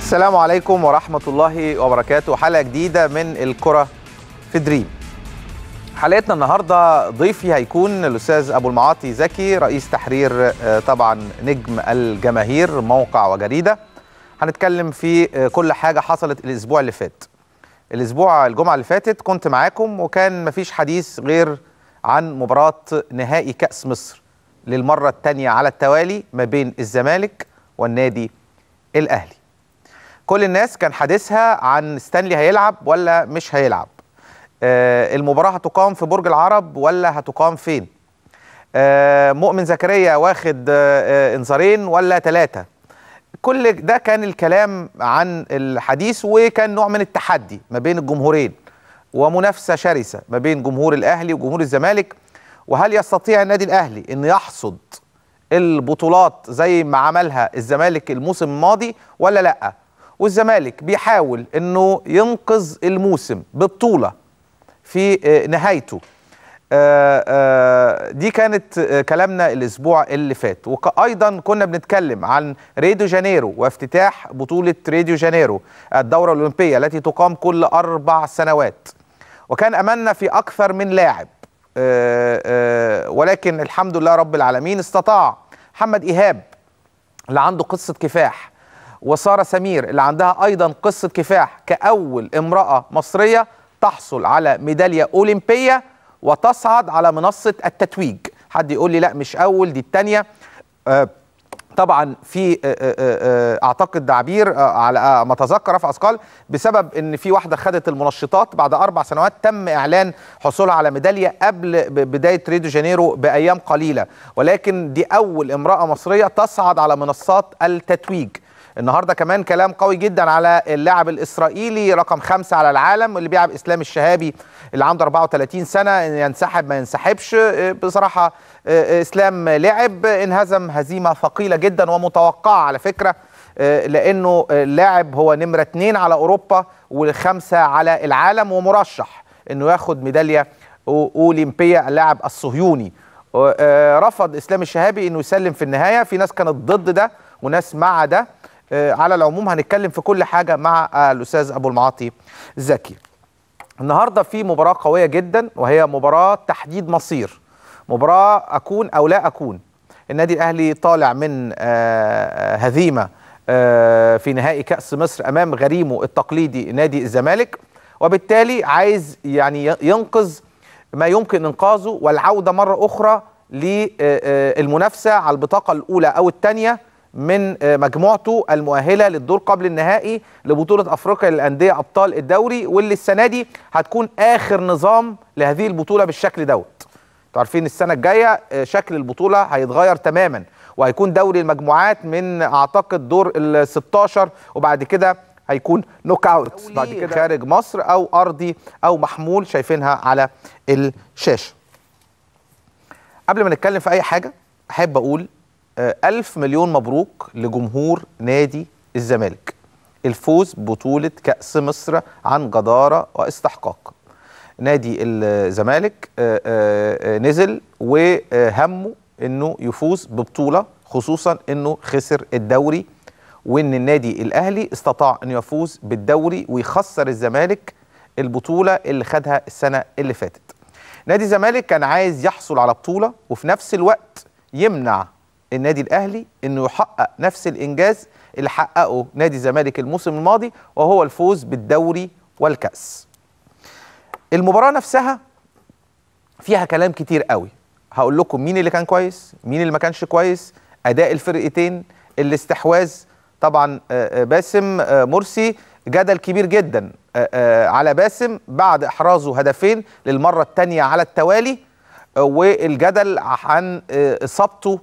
السلام عليكم ورحمة الله وبركاته حلقة جديدة من الكرة في دريم حلقتنا النهاردة ضيفي هيكون الأستاذ أبو المعاطي زكي رئيس تحرير آه، طبعا نجم الجماهير موقع وجريدة هنتكلم في آه، كل حاجة حصلت الأسبوع اللي فات الأسبوع الجمعة اللي فاتت كنت معاكم وكان مفيش حديث غير عن مباراة نهائي كأس مصر للمرة الثانية على التوالي ما بين الزمالك والنادي الأهلي كل الناس كان حديثها عن ستانلي هيلعب ولا مش هيلعب آه المباراة هتقام في برج العرب ولا هتقام فين آه مؤمن زكريا واخد آه آه انذارين ولا ثلاثة كل ده كان الكلام عن الحديث وكان نوع من التحدي ما بين الجمهورين ومنافسة شرسة ما بين جمهور الأهلي وجمهور الزمالك وهل يستطيع النادي الأهلي أن يحصد البطولات زي ما عملها الزمالك الموسم الماضي ولا لأ والزمالك بيحاول انه ينقذ الموسم ببطوله في آه، نهايته آه، آه، دي كانت آه، كلامنا الاسبوع اللي فات وايضا كنا بنتكلم عن ريو جانيرو وافتتاح بطوله ريو جانيرو الدوره الاولمبيه التي تقام كل اربع سنوات وكان املنا في اكثر من لاعب آه، آه، ولكن الحمد لله رب العالمين استطاع محمد ايهاب اللي عنده قصه كفاح وساره سمير اللي عندها ايضا قصه كفاح كاول امراه مصريه تحصل على ميداليه اولمبيه وتصعد على منصه التتويج حد يقول لي لا مش اول دي الثانيه طبعا في آه، آه، آه، اعتقد تعبير آه، على آه، ما اتذكر رفع اثقال بسبب ان في واحده خدت المنشطات بعد اربع سنوات تم اعلان حصولها على ميداليه قبل ب- بدايه ريو دي جانيرو بايام قليله ولكن دي اول امراه مصريه تصعد على منصات التتويج النهارده كمان كلام قوي جدا على اللاعب الاسرائيلي رقم خمسة على العالم اللي بيلعب اسلام الشهابي اللي عنده 34 سنه ينسحب ما ينسحبش آه، بصراحه آه، اسلام لعب انهزم هزيمه ثقيله جدا ومتوقعه على فكره آه، لانه اللاعب هو نمره اثنين على اوروبا والخمسه على العالم ومرشح انه ياخد ميداليه أو- اولمبيه اللاعب الصهيوني آه، رفض اسلام الشهابي انه يسلم في النهايه في ناس كانت ضد ده وناس مع ده آه، على العموم هنتكلم في كل حاجه مع آه، الاستاذ ابو المعاطي زكي النهارده في مباراه قويه جدا وهي مباراه تحديد مصير مباراه اكون او لا اكون النادي الاهلي طالع من آه، آه، هزيمه آه، في نهائي كاس مصر امام غريمه التقليدي نادي الزمالك وبالتالي عايز يعني ي- ينقذ ما يمكن انقاذه والعوده مره اخرى للمنافسه على البطاقه الاولى او الثانيه من آه، مجموعته المؤهله للدور قبل النهائي لبطوله افريقيا للانديه ابطال الدوري واللي السنه دي هتكون اخر نظام لهذه البطوله بالشكل دوت انتوا عارفين السنه الجايه آه، شكل البطوله هيتغير تماما وهيكون دوري المجموعات من اعتقد دور ال 16 وبعد كده هيكون نوك اوت بعد كده خارج مصر او ارضي او محمول شايفينها على الشاشه قبل ما نتكلم في اي حاجه احب اقول آه، ألف مليون مبروك لجمهور نادي الزمالك الفوز ببطولة كأس مصر عن جدارة واستحقاق نادي الزمالك آه، آه، آه، نزل وهمه انه يفوز ببطولة خصوصا انه خسر الدوري وان النادي الاهلي استطاع انه يفوز بالدوري ويخسر الزمالك البطولة اللي خدها السنة اللي فاتت نادي الزمالك كان عايز يحصل على بطولة وفي نفس الوقت يمنع النادي الاهلي انه يحقق نفس الانجاز اللي حققه نادي الزمالك الموسم الماضي وهو الفوز بالدوري والكأس المباراة نفسها فيها كلام كتير قوي هقول لكم مين اللي كان كويس مين اللي ما كانش كويس اداء الفرقتين الاستحواذ طبعا آه، آه، باسم آه، مرسي جدل كبير جدا آه، آه، على باسم بعد احرازه هدفين للمره الثانيه على التوالي آه، والجدل عن آه، اصابته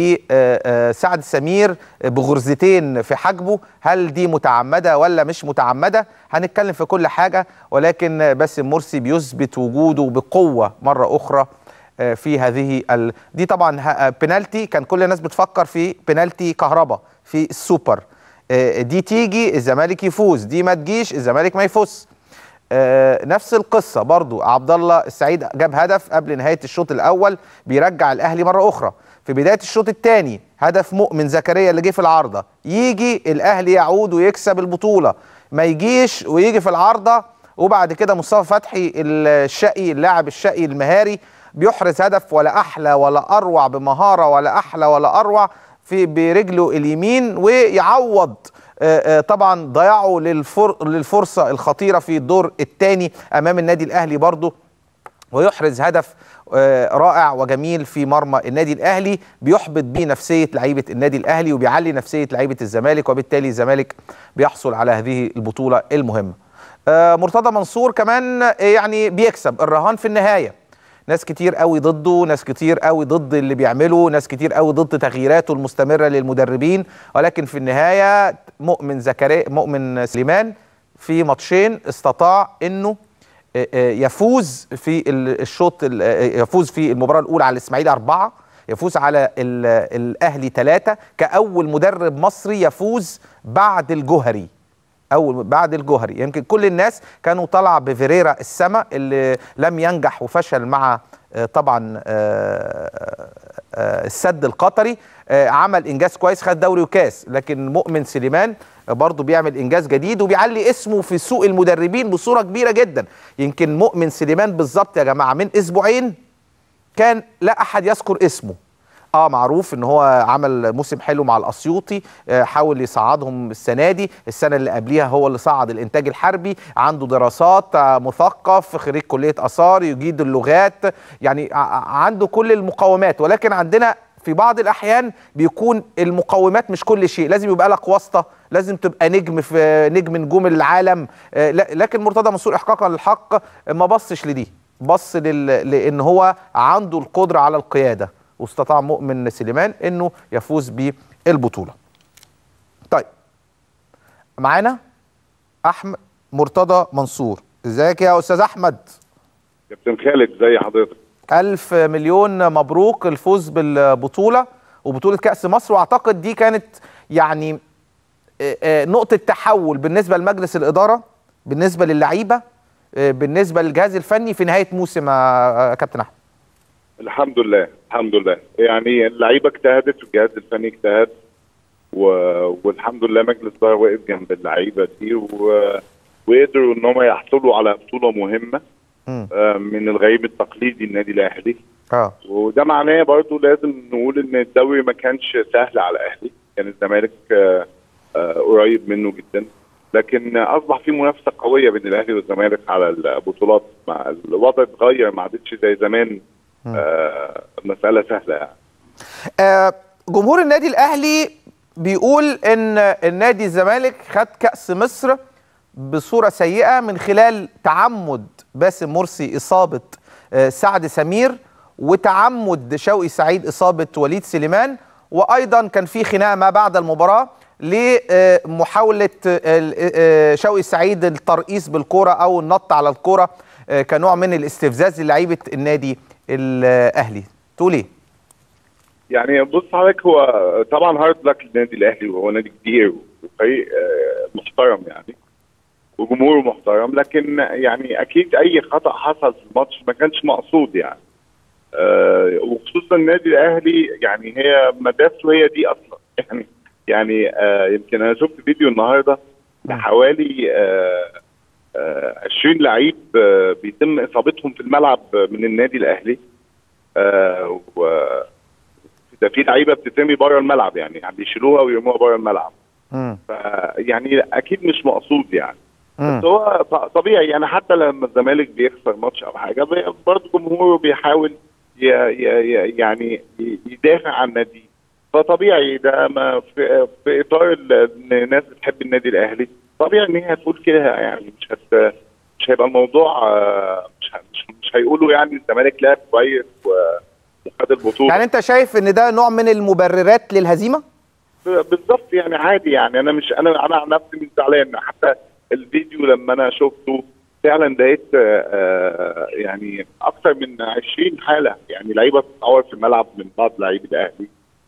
لسعد سمير بغرزتين في حاجبه هل دي متعمده ولا مش متعمده هنتكلم في كل حاجه ولكن باسم مرسي بيثبت وجوده بقوه مره اخرى آه، في هذه ال... دي طبعا ه- آه، بنالتي كان كل الناس بتفكر في بنالتي كهربا في السوبر آه، دي تيجي الزمالك يفوز دي ما تجيش الزمالك ما يفوز آه، نفس القصه برضو عبد الله السعيد جاب هدف قبل نهايه الشوط الاول بيرجع الاهلي مره اخرى في بدايه الشوط الثاني هدف مؤمن زكريا اللي جه في العارضه يجي الاهلي يعود ويكسب البطوله ما يجيش ويجي في العارضه وبعد كده مصطفى فتحي الشقي اللاعب الشقي المهاري بيحرز هدف ولا احلى ولا اروع بمهاره ولا احلى ولا اروع في برجله اليمين ويعوض طبعا ضياعه للفر للفرصه الخطيره في الدور الثاني امام النادي الاهلي برضه ويحرز هدف رائع وجميل في مرمى النادي الاهلي بيحبط بيه نفسيه لعيبه النادي الاهلي وبيعلي نفسيه لعيبه الزمالك وبالتالي الزمالك بيحصل على هذه البطوله المهمه. مرتضى منصور كمان يعني بيكسب الرهان في النهايه. ناس كتير قوي ضده ناس كتير قوي ضد اللي بيعمله ناس كتير قوي ضد تغييراته المستمره للمدربين ولكن في النهايه مؤمن زكريا مؤمن سليمان في ماتشين استطاع انه يفوز في الشوط يفوز في المباراه الاولى على الاسماعيلي اربعه يفوز على الاهلي ثلاثه كاول مدرب مصري يفوز بعد الجوهري اول بعد الجوهري يمكن كل الناس كانوا طالعه بفيريرا السما اللي لم ينجح وفشل مع طبعا السد القطري عمل انجاز كويس خد دوري وكاس لكن مؤمن سليمان برضه بيعمل انجاز جديد وبيعلي اسمه في سوق المدربين بصوره كبيره جدا يمكن مؤمن سليمان بالظبط يا جماعه من اسبوعين كان لا احد يذكر اسمه اه معروف ان هو عمل موسم حلو مع الاسيوطي آه حاول يصعدهم السنه دي السنه اللي قبليها هو اللي صعد الانتاج الحربي عنده دراسات آه مثقف خريج كليه اثار يجيد اللغات يعني عنده كل المقومات ولكن عندنا في بعض الاحيان بيكون المقومات مش كل شيء لازم يبقى لك واسطه لازم تبقى نجم في نجم نجوم العالم آه لكن مرتضى منصور احقاقا للحق ما بصش لدي بص لان هو عنده القدره على القياده واستطاع مؤمن سليمان انه يفوز بالبطوله. طيب معانا احمد مرتضى منصور، ازيك يا استاذ احمد؟ كابتن خالد زي حضرتك. ألف مليون مبروك الفوز بالبطوله وبطوله كأس مصر واعتقد دي كانت يعني نقطه تحول بالنسبه لمجلس الاداره بالنسبه للعيبه بالنسبه للجهاز الفني في نهايه موسم يا كابتن احمد. الحمد لله الحمد لله يعني اللعيبه اجتهدت والجهاز الفني اجتهد و... والحمد لله مجلس الاداره واقف جنب اللعيبه دي و... وقدروا ان هم يحصلوا على بطوله مهمه آه من الغريب التقليدي النادي الاهلي اه وده معناه برضو لازم نقول ان الدوري ما كانش سهل على الاهلي كان الزمالك آه آه قريب منه جدا لكن اصبح في منافسه قويه بين الاهلي والزمالك على البطولات مع الوضع اتغير ما عادتش زي زمان آه مسألة سهلة يعني. آه جمهور النادي الأهلي بيقول إن النادي الزمالك خد كأس مصر بصورة سيئة من خلال تعمد باسم مرسي إصابة آه سعد سمير وتعمد شوقي سعيد إصابة وليد سليمان وأيضا كان في خناقة ما بعد المباراة لمحاولة شوقي سعيد الترقيص بالكرة أو النط على الكرة كنوع من الاستفزاز للعيبة النادي الاهلي تقول ايه يعني بص حضرتك هو طبعا هارد لك للنادي الاهلي وهو نادي كبير وفريق محترم يعني وجمهوره محترم لكن يعني اكيد اي خطا حصل في الماتش ما كانش مقصود يعني أه وخصوصا النادي الاهلي يعني هي مدافعه هي دي اصلا يعني يعني أه يمكن انا شفت فيديو النهارده لحوالي أه 20 لعيب بيتم اصابتهم في الملعب من النادي الاهلي آه و ده في لعيبه بتترمي بره الملعب يعني بيشيلوها ويرموها بره الملعب يعني اكيد مش مقصود يعني مم. بس هو طبيعي يعني حتى لما الزمالك بيخسر ماتش او حاجه برضه جمهوره بيحاول ي ي ي يعني يدافع عن ناديه فطبيعي ده ما في, في اطار ان الناس بتحب النادي الاهلي طبيعي ان هي هتقول كده يعني مش هت مش هيبقى الموضوع مش مش, مش هيقولوا يعني الزمالك لعب كويس وخد البطوله يعني انت شايف ان ده نوع من المبررات للهزيمه؟ بالظبط يعني عادي يعني انا مش انا انا عن نفسي مش زعلان حتى الفيديو لما انا شفته فعلا لقيت يعني اكثر من 20 حاله يعني لعيبه بتتعور في الملعب من بعض لعيبه الاهلي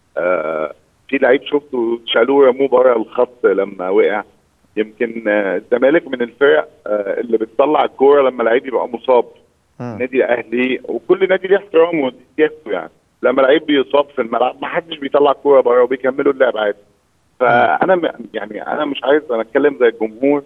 في لعيب شفته شالوه رموه بره الخط لما وقع يمكن الزمالك من الفرق اللي بتطلع الكوره لما لعيب يبقى مصاب النادي الاهلي وكل نادي ليه احترامه ودي يعني لما لعيب بيصاب في الملعب ما حدش بيطلع كوره بره وبيكملوا اللعب عادي فانا م- يعني انا مش عايز انا اتكلم زي الجمهور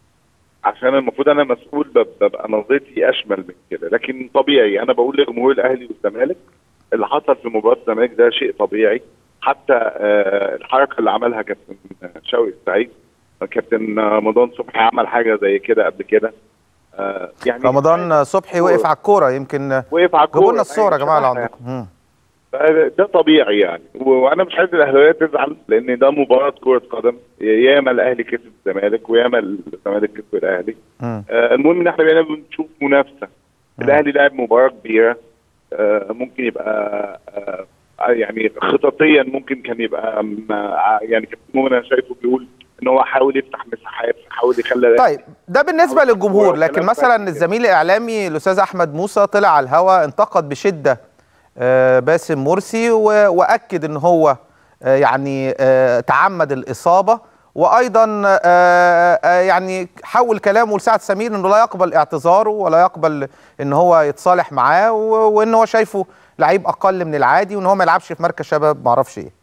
عشان المفروض انا مسؤول بب- ببقى نظرتي اشمل من كده لكن طبيعي انا بقول لجمهور الاهلي والزمالك اللي حصل في مباراه الزمالك ده شيء طبيعي حتى آه، الحركه اللي عملها كابتن شوقي السعيد كابتن رمضان صبحي عمل حاجه زي كده قبل كده آه، يعني رمضان صبحي وقف على الكوره يمكن وقف على جابوا لنا الكورة. الصوره يا جماعه اللي يعني. عندكم مم. ده طبيعي يعني و- وانا مش عايز الاهلاويه تزعل لان ده مباراه كره قدم ياما الاهلي كسب الزمالك وياما الزمالك كسب الاهلي مم. آه المهم ان احنا بقينا بنشوف منافسه الاهلي لعب مباراه كبيره آه ممكن يبقى آه يعني خططيا ممكن كان يبقى م- آه، يعني كابتن مؤمن انا شايفه بيقول ان هو حاول يفتح مساحات حاول يخلي طيب ده بالنسبه أو- للجمهور أو لكن كلام مثلا فارغ. الزميل الاعلامي الاستاذ احمد موسى طلع على الهواء انتقد بشده آه، باسم مرسي و- واكد ان هو آه، يعني آه، تعمد الاصابه وايضا آه، آه، يعني حول كلامه لسعد سمير انه لا يقبل اعتذاره ولا يقبل ان هو يتصالح معاه و- وان هو شايفه لعيب اقل من العادي وان هو ما يلعبش في مركز شباب ما اعرفش ايه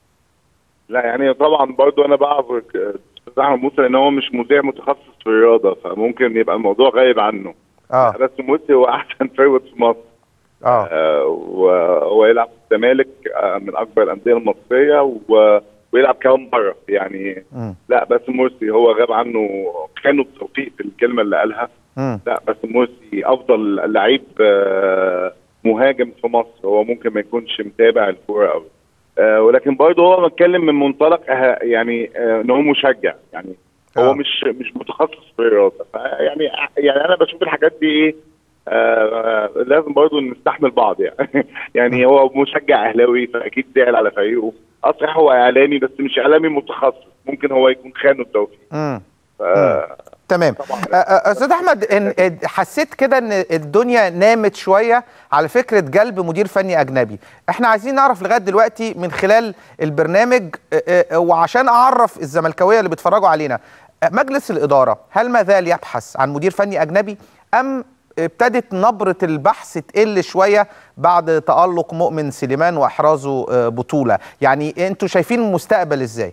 لا يعني طبعا برضو انا بعذر استاذ احمد موسى لان هو مش مذيع متخصص في الرياضه فممكن يبقى الموضوع غايب عنه اه بس مرسي هو احسن فيرود في مصر اه آه وهو يلعب في الزمالك آه من اكبر الانديه المصريه و... ويلعب كمان بره يعني مم. لا بس مرسي هو غاب عنه كانوا بتوفيق في الكلمه اللي قالها مم. لا بس مرسي افضل لعيب آه، مهاجم في مصر هو ممكن ما يكونش متابع الكوره قوي آه، ولكن برضه هو بيتكلم من منطلق أه- يعني آه، ان هو مشجع يعني هو آه. مش مش متخصص في الرياضه يعني يعني انا بشوف الحاجات دي ايه آه آه، لازم برضه نستحمل بعض يعني يعني هو مشجع اهلاوي فاكيد زعل على فريقه اصح هو اعلامي بس مش اعلامي متخصص ممكن هو يكون خانه التوفيق مم. ف- تمام طبعاً. آه، آه، استاذ احمد إن إن- حسيت كده ان الدنيا نامت شويه على فكره جلب مدير فني اجنبي احنا عايزين نعرف لغايه دلوقتي من خلال البرنامج آه، آه، وعشان اعرف الزملكاويه اللي بيتفرجوا علينا آه، مجلس الاداره هل ما زال يبحث عن مدير فني اجنبي ام ابتدت نبره البحث تقل شويه بعد تالق مؤمن سليمان واحرازه آه، بطوله يعني انتوا شايفين المستقبل ازاي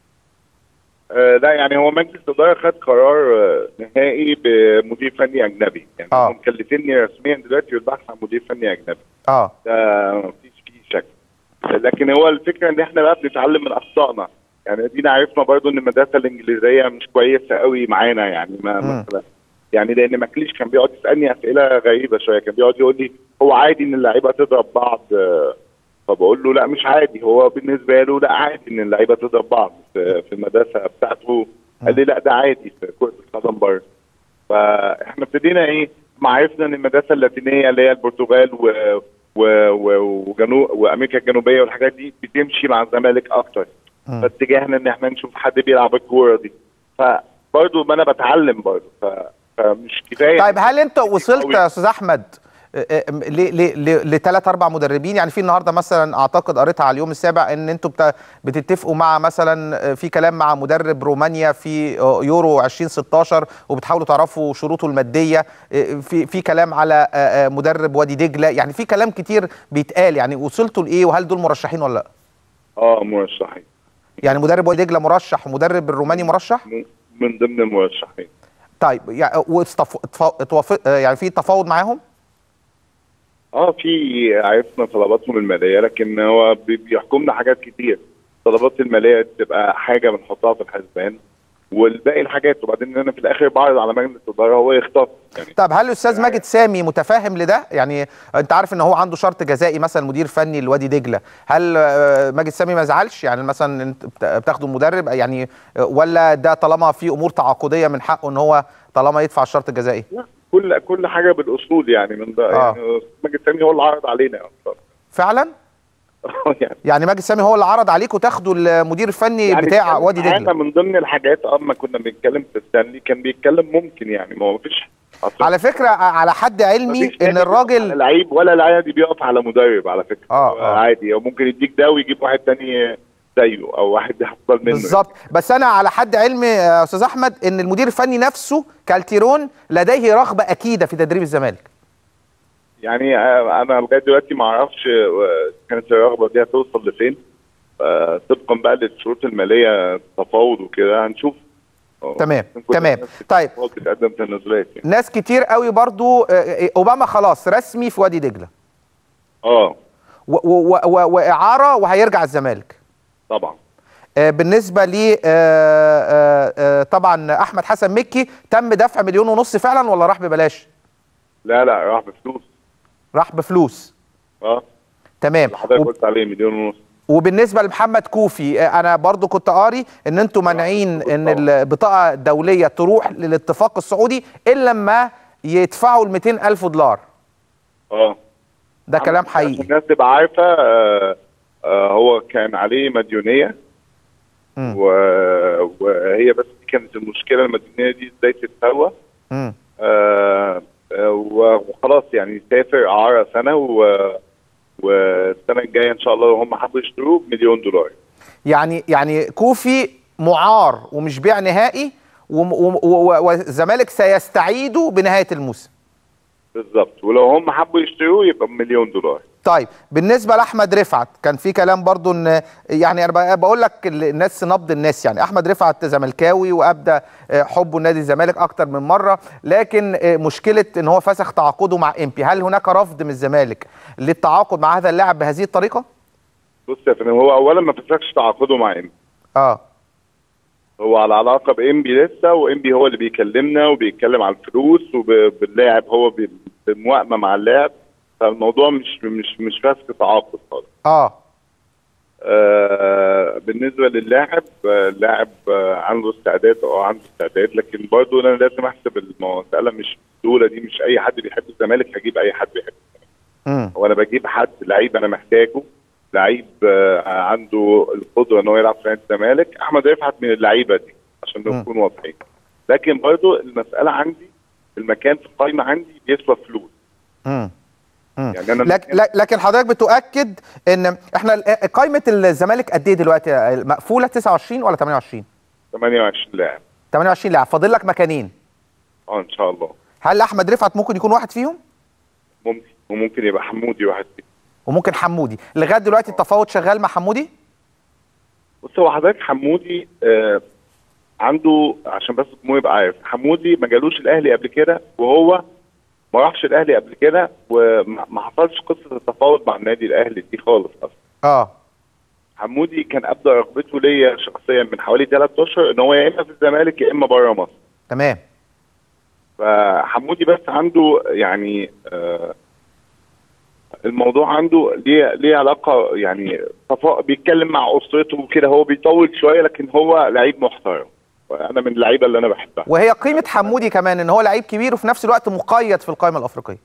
آه، لا يعني هو مجلس الاداره خد قرار آه، نهائي بمدير فني اجنبي يعني آه. هم مكلفيني رسميا دلوقتي بالبحث عن مدير فني اجنبي اه ده مفيش فيه شك لكن هو الفكره ان احنا بقى بنتعلم من اخطائنا يعني ادينا عرفنا برضو ان المدرسه الانجليزيه مش كويسه قوي معانا يعني ما مم. مثلا يعني لان ماكليش كان بيقعد يسالني اسئله غريبه شويه كان بيقعد يقول لي هو عادي ان اللعيبه تضرب بعض آه، فبقول له لا مش عادي هو بالنسبه له لا عادي ان اللعيبه تضرب بعض في في المدرسه بتاعته قال لي لا ده عادي في كره القدم بره فاحنا ابتدينا ايه ما عرفنا ان المدرسه اللاتينيه اللي هي البرتغال و و و وجنوب وامريكا الجنوبيه والحاجات دي بتمشي مع الزمالك اكتر مم. فاتجاهنا ان احنا نشوف حد بيلعب الكوره دي فبرضه ما انا بتعلم برضه ف... فمش كفايه طيب هل انت وصلت قوي. يا استاذ احمد لثلاث اربع مدربين يعني في النهارده مثلا اعتقد قريتها على اليوم السابع ان انتوا بت- بتتفقوا مع مثلا في كلام مع مدرب رومانيا في يورو 2016 وبتحاولوا تعرفوا شروطه الماديه في في كلام على مدرب وادي دجله يعني في كلام كتير بيتقال يعني وصلتوا لايه وهل دول مرشحين ولا لا؟ اه مرشحين يعني مدرب وادي دجله مرشح ومدرب الروماني مرشح؟ من- من ضمن المرشحين طيب يعني واستف- اتف- اتوافق- يعني في تفاوض معاهم؟ اه في عرفنا طلباتهم الماليه لكن هو بي- بيحكمنا حاجات كتير طلبات الماليه بتبقى حاجه بنحطها في الحسبان والباقي الحاجات وبعدين انا في الاخر بعرض على مجلس الاداره هو يختص يعني طب هل الاستاذ ماجد سامي متفاهم لده يعني انت عارف ان هو عنده شرط جزائي مثلا مدير فني لوادي دجله هل آه، ماجد سامي ما زعلش يعني مثلا انت بت- بتاخده مدرب يعني آه، ولا ده طالما في امور تعاقديه من حقه ان هو طالما يدفع الشرط الجزائي لا كل كل حاجه بالاصول يعني من ده آه. يعني ماجد سامي هو اللي عرض علينا أصلاً. فعلا يعني يعني ماجد سامي هو اللي عرض عليكم تاخدوا المدير الفني يعني بتاع كان وادي معانا دجله من ضمن الحاجات اه ما كنا بنتكلم في ستانلي كان بيتكلم ممكن يعني ما هو مفيش أصلاً على فكره على حد علمي مفيش ان نادي بيقف على الراجل لعيب ولا العادي بيقف على مدرب على فكره آه، هو آه. عادي هو ممكن يديك ده ويجيب واحد تاني زيه او واحد افضل منه بالظبط بس انا على حد علمي يا استاذ احمد ان المدير الفني نفسه كالتيرون لديه رغبه اكيده في تدريب الزمالك يعني آه، انا لغايه دلوقتي ما اعرفش آه، كانت الرغبه دي هتوصل لفين آه، طبقا بقى للشروط الماليه تفاوض وكده هنشوف آه، تمام، ممكن كل تمام. الناس طيب. تتفاوض بتقدم تنازلات يعني ناس كتير قوي برضو آه، آه، اوباما خلاص رسمي في وادي دجله اه و- و- و- واعاره وهيرجع الزمالك طبعا آه، بالنسبه لي آه، آه، طبعا احمد حسن مكي تم دفع مليون ونص فعلا ولا راح ببلاش لا لا راح بفلوس راح بفلوس اه تمام اللي حضرتك وب- قلت عليه مليون ونص وبالنسبه لمحمد كوفي آه، انا برضو كنت قاري ان انتوا مانعين ان البطاقه الدوليه تروح للاتفاق السعودي الا لما يدفعوا ال 200 الف دولار اه ده كلام عشان حقيقي الناس تبقى عارفه آه آه هو كان عليه مديونيه مم. و- وهي بس دي كانت المشكله المديونيه دي ازاي تتسوى مم. آه آه، وخلاص يعني سافر اعاره سنه و والسنه الجايه ان شاء الله لو هم حبوا يشتروه بمليون دولار يعني يعني كوفي معار ومش بيع نهائي وم- وم- و- والزمالك سيستعيده بنهايه الموسم بالظبط ولو هم حبوا يشتروه يبقى بمليون دولار طيب بالنسبه لاحمد رفعت كان في كلام برضو ان يعني انا ب- بقول لك الناس نبض الناس يعني احمد رفعت زملكاوي وابدى آه، حبه لنادي الزمالك اكتر من مره لكن آه، مشكله ان هو فسخ تعاقده مع امبي هل هناك رفض من الزمالك للتعاقد مع هذا اللاعب بهذه الطريقه بص يا فندم هو اولا ما فسخش تعاقده مع ام اه هو على علاقه بانبي لسه وانبي هو اللي بيكلمنا وبيتكلم على الفلوس وباللاعب هو بي- بموائمه مع اللاعب فالموضوع مش مش مش فسخ تعاقد خالص اه آه بالنسبه للاعب آه، اللاعب آه عنده استعداد او عنده استعداد لكن برضه انا لازم احسب المساله مش الدوله دي مش اي حد بيحب الزمالك هجيب اي حد بيحب امم هو انا بجيب حد لعيب انا محتاجه لعيب آه، عنده القدره ان هو يلعب في نادي الزمالك احمد رفعت من اللعيبه دي عشان مم. نكون واضحين لكن برضو المساله عندي المكان في القايمه عندي بيسوى فلوس امم يعني انا لك لك- لكن حضرتك بتؤكد ان احنا ال- قائمه الزمالك قد ايه دلوقتي مقفوله 29 ولا 28 28 لاعب 28 لاعب فاضل لك مكانين اه ان شاء الله هل احمد رفعت ممكن يكون واحد فيهم ممكن وممكن يبقى حمودي واحد فيهم وممكن حمودي لغايه دلوقتي التفاوض شغال مع حمودي بص هو حضرتك حمودي آه عنده عشان بس الجمهور يبقى عارف حمودي ما جالوش الاهلي قبل كده وهو ما راحش الاهلي قبل كده وما ما حصلش قصه التفاوض مع النادي الاهلي دي خالص اصلا اه حمودي كان ابدا رغبته ليا شخصيا من حوالي ثلاث اشهر ان هو يا اما في الزمالك يا اما بره مصر تمام فحمودي بس عنده يعني آه الموضوع عنده ليه ليه علاقه يعني صفاء بيتكلم مع اسرته وكده هو بيطول شويه لكن هو لعيب محترم انا من اللعيبه اللي انا بحبها وهي قيمه حمودي كمان ان هو لعيب كبير وفي نفس الوقت مقيد في القائمه الافريقيه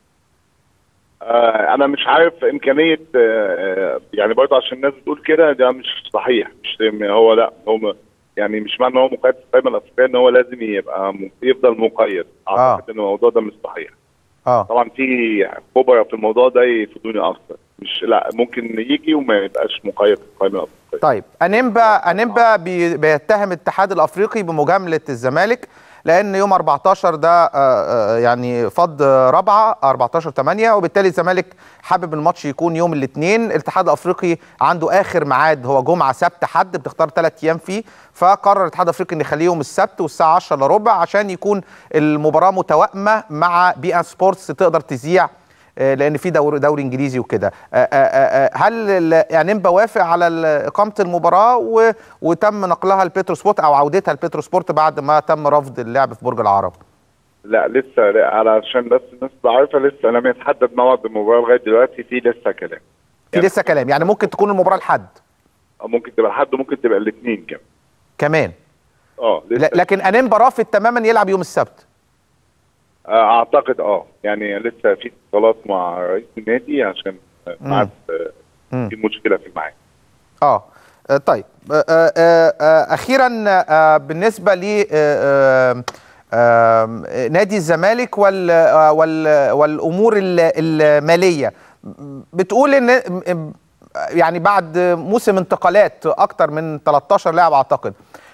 آه انا مش عارف امكانيه آه يعني برضه عشان الناس بتقول كده ده مش صحيح مش هو لا هو م- يعني مش معنى ان هو مقيد في القائمه الافريقيه ان هو لازم يبقى م- يفضل مقيد اعتقد ان الموضوع ده مش صحيح اه طبعا في خبراء في الموضوع ده يفيدوني اكتر مش لا ممكن يجي وما يبقاش مقيد في القائمه الافريقيه طيب انيمبا انيمبا بي- بيتهم الاتحاد الافريقي بمجامله الزمالك لان يوم 14 ده آه، آه، يعني فض رابعه 14 8 وبالتالي الزمالك حابب الماتش يكون يوم الاثنين الاتحاد الافريقي عنده اخر ميعاد هو جمعه سبت حد بتختار ثلاث ايام فيه فقرر الاتحاد الافريقي ان يخليه يوم السبت والساعه 10 الا ربع عشان يكون المباراه متوائمه مع بي ان سبورتس تقدر تذيع آه، لان في دوري دوري انجليزي وكده آه، آه، آه، هل ال- انيمبا وافق على ال- اقامه المباراه و- وتم نقلها لبيترو سبورت او عودتها لبيترو سبورت بعد ما تم رفض اللعب في برج العرب لا لسه لا علشان بس الناس تبقى عارفه لسه لم يتحدد موعد المباراه لغايه دلوقتي في لسه كلام في يعني- لسه كلام يعني ممكن تكون المباراه لحد أو ممكن تبقى لحد وممكن تبقى الاثنين كمان كمان اه ل- لسه لكن انيمبا رافض تماما يلعب يوم السبت آه، اعتقد اه يعني لسه في اتصالات مع رئيس النادي عشان آه، ميعاد آه، مم. في مشكله في الميعاد اه آه، طيب آه، آه، آه، اخيرا آه، بالنسبه ل آه، آه، نادي الزمالك وال آه، وال والامور ال- الماليه بتقول ان يعني بعد موسم انتقالات اكتر من 13 لاعب اعتقد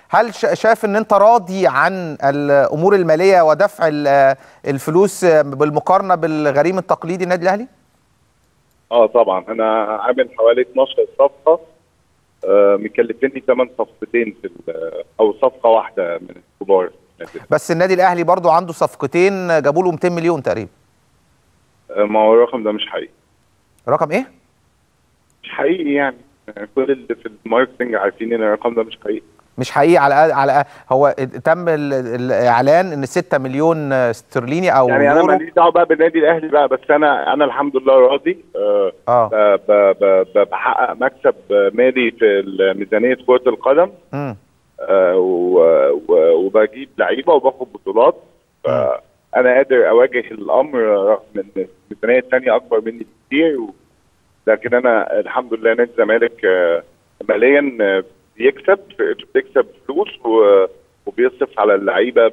هل شايف ان انت راضي عن الامور الماليه ودفع الفلوس بالمقارنه بالغريم التقليدي النادي الاهلي؟ اه طبعا انا عامل حوالي 12 صفقه آه مكلفيني ثمان صفقتين في او صفقه واحده من الكبار بس النادي الاهلي برضو عنده صفقتين جابوا له 200 مليون تقريبا آه ما هو الرقم ده مش حقيقي رقم ايه؟ مش حقيقي يعني كل اللي في الماركتنج عارفين ان الرقم ده مش حقيقي مش حقيقي على على هو تم الاعلان ان 6 مليون استرليني او يعني انا ماليش دعوه بقى بالنادي الاهلي بقى بس انا انا الحمد لله راضي آه, آه. بحقق مكسب مالي في ميزانيه كره القدم امم آه وبجيب لعيبه وباخد بطولات فانا قادر اواجه الامر رغم ان الميزانيه الثانيه اكبر مني بكتير لكن انا الحمد لله نادي الزمالك آه ماليا بيكسب بيكسب فلوس وبيصرف على اللعيبه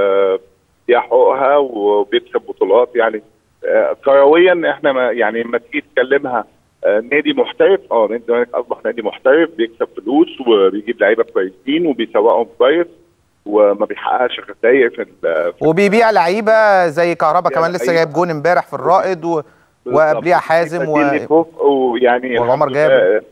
بيحققها وبيكسب بطولات يعني كرويا احنا ما يعني لما تيجي تكلمها نادي محترف اه نادي الزمالك اصبح نادي محترف بيكسب فلوس وبيجيب لعيبه كويسين وبيسوقهم كويس وما بيحققش خسائر في وبيبيع لعيبه زي كهربا كمان لسه جايب جون امبارح في الرائد و... وقبليها حازم و... ويعني وعمر جابر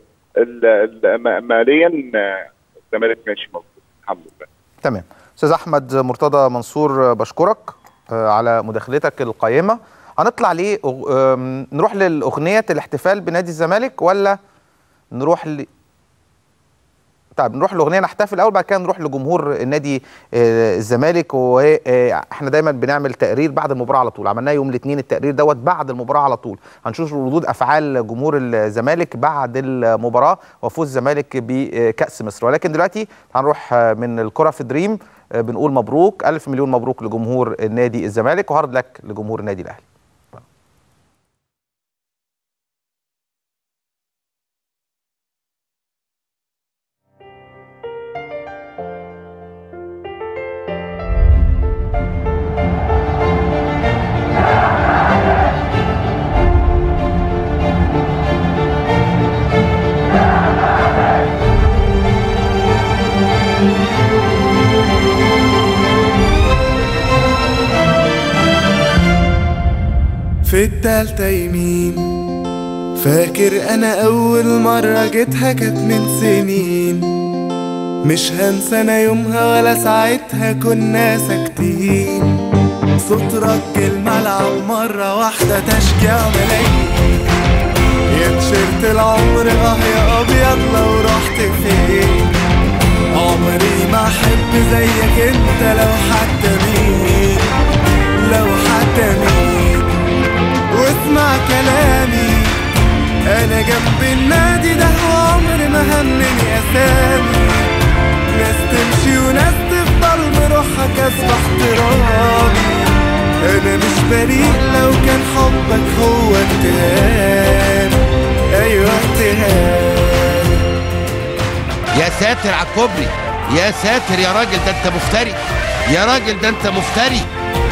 ماليا الزمالك ماشي مظبوط الحمد لله تمام استاذ احمد مرتضى منصور بشكرك على مداخلتك القيمه هنطلع ليه نروح للاغنيه الاحتفال بنادي الزمالك ولا نروح ل... طيب نروح لاغنيه نحتفل الاول بعد كده نروح لجمهور النادي الزمالك واحنا دايما بنعمل تقرير بعد المباراه على طول عملناه يوم الاثنين التقرير دوت بعد المباراه على طول هنشوف ردود افعال جمهور الزمالك بعد المباراه وفوز الزمالك بكاس مصر ولكن دلوقتي هنروح من الكره في دريم بنقول مبروك الف مليون مبروك لجمهور النادي الزمالك وهارد لك لجمهور النادي الاهلي في التالتة يمين فاكر انا اول مرة جيتها كانت من سنين مش هنسى انا يومها ولا ساعتها كنا ساكتين صوت رج الملعب مرة واحدة تشجيع ملايين يا تيشيرت العمر اه يا ابيض لو رحت فين عمري ما احب زيك انت لو حتى مين لو حتى مين واسمع كلامي انا جنب النادي ده وعمري ما همني اسامي ناس تمشي وناس تفضل بروحها كسب احترامي انا مش بريء لو كان حبك هو اتهام ايوه اتهام يا ساتر على الكوبري يا ساتر يا راجل ده انت مفتري يا راجل ده انت مفتري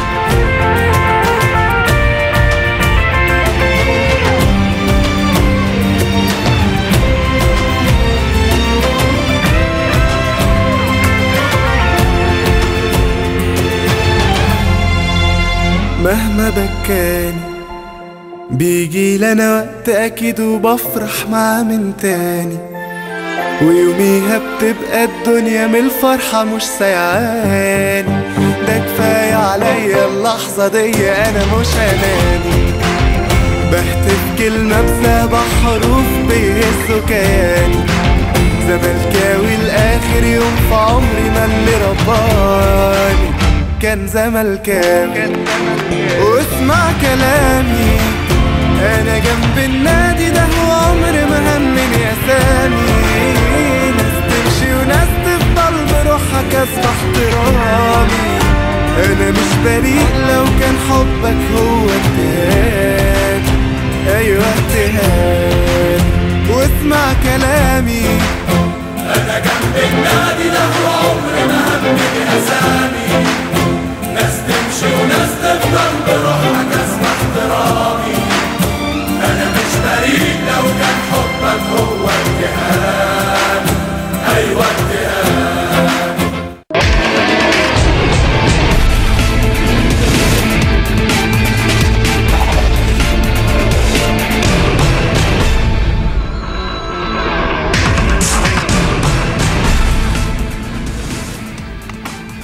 مهما بكاني بيجي لنا وقت اكيد وبفرح معاه من تاني ويوميها بتبقى الدنيا من الفرحة مش سيعاني ده كفاية عليا اللحظة دي انا مش اناني بهتف كلمة بسبع حروف بيهزوا كياني زملكاوي لاخر يوم في عمري ما اللي رباني كان زملكاوي واسمع كلامي انا جنب النادي ده وعمري ما همني اسامي ناس تمشي وناس تفضل بروحها كسب احترامي انا مش بريء لو كان حبك هو اتهام ايوه اتهام واسمع كلامي انا جنب النادي ده وعمري ما همني اسامي ناس تمشي وناس تفضل بروحها كسب احترامي انا مش بريء لو كان حبك هو اتهام ايوه اتهام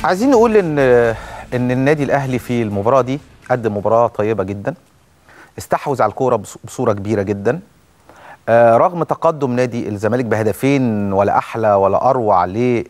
عايزين نقول ان ان النادي الاهلي في المباراه دي قدم مباراه طيبه جدا استحوذ على الكوره بص- بصوره كبيره جدا آه، رغم تقدم نادي الزمالك بهدفين ولا احلى ولا اروع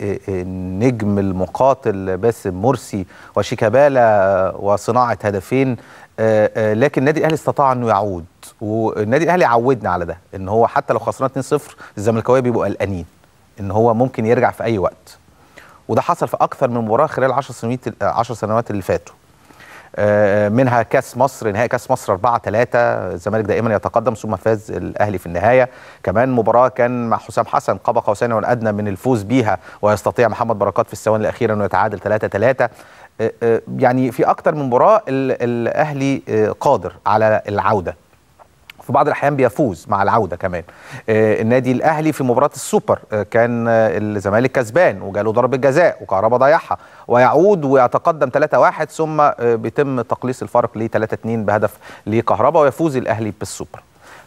للنجم المقاتل باسم مرسي وشيكابالا وصناعه هدفين آه، آه، لكن النادي الاهلي استطاع انه يعود والنادي الاهلي عودنا على ده ان هو حتى لو خسران 2-0 الزملكاويه بيبقوا قلقانين ان هو ممكن يرجع في اي وقت وده حصل في اكثر من مباراه خلال 10 سنوات 10 سنوات اللي فاتوا آه، منها كاس مصر نهائي كاس مصر 4 3 الزمالك دائما يتقدم ثم فاز الاهلي في النهايه كمان مباراه كان مع حسام حسن قاب قوسين والادنى من الفوز بيها ويستطيع محمد بركات في الثواني الاخيره انه يتعادل 3 3 يعني في اكتر من مباراه ال- الاهلي آه، قادر على العوده في بعض الاحيان بيفوز مع العوده كمان آه النادي الاهلي في مباراه السوبر آه كان آه الزمالك كسبان وجاله ضربه جزاء وكهربا ضيعها ويعود ويتقدم 3-1 ثم آه بيتم تقليص الفارق ل 3-2 بهدف لكهربا ويفوز الاهلي بالسوبر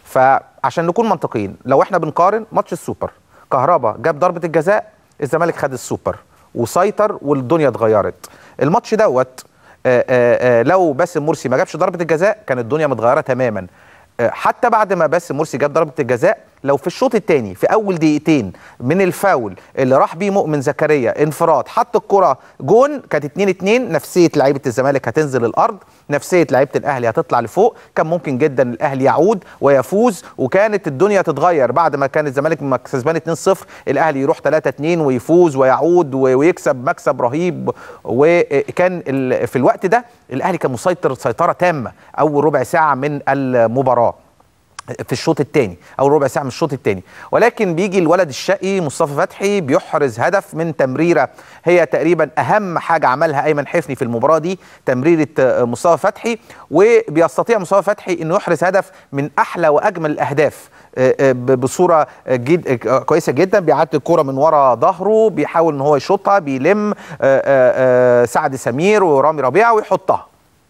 فعشان نكون منطقيين لو احنا بنقارن ماتش السوبر كهربا جاب ضربه الجزاء الزمالك خد السوبر وسيطر والدنيا اتغيرت الماتش دوت آه، آه، آه، لو باسم مرسي ما جابش ضربه الجزاء كانت الدنيا متغيره تماما آه، حتى بعد ما باسم مرسي جاب ضربه الجزاء لو في الشوط الثاني في اول دقيقتين من الفاول اللي راح بيه مؤمن زكريا انفراد حط الكره جون كانت 2 2 نفسيه لعيبه الزمالك هتنزل الارض نفسيه لعيبه الاهلي هتطلع لفوق كان ممكن جدا الاهلي يعود ويفوز وكانت الدنيا تتغير بعد ما كان الزمالك م- كسبان 2 0 الاهلي يروح 3 2 ويفوز ويعود و- ويكسب مكسب رهيب وكان ال- في الوقت ده الاهلي كان مسيطر سيطره تامه اول ربع ساعه من المباراه في الشوط الثاني او ربع ساعه من الشوط الثاني ولكن بيجي الولد الشقي مصطفى فتحي بيحرز هدف من تمريره هي تقريبا اهم حاجه عملها ايمن حفني في المباراه دي تمريره آه، مصطفى فتحي وبيستطيع مصطفى فتحي انه يحرز هدف من احلى واجمل الاهداف آه، آه، ب- بصوره جد آه، كويسه جدا بيعدي الكوره من ورا ظهره بيحاول ان هو يشوطها بيلم آه، آه، آه، سعد سمير ورامي ربيعه ويحطها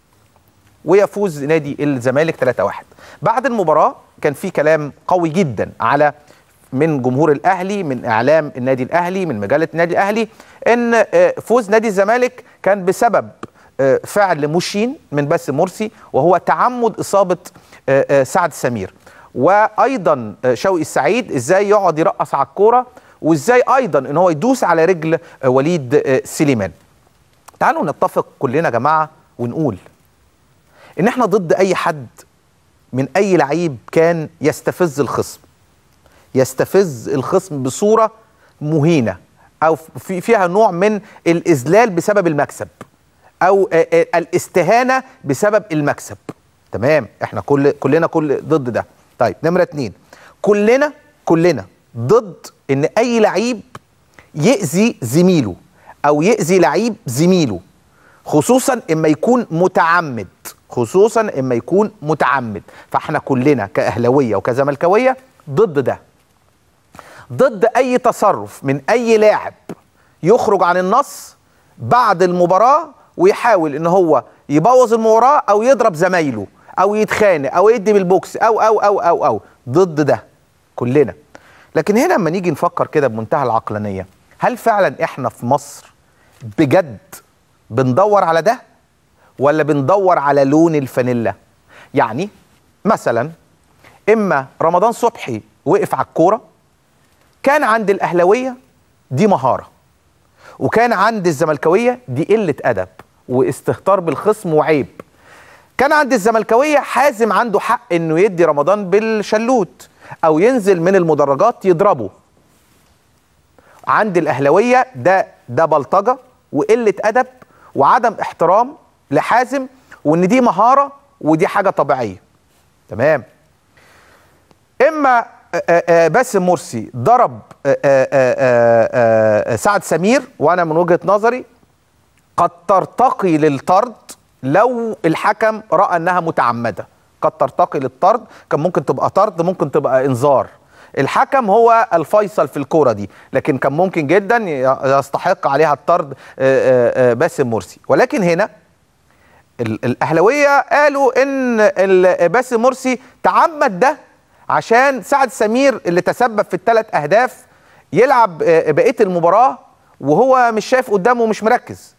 ويفوز نادي الزمالك 3-1 بعد المباراة كان في كلام قوي جدا على من جمهور الاهلي من اعلام النادي الاهلي من مجله النادي الاهلي ان آه، فوز نادي الزمالك كان بسبب آه، فعل مشين من باسم مرسي وهو تعمد اصابه آه، آه، سعد سمير وايضا آه، شوقي السعيد ازاي يقعد يرقص على الكوره وازاي ايضا ان هو يدوس على رجل آه، وليد آه، سليمان تعالوا نتفق كلنا يا جماعه ونقول ان احنا ضد اي حد من اي لعيب كان يستفز الخصم يستفز الخصم بصوره مهينه او في فيها نوع من الاذلال بسبب المكسب او آه، آه، الاستهانه بسبب المكسب تمام احنا كل كلنا كل ضد ده طيب نمره اتنين كلنا كلنا ضد ان اي لعيب يأذي زميله او يأذي لعيب زميله خصوصا اما يكون متعمد خصوصا اما يكون متعمد فاحنا كلنا كاهلاويه وكزملكاويه ضد ده ضد اي تصرف من اي لاعب يخرج عن النص بعد المباراه ويحاول ان هو يبوظ المباراه او يضرب زمايله او يتخانق او يدي بالبوكس او او او او او ضد ده كلنا لكن هنا لما نيجي نفكر كده بمنتهى العقلانيه هل فعلا احنا في مصر بجد بندور على ده ولا بندور على لون الفانيلا يعني مثلا اما رمضان صبحي وقف على الكوره كان عند الاهلاويه دي مهاره وكان عند الزملكاويه دي قله ادب واستهتار بالخصم وعيب كان عند الزملكاويه حازم عنده حق انه يدي رمضان بالشلوت او ينزل من المدرجات يضربه عند الاهلاويه ده ده بلطجه وقله ادب وعدم احترام لحازم وان دي مهاره ودي حاجه طبيعيه تمام اما آه، آه، باسم مرسي ضرب آه، آه، آه، آه، سعد سمير وانا من وجهه نظري قد ترتقي للطرد لو الحكم راى انها متعمده قد ترتقي للطرد كان ممكن تبقى طرد ممكن تبقى انذار الحكم هو الفيصل في الكوره دي لكن كان ممكن جدا ي- يستحق عليها الطرد آه، آه، آه، باسم مرسي ولكن هنا ال- الاهلاويه قالوا ان ال- باسم مرسي تعمد ده عشان سعد سمير اللي تسبب في الثلاث اهداف يلعب آه، بقيه المباراه وهو مش شايف قدامه ومش مركز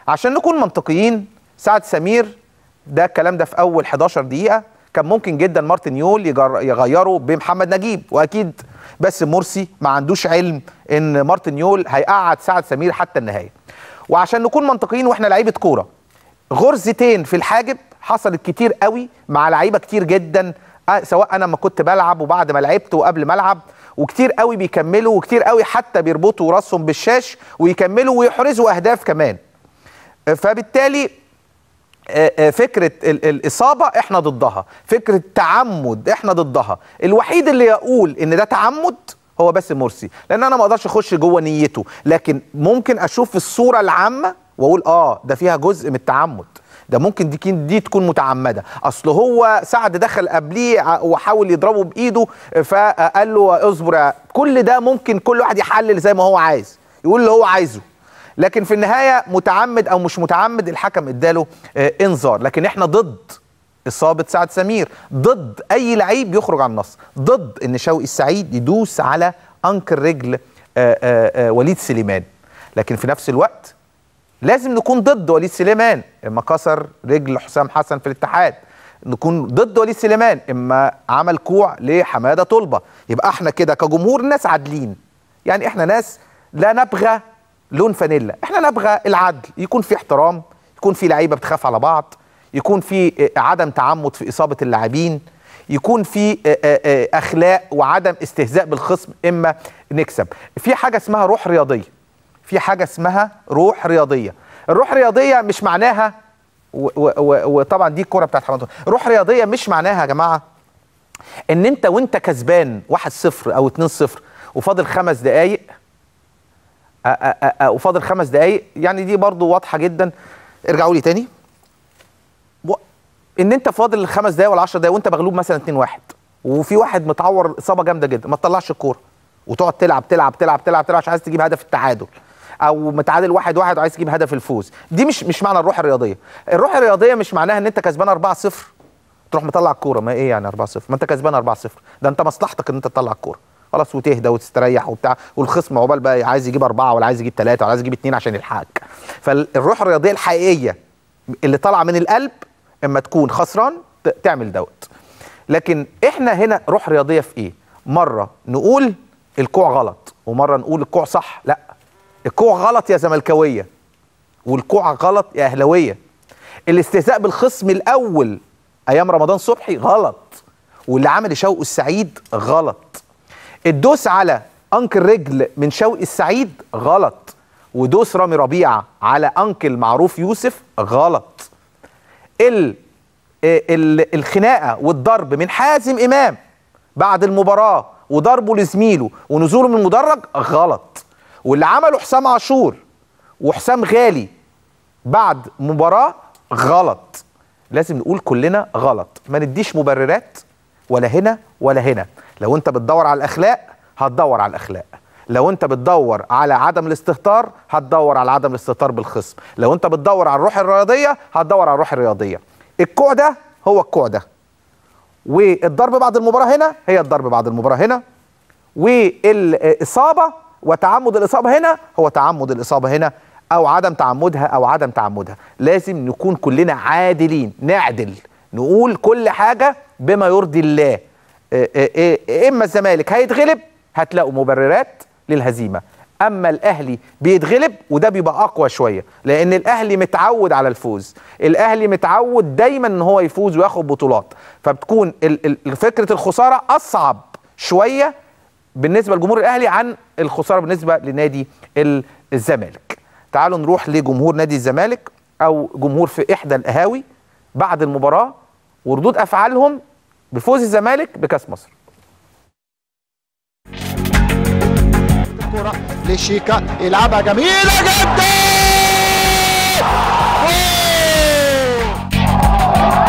عشان نكون منطقيين سعد سمير ده الكلام ده في اول 11 دقيقه كان ممكن جدا مارتن يول يجر- يغيره بمحمد نجيب واكيد بس مرسي ما عندوش علم ان مارتن يول هيقعد سعد سمير حتى النهايه وعشان نكون منطقيين واحنا لعيبه كوره غرزتين في الحاجب حصلت كتير قوي مع لعيبه كتير جدا أه، سواء انا ما كنت بلعب وبعد ما لعبت وقبل ما العب وكتير قوي بيكملوا وكتير قوي حتى بيربطوا راسهم بالشاش ويكملوا ويحرزوا اهداف كمان أه، فبالتالي آه، آه، فكره ال- الاصابه احنا ضدها فكره التعمد احنا ضدها الوحيد اللي يقول ان ده تعمد هو بس مرسي لان انا ما اقدرش اخش جوه نيته لكن ممكن اشوف الصوره العامه واقول اه ده فيها جزء من التعمد ده ممكن دي كين- دي تكون متعمده اصل هو سعد دخل قبليه ع- وحاول يضربه بايده فقال له اصبر يا- كل ده ممكن كل واحد يحلل زي ما هو عايز يقول اللي هو عايزه لكن في النهايه متعمد او مش متعمد الحكم اداله آه انذار لكن احنا ضد اصابه سعد سمير ضد اي لعيب يخرج عن النص ضد ان شوقي السعيد يدوس على انكر رجل آه آه آه وليد سليمان لكن في نفس الوقت لازم نكون ضد وليد سليمان اما كسر رجل حسام حسن في الاتحاد نكون ضد وليد سليمان اما عمل كوع لحماده طلبه يبقى احنا كده كجمهور ناس عادلين يعني احنا ناس لا نبغى لون فانيلا احنا نبغى العدل يكون في احترام يكون في لعيبه بتخاف على بعض يكون في آه، عدم تعمد في اصابه اللاعبين يكون في آه، آه، آه، اخلاق وعدم استهزاء بالخصم اما نكسب في حاجه اسمها روح رياضيه في حاجه اسمها روح رياضيه الروح الرياضيه مش معناها و- و- و- وطبعا دي الكره بتاعت حماد روح رياضيه مش معناها يا جماعه ان انت وانت كسبان 1-0 او 2-0 وفاضل خمس دقائق أ- أ- أ- وفاضل خمس دقائق يعني دي برضو واضحه جدا ارجعوا لي تاني و- ان انت فاضل خمس دقائق ولا 10 دقائق وانت مغلوب مثلا 2-1 وفي واحد متعور اصابه جامده جدا ما تطلعش الكوره وتقعد تلعب تلعب تلعب تلعب تلعب عشان عايز تجيب هدف التعادل او متعادل واحد واحد وعايز تجيب هدف الفوز دي مش مش معنى الروح الرياضيه الروح الرياضيه مش معناها ان انت كسبان 4-0 تروح مطلع الكوره ما ايه يعني 4-0 ما انت كسبان 4-0 ده انت مصلحتك ان انت تطلع الكوره خلاص وتهدى وتستريح وبتاع والخصم عقبال بقى عايز يجيب اربعه ولا عايز يجيب ثلاثه ولا عايز يجيب اثنين عشان يلحقك فالروح الرياضيه الحقيقيه اللي طالعه من القلب اما تكون خسران ت- تعمل دوت لكن احنا هنا روح رياضيه في ايه مره نقول الكوع غلط ومره نقول الكوع صح لا الكوع غلط يا زملكاويه والكوع غلط يا اهلاويه الاستهزاء بالخصم الاول ايام رمضان صبحي غلط واللي عمل شوقي السعيد غلط الدوس على انكل رجل من شوقي السعيد غلط ودوس رامي ربيعه على انكل معروف يوسف غلط ال ال الخناقه والضرب من حازم امام بعد المباراه وضربه لزميله ونزوله من المدرج غلط واللي عمله حسام عاشور وحسام غالي بعد مباراه غلط لازم نقول كلنا غلط ما نديش مبررات ولا هنا ولا هنا لو انت بتدور على الاخلاق هتدور على الاخلاق لو انت بتدور على عدم الاستهتار هتدور على عدم الاستهتار بالخصم لو انت بتدور على الروح الرياضيه هتدور على الروح الرياضيه الكوع ده هو الكوع ده والضرب بعد المباراه هنا هي الضرب بعد المباراه هنا والاصابه وتعمد الاصابه هنا هو تعمد الاصابه هنا او عدم تعمدها او عدم تعمدها لازم نكون كلنا عادلين نعدل نقول كل حاجه بما يرضي الله إيه إيه إيه اما الزمالك هيتغلب هتلاقوا مبررات للهزيمه اما الاهلي بيتغلب وده بيبقى اقوى شويه لان الاهلي متعود على الفوز الاهلي متعود دايما ان هو يفوز وياخد بطولات فبتكون ال- ال- فكره الخساره اصعب شويه بالنسبه لجمهور الاهلي عن الخساره بالنسبه لنادي ال- الزمالك تعالوا نروح لجمهور نادي الزمالك او جمهور في احدى القهاوي بعد المباراه وردود افعالهم بفوز الزمالك بكاس مصر الكرة لشيكا يلعبها جميلة جدا جول!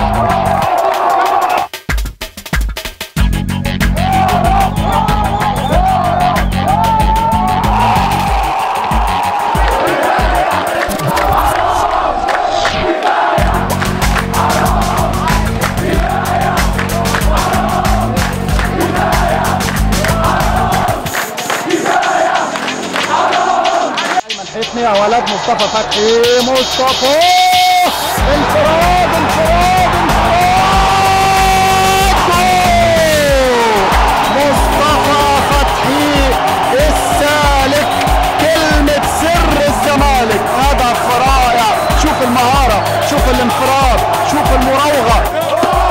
حفني يا ولد مصطفى فتحي مصطفى انفراد انفراد انفراد جول! مصطفى فتحي السالك كلمة سر الزمالك هدف رائع شوف المهارة شوف الانفراد شوف المراوغة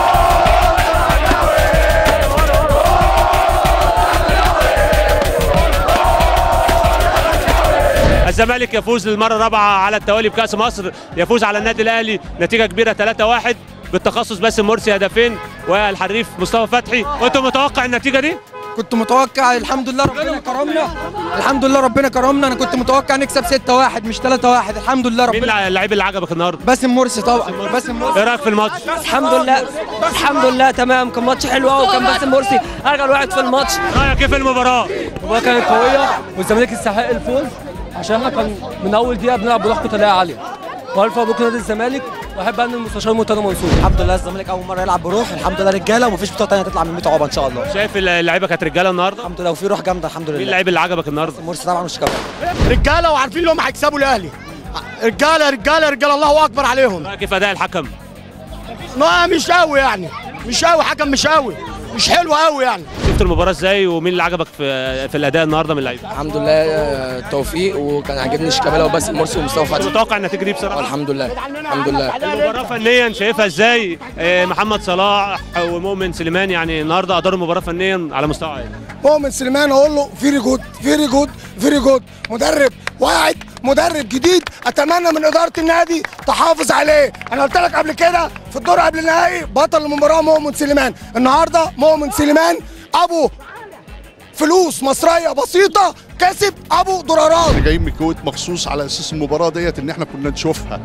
الزمالك يفوز للمره الرابعه على التوالي بكاس مصر يفوز على النادي الاهلي نتيجه كبيره 3-1 بالتخصص باسم مرسي هدفين والحريف مصطفى فتحي وانت متوقع النتيجه دي كنت متوقع الحمد لله ربنا كرمنا الحمد لله ربنا كرمنا انا كنت متوقع نكسب 6-1 مش 3-1 الحمد لله مين ربنا اللعيب اللي عجبك النهارده باسم مرسي طبعا باسم مرسي ايه رايك في الماتش الحمد لله الحمد لله تمام كان ماتش حلو قوي وكان باسم مرسي ارجل واحد في الماتش رايك ايه في المباراه المباراه كانت قويه والزمالك يستحق الفوز عشان احنا كان من اول دقيقه بنلعب بروح قتاليه عاليه والف مبروك نادي الزمالك واحب ان المستشار مرتضى منصور الحمد لله الزمالك اول مره يلعب بروح الحمد لله رجاله ومفيش بطوله ثانيه تطلع من 100 عقبه ان شاء الله شايف اللعيبه كانت رجاله النهارده الحمد لله وفي روح جامده الحمد مين لله اللعيب اللي عجبك النهارده مرسي طبعا مش كمان رجاله وعارفين انهم هيكسبوا الاهلي رجاله رجاله رجاله الله اكبر عليهم رايك إيه في اداء الحكم ما مش قوي يعني مش قوي حكم مش قوي مش حلو قوي يعني شفت المباراه ازاي ومين اللي عجبك في في الاداء النهارده من اللعيبه الحمد لله توفيق وكان عاجبني شيكابالا وباسم مرسي ومصطفى كنت فتحي متوقع النتيجه دي بصراحه الحمد لله الحمد لله المباراه فنيا شايفها ازاي آه، محمد صلاح ومؤمن سليمان يعني النهارده اداروا المباراه فنيا على مستوى عالي مؤمن سليمان اقول له فيري جود فيري جود فيري جود مدرب واعد مدرب جديد اتمنى من اداره النادي تحافظ عليه انا قلت لك قبل كده في الدور قبل النهائي بطل المباراه مؤمن سليمان النهارده مؤمن سليمان ابو فلوس مصريه بسيطه كسب ابو دولارات جايين من الكويت مخصوص على اساس المباراه ديت ان احنا كنا نشوفها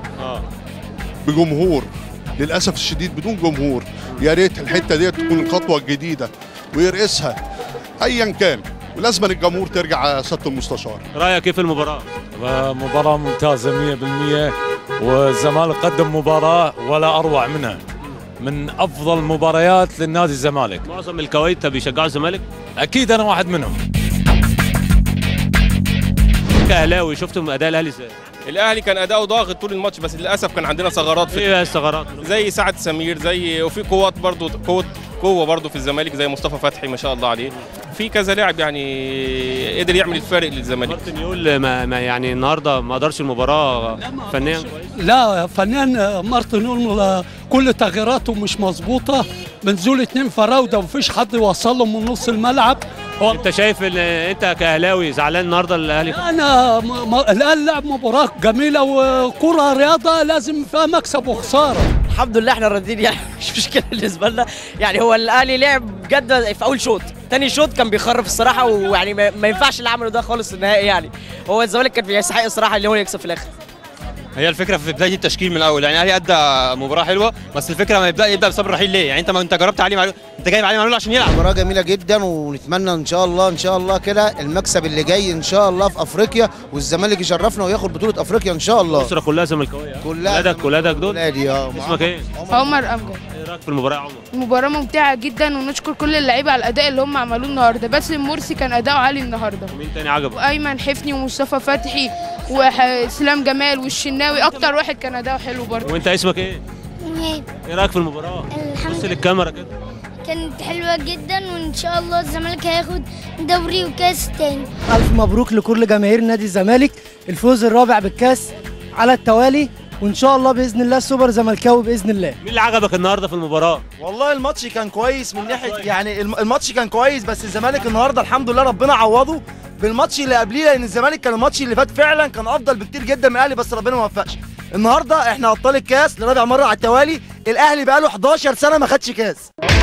بجمهور للاسف الشديد بدون جمهور يا ريت الحته ديت تكون الخطوه الجديده ويرقصها ايا كان ولازم الجمهور ترجع يا سياده المستشار رايك ايه في المباراه مباراة ممتازة 100% والزمالك قدم مباراة ولا أروع منها من أفضل مباريات للنادي الزمالك معظم الكويت بيشجعوا الزمالك أكيد أنا واحد منهم كاهلاوي شفتم اداء الاهلي ازاي الاهلي كان اداؤه ضاغط طول الماتش بس للاسف كان عندنا ثغرات في ايه الثغرات زي سعد سمير زي وفي قوات برضو قوه قوه برضو في الزمالك زي مصطفى فتحي ما شاء الله عليه في كذا لاعب يعني قدر يعمل الفارق للزمالك مارتن يقول ما, ما يعني النهارده ما قدرش المباراه فنيا كويس لا فنان مارتن يقول كل تغييراته مش مظبوطه بنزول اتنين فراوده ومفيش حد يوصلهم من نص الملعب انت شايف ان انت كاهلاوي زعلان النهارده الاهلي انا م- م- الاهلي لعب مباراه جميله وكره رياضه لازم فيها مكسب وخساره الحمد لله احنا راضيين يعني مش مشكله بالنسبه لنا يعني هو الاهلي لعب بجد في اول شوط تاني شوط كان بيخرف الصراحه ويعني ما ما ينفعش اللي عمله ده خالص النهائي يعني هو الزمالك كان بيستحق الصراحه اللي هو يكسب في الاخر هي الفكره في بدايه التشكيل من الاول يعني الاهلي ادى مباراه حلوه بس الفكره ما يبدا يبدا بصبر رحيل ليه يعني انت ما انت جربت علي معلول انت جايب علي معلول عشان يلعب مباراة جميلة جدا ونتمنى ان شاء الله ان شاء الله كده المكسب اللي جاي ان شاء الله في افريقيا والزمالك يشرفنا وياخد بطولة افريقيا ان شاء الله الاسره كلها زملكاويه كلها ولادك ولادك دول ولادي اه اسمك ايه عمر امجد ايه رايك في المباراه يا عمر مباراة ممتعة جدا ونشكر كل اللعيبة على الأداء اللي هم عملوه النهاردة باسم مرسي كان أداؤه عالي النهاردة مين تاني عجبك وأيمن حفني ومصطفى فتحي وإسلام جمال والشناوي أكتر واحد كان أداؤه حلو برضه وانت اسمك ايه مهاب ايه رايك في المباراه الحمد بص للكاميرا كده كانت حلوة جدا وإن شاء الله الزمالك هياخد دوري وكاس تاني ألف مبروك لكل جماهير نادي الزمالك الفوز الرابع بالكاس على التوالي وإن شاء الله بإذن الله سوبر زملكاوي بإذن الله مين اللي عجبك النهارده في المباراه والله الماتش كان كويس من ناحيه يعني الم- الماتش كان كويس بس الزمالك النهارده الحمد لله ربنا عوضه بالماتش اللي قبليه لان الزمالك كان الماتش اللي فات فعلا كان افضل بكتير جدا من الاهلي بس ربنا ما وفقش النهارده احنا ابطال الكاس لرابع مره على التوالي الاهلي بقاله 11 سنه ما خدش كاس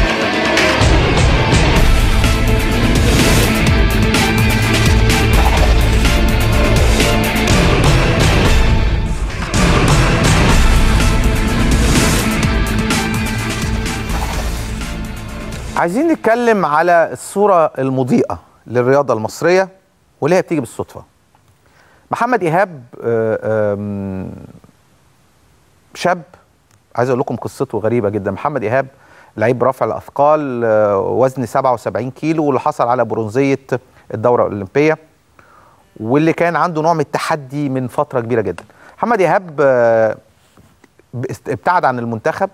عايزين نتكلم على الصورة المضيئة للرياضة المصرية واللي هي بتيجي بالصدفة محمد إيهاب آه، آم، شاب عايز أقول لكم قصته غريبة جدا محمد إيهاب لعيب رفع الأثقال آه، وزن 77 كيلو واللي حصل على برونزية الدورة الأولمبية واللي كان عنده نوع من التحدي من فتره كبيره جدا محمد ايهاب آه، است- ابتعد عن المنتخب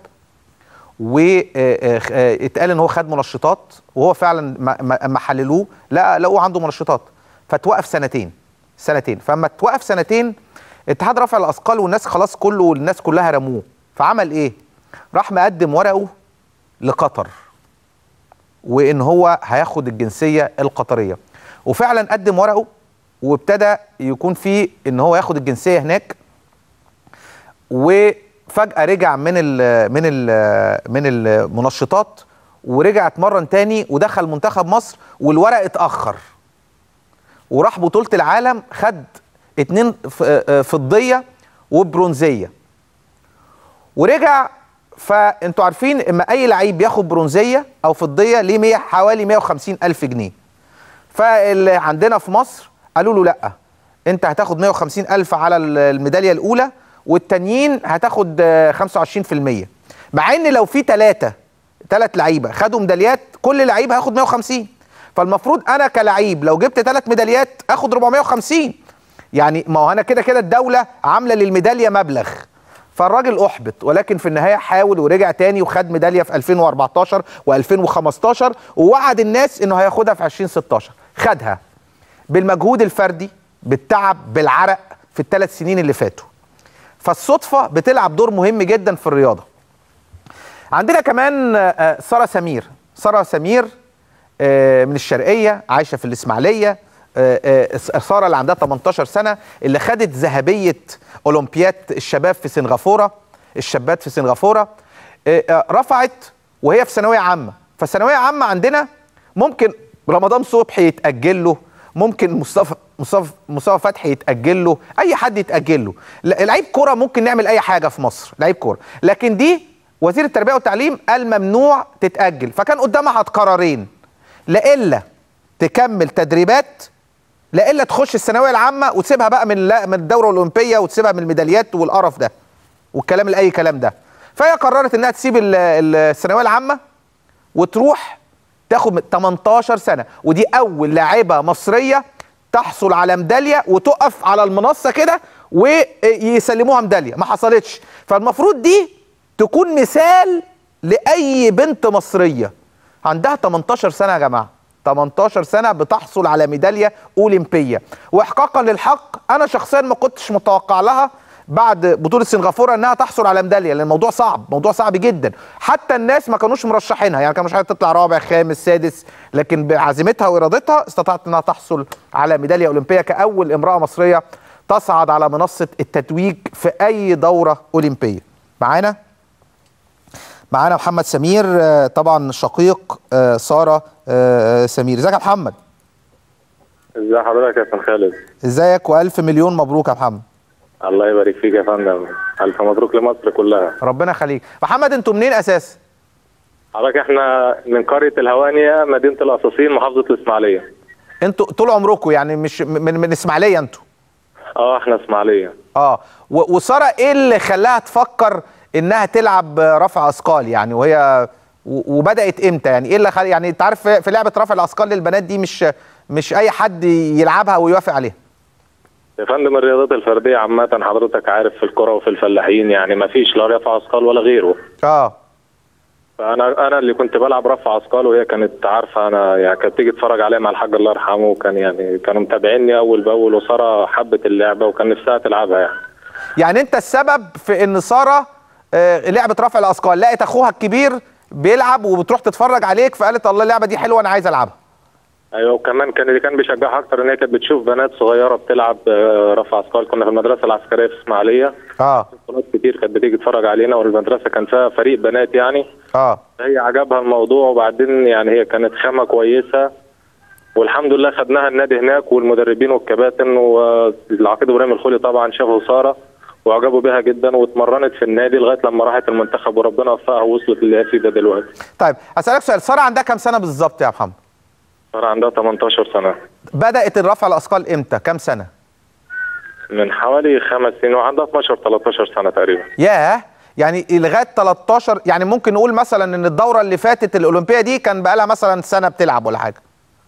واتقال ان هو خد منشطات وهو فعلا ما- ما ما حللوه لا لقوه عنده منشطات فتوقف سنتين سنتين فاما توقف سنتين اتحاد رفع الاثقال والناس خلاص كله والناس كلها رموه فعمل ايه راح مقدم ورقه لقطر وان هو هياخد الجنسيه القطريه وفعلا قدم ورقه وابتدى يكون في ان هو ياخد الجنسيه هناك وفجاه رجع من ال من ال من المنشطات ورجع اتمرن تاني ودخل منتخب مصر والورق اتاخر وراح بطوله العالم خد اتنين ف- آه، فضيه وبرونزيه ورجع فانتوا عارفين اما اي لعيب بياخد برونزيه او فضيه ليه 100 حوالي 150 الف جنيه فاللي عندنا في مصر قالوا له لا انت هتاخد 150 الف على ال- الميداليه الاولى والتانيين هتاخد آه، 25% مع ان لو في ثلاثه ثلاث لعيبه خدوا ميداليات كل لعيب هياخد 150 فالمفروض انا كلعيب لو جبت ثلاث ميداليات اخد 450 يعني ما هو انا كده كده الدوله عامله للميداليه مبلغ فالراجل احبط ولكن في النهايه حاول ورجع تاني وخد ميداليه في 2014 و2015 ووعد الناس انه هياخدها في 2016 خدها بالمجهود الفردي بالتعب بالعرق في الثلاث سنين اللي فاتوا فالصدفه بتلعب دور مهم جدا في الرياضه عندنا كمان آه، ساره سمير ساره سمير آه، من الشرقيه عايشه في الاسماعيليه آه، آه، ساره اللي عندها 18 سنه اللي خدت ذهبيه اولمبياد الشباب في سنغافوره الشابات في سنغافوره آه، آه، رفعت وهي في ثانويه عامه فثانويه عامه عندنا ممكن رمضان صبحي يتاجل له ممكن مصطفى مصطفى مصطفى فتحي يتاجل له اي حد يتاجل له لا- لعيب كوره ممكن نعمل اي حاجه في مصر لعيب كوره لكن دي وزير التربيه والتعليم قال ممنوع تتاجل فكان قدامها قرارين لا الا تكمل تدريبات لا الا تخش الثانويه العامه وتسيبها بقى من لا- من الدوره الاولمبيه وتسيبها من الميداليات والقرف ده والكلام الاي كلام ده فهي قررت انها تسيب ال- ال- الثانويه العامه وتروح تاخد من 18 سنه ودي اول لاعبه مصريه تحصل على ميداليه وتقف على المنصه كده ويسلموها ميداليه ما حصلتش فالمفروض دي تكون مثال لاي بنت مصريه عندها 18 سنه يا جماعه 18 سنه بتحصل على ميداليه اولمبيه واحقاقا للحق انا شخصيا ما كنتش متوقع لها بعد بطوله سنغافوره انها تحصل على ميداليه لان الموضوع صعب موضوع صعب جدا حتى الناس ما كانوش مرشحينها يعني كانوا مش عارف تطلع رابع خامس سادس لكن بعزيمتها وارادتها استطاعت انها تحصل على ميداليه اولمبيه كاول امراه مصريه تصعد على منصه التتويج في اي دوره اولمبيه معانا معانا محمد سمير آه، طبعا شقيق آه، ساره آه، سمير ازيك يا محمد ازي حضرتك يا كابتن خالد ازيك والف مليون مبروك يا محمد الله يبارك فيك يا فندم الف مبروك لمصر كلها ربنا يخليك محمد انتوا منين اساسا حضرتك احنا من قريه الهوانيه مدينه القصاصين محافظه الاسماعيليه انتوا طول عمركم يعني مش من من اسماعيليه انتوا اه احنا اسماعيليه اه و- وساره ايه اللي خلاها تفكر انها تلعب رفع اثقال يعني وهي و- وبدات امتى يعني ايه اللي خل... يعني انت عارف في في لعبه رفع الاثقال للبنات دي مش مش اي حد يلعبها ويوافق عليها يا فندم الرياضات الفرديه عامه حضرتك عارف في الكره وفي الفلاحين يعني ما فيش لا رفع اثقال ولا غيره اه فانا انا اللي كنت بلعب رفع اثقال وهي كانت عارفه انا يعني كانت تيجي تتفرج عليا مع الحاج الله يرحمه وكان يعني كانوا متابعيني اول باول وساره حبت اللعبه وكان نفسها تلعبها يعني يعني انت السبب في ان ساره آه، لعبه رفع الاثقال لقت اخوها الكبير بيلعب وبتروح تتفرج عليك فقالت الله اللعبه دي حلوه انا عايز العبها ايوه وكمان كان اللي كان بيشجعها اكتر ان هي كانت بتشوف بنات صغيره بتلعب آه، رفع اثقال كنا في المدرسه العسكريه في اسماعيليه اه بنات كتير كانت بتيجي تتفرج علينا والمدرسه كان فيها فريق بنات يعني اه هي عجبها الموضوع وبعدين يعني هي كانت خامه كويسه والحمد لله خدناها النادي هناك والمدربين والكباتن والعقيد ابراهيم الخولي طبعا شافوا ساره واعجبوا بها جدا واتمرنت في النادي لغايه لما راحت المنتخب وربنا وفقها ووصلت اللي هي فيه ده دلوقتي طيب اسالك سؤال ساره عندها كام سنه بالظبط يا محمد ساره عندها 18 سنه بدات الرفع الاثقال امتى كام سنه من حوالي خمس سنين وعندها 12 13 سنه تقريبا ياه يعني لغايه 13 يعني ممكن نقول مثلا ان الدوره اللي فاتت الاولمبيه دي كان بقى لها مثلا سنه بتلعب ولا حاجه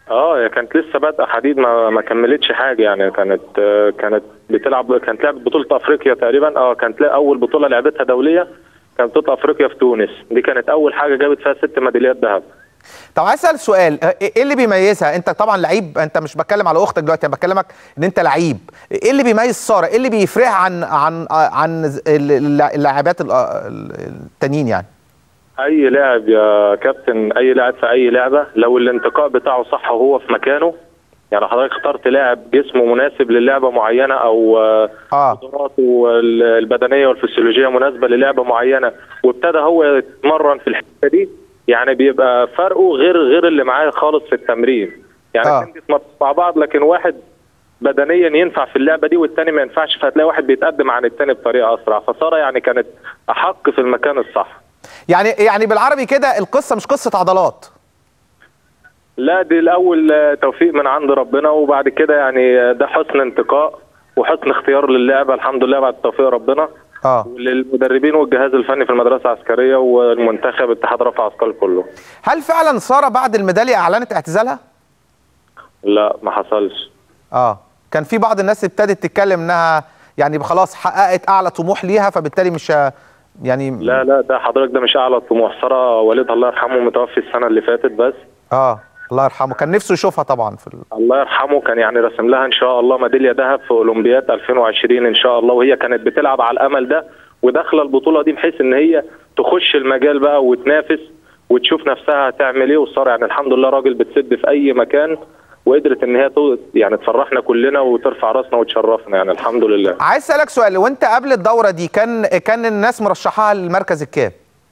اه هي كانت لسه بادئه حديد ما ما كملتش حاجه يعني كانت آه، كانت بتلعب كانت لعبت بطوله افريقيا تقريبا اه كانت لا- اول بطوله لعبتها دوليه كانت بطوله افريقيا في تونس دي كانت اول حاجه جابت فيها ست ميداليات ذهب طب عايز اسال سؤال آه، ايه اللي بيميزها انت طبعا لعيب انت مش بتكلم على اختك دلوقتي انا بكلمك ان انت لعيب ايه اللي بيميز ساره ايه اللي بيفرقها عن عن آه، عن ال- الل- اللاعبات ال- ال- التانيين يعني اي لاعب يا كابتن اي لاعب في اي لعبه لو الانتقاء بتاعه صح وهو في مكانه يعني حضرتك اخترت لاعب جسمه مناسب للعبه معينه او اه قدراته ال- البدنيه والفسيولوجيه مناسبه للعبه معينه وابتدى هو يتمرن في الحته دي يعني بيبقى فرقه غير غير اللي معاه خالص في التمرين يعني آه. آه. بيتمرن مع بعض لكن واحد بدنيا ينفع في اللعبه دي والتاني ما ينفعش فهتلاقي واحد بيتقدم عن التاني بطريقه اسرع فساره يعني كانت احق في المكان الصح يعني يعني بالعربي كده القصه مش قصه عضلات لا دي الاول آه، توفيق من عند ربنا وبعد كده يعني آه، ده حسن انتقاء وحسن اختيار للعبه الحمد لله بعد توفيق ربنا اه للمدربين والجهاز الفني في المدرسه العسكريه والمنتخب اتحاد رفع اثقال كله هل فعلا ساره بعد الميداليه اعلنت اعتزالها لا ما حصلش اه كان في بعض الناس ابتدت تتكلم انها يعني خلاص حققت اعلى طموح ليها فبالتالي مش ه- يعني لا لا ده حضرتك ده مش اعلى الطموح ساره والدها الله يرحمه متوفي السنه اللي فاتت بس اه الله يرحمه كان نفسه يشوفها طبعا في ال... الله يرحمه كان يعني رسم لها ان شاء الله ميداليه ذهب في اولمبياد 2020 ان شاء الله وهي كانت بتلعب على الامل ده وداخله البطوله دي بحيث ان هي تخش المجال بقى وتنافس وتشوف نفسها هتعمل ايه وصار يعني الحمد لله راجل بتسد في اي مكان وقدرت ان هي تو- يعني تفرحنا كلنا وترفع راسنا وتشرفنا يعني الحمد لله عايز اسالك سؤال وانت قبل الدوره دي كان كان الناس مرشحاها للمركز الكام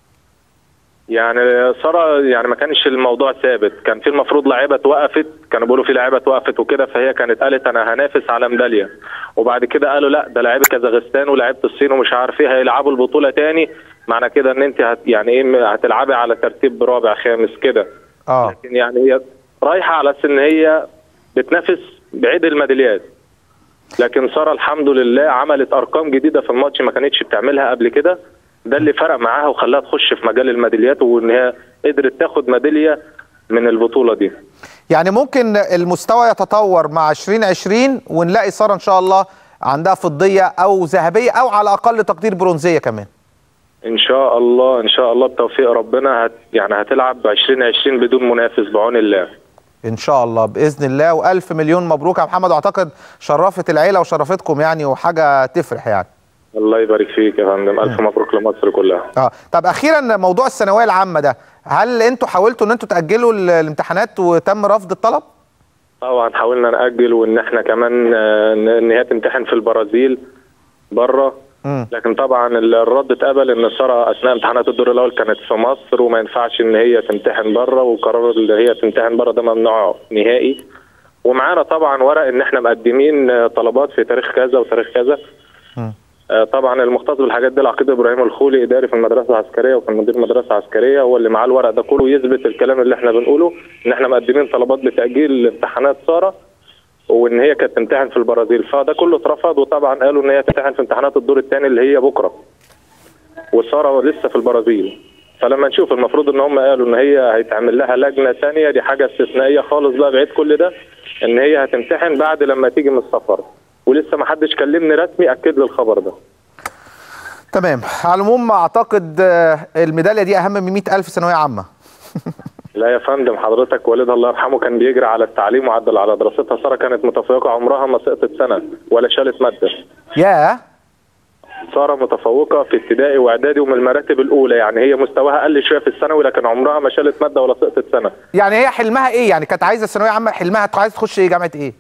يعني ساره يعني ما كانش الموضوع ثابت كان في المفروض لعيبه توقفت كانوا بيقولوا في لعيبه توقفت وكده فهي كانت قالت انا هنافس على ميداليه وبعد كده قالوا لا ده لعيبه كازاخستان ولعيبه الصين ومش عارف ايه هيلعبوا البطوله تاني معنى كده ان انت هت يعني ايه هتلعبي على ترتيب رابع خامس كده اه لكن يعني هي رايحه على اساس ان هي بتنافس بعيد الميداليات لكن ساره الحمد لله عملت ارقام جديده في الماتش ما كانتش بتعملها قبل كده ده اللي فرق معاها وخلاها تخش في مجال الميداليات وان هي قدرت تاخد ميداليه من البطوله دي يعني ممكن المستوى يتطور مع 2020 ونلاقي ساره ان شاء الله عندها فضيه او ذهبيه او على اقل تقدير برونزيه كمان ان شاء الله ان شاء الله بتوفيق ربنا هت يعني هتلعب 2020 بدون منافس بعون الله ان شاء الله باذن الله والف مليون مبروك يا محمد واعتقد شرفت العيله وشرفتكم يعني وحاجه تفرح يعني الله يبارك فيك يا فندم الف مبروك لمصر كلها اه طب اخيرا موضوع الثانويه العامه ده هل انتوا حاولتوا ان انتوا تاجلوا ال- الامتحانات وتم رفض الطلب طبعا حاولنا ناجل وان احنا كمان آه، ان هي تمتحن في البرازيل بره مم. لكن طبعا الرد اتقبل ان ساره اثناء امتحانات الدور الاول كانت في مصر وما ينفعش ان هي تمتحن بره وقرار اللي هي تمتحن بره ده ممنوع نهائي ومعانا طبعا ورق ان احنا مقدمين آه، طلبات في تاريخ كذا وتاريخ كذا آه، طبعا المختص بالحاجات دي العقيد ابراهيم الخولي اداري في المدرسه العسكريه وكان مدير مدرسه عسكريه هو اللي معاه الورق ده كله يثبت الكلام اللي احنا بنقوله ان احنا مقدمين طلبات بتاجيل امتحانات ساره وان هي كانت تمتحن في البرازيل فده كله اترفض وطبعا قالوا ان هي تمتحن في امتحانات الدور الثاني اللي هي بكره وساره لسه في البرازيل فلما نشوف المفروض ان هم قالوا ان هي هيتعمل لها لجنه ثانيه دي حاجه استثنائيه خالص بقى بعيد كل ده ان هي هتمتحن بعد لما تيجي من السفر ولسه ما حدش كلمني رسمي اكد لي الخبر ده تمام على العموم اعتقد آه، الميداليه دي اهم من 100000 ثانويه عامه لا يا فندم حضرتك والدها الله يرحمه كان بيجري على التعليم وعدل على دراستها ساره كانت متفوقه عمرها ما سقطت سنه ولا شالت ماده ياه ساره متفوقه في ابتدائي واعدادي ومن المراتب الاولى يعني هي مستواها قل شويه في الثانوي لكن عمرها ما شالت ماده ولا سقطت سنه يعني هي حلمها ايه يعني كانت عايزه ثانويه عامه حلمها عايزه تخش ايه جامعه ايه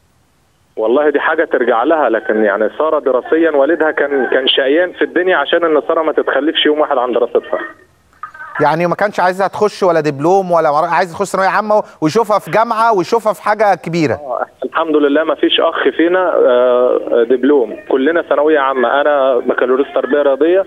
والله دي حاجه ترجع لها لكن يعني ساره دراسيا والدها كان كان شقيان في الدنيا عشان ان ساره ما تتخلفش يوم واحد عن دراستها يعني ما كانش عايزها تخش ولا دبلوم ولا معر- عايز تخش ثانويه عامه ويشوفها في جامعه ويشوفها في حاجه كبيره الحمد لله ما فيش اخ فينا آه، دبلوم كلنا ثانويه عامه انا بكالوريوس تربيه رياضيه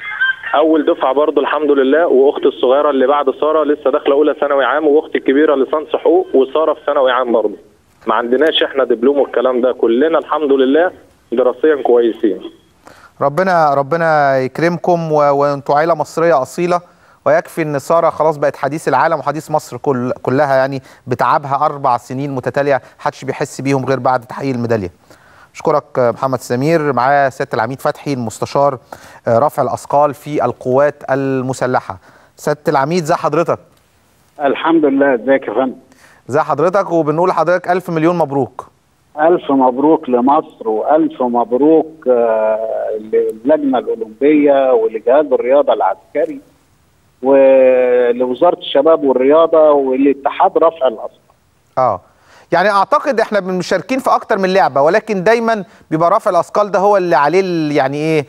اول دفعه برضه الحمد لله واختي الصغيره اللي بعد ساره لسه داخله اولى ثانوي عام واختي الكبيره لسانس حقوق وساره في ثانوي عام برضه ما عندناش احنا دبلوم والكلام ده كلنا الحمد لله دراسيا كويسين ربنا ربنا يكرمكم و- وانتوا عيله مصريه اصيله ويكفي ان ساره خلاص بقت حديث العالم وحديث مصر كل كلها يعني بتعبها اربع سنين متتاليه محدش بيحس بيهم غير بعد تحقيق الميداليه اشكرك محمد سمير معاه سياده العميد فتحي المستشار رفع الاثقال في القوات المسلحه سياده العميد زي حضرتك الحمد لله ازيك يا فندم زي حضرتك وبنقول لحضرتك الف مليون مبروك الف مبروك لمصر والف مبروك آه، للجنه الاولمبيه ولجهاز الرياضه العسكري ولوزاره الشباب والرياضه ولاتحاد رفع الاثقال اه يعني اعتقد احنا مشاركين في اكتر من لعبه ولكن دايما بيبقى رفع الاثقال ده هو اللي عليه ال- يعني ايه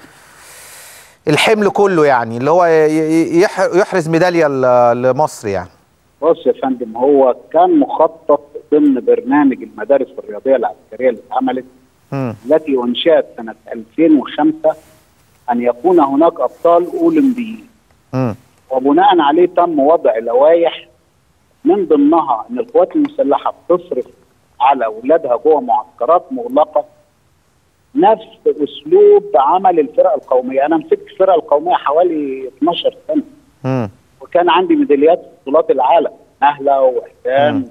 الحمل كله يعني اللي هو ي- ي- يح- يحرز ميداليه ل- لمصر يعني بص يا فندم هو كان مخطط ضمن برنامج المدارس الرياضيه العسكريه اللي اتعملت مم. التي انشئت سنه 2005 ان يكون هناك ابطال اولمبيين مم. وبناء عليه تم وضع لوائح من ضمنها ان القوات المسلحه بتصرف على اولادها جوه معسكرات مغلقه نفس اسلوب عمل الفرق القوميه، انا مسكت الفرق القوميه حوالي 12 سنه مم. وكان عندي ميداليات في بطولات العالم نهله وحسام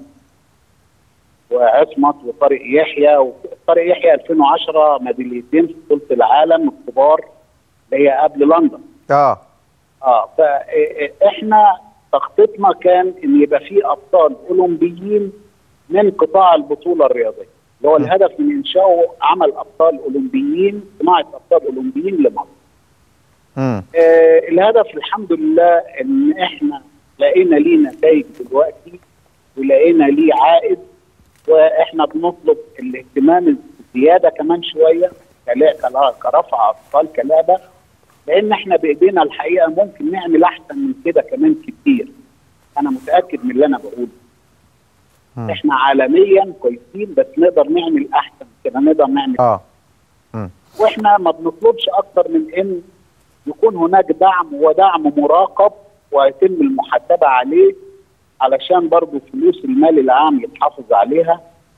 وعصمت وطارق يحيى وطارق يحيى 2010 ميداليتين في بطوله العالم الكبار اللي هي قبل لندن اه اه فاحنا تخطيطنا كان ان يبقى في ابطال اولمبيين من قطاع البطوله الرياضيه اللي هو الهدف من انشائه عمل ابطال اولمبيين صناعه ابطال اولمبيين لمصر مم. آه الهدف الحمد لله ان احنا لقينا ليه نتائج دلوقتي ولقينا ليه عائد واحنا بنطلب الاهتمام الزياده كمان شويه كلا- كلا- كرفع اثقال كلعبه لان احنا بايدينا الحقيقه ممكن نعمل احسن من كده كمان كتير انا متاكد من اللي انا بقوله مم. احنا عالميا كويسين بس نقدر نعمل احسن من كده نقدر نعمل اه واحنا ما بنطلبش اكتر من ان يكون هناك دعم ودعم مراقب ويتم المحاسبه عليه علشان برضو فلوس المال العام يتحافظ عليها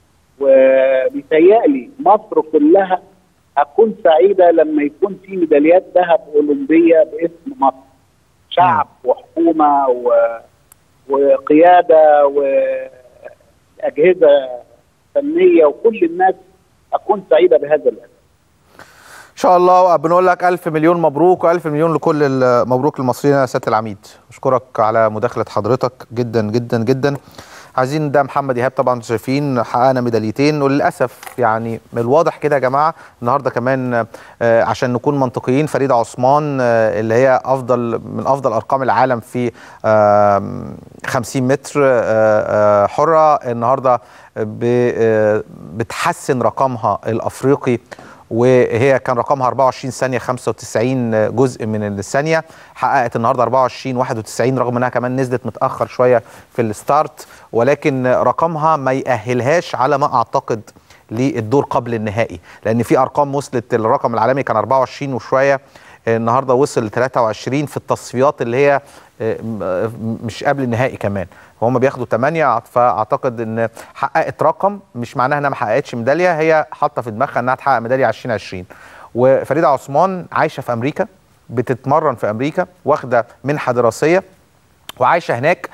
وبيتهيألي مصر كلها هتكون سعيده لما يكون في ميداليات ذهب اولمبيه باسم مصر شعب وحكومه و... وقياده واجهزه فنيه وكل الناس هتكون سعيده بهذا الهدف ان شاء الله بنقول لك الف مليون مبروك والف مليون لكل ال- مبروك للمصريين يا سياده العميد اشكرك على مداخله حضرتك جدا جدا جدا عايزين ده محمد ايهاب طبعا انتوا شايفين حققنا ميداليتين وللاسف يعني من الواضح كده يا جماعه النهارده كمان آه، عشان نكون منطقيين فريده عثمان آه، اللي هي افضل من افضل ارقام العالم في آم، 50 متر آه، آه، حره النهارده ب- آه، بتحسن رقمها الافريقي وهي كان رقمها 24 ثانيه 95 جزء من الثانيه حققت النهارده 24 91 رغم انها كمان نزلت متاخر شويه في الستارت ولكن رقمها ما يأهلهاش على ما اعتقد للدور قبل النهائي لان في ارقام وصلت الرقم العالمي كان 24 وشويه النهارده وصل ل 23 في التصفيات اللي هي آه، م- مش قبل النهائي كمان هم بياخدوا 8 فاعتقد ان حققت رقم مش معناها انها ما حققتش ميداليه هي حاطه في دماغها انها تحقق ميداليه 2020 وفريده عثمان عايشه في امريكا بتتمرن في امريكا واخده منحه دراسيه وعايشه هناك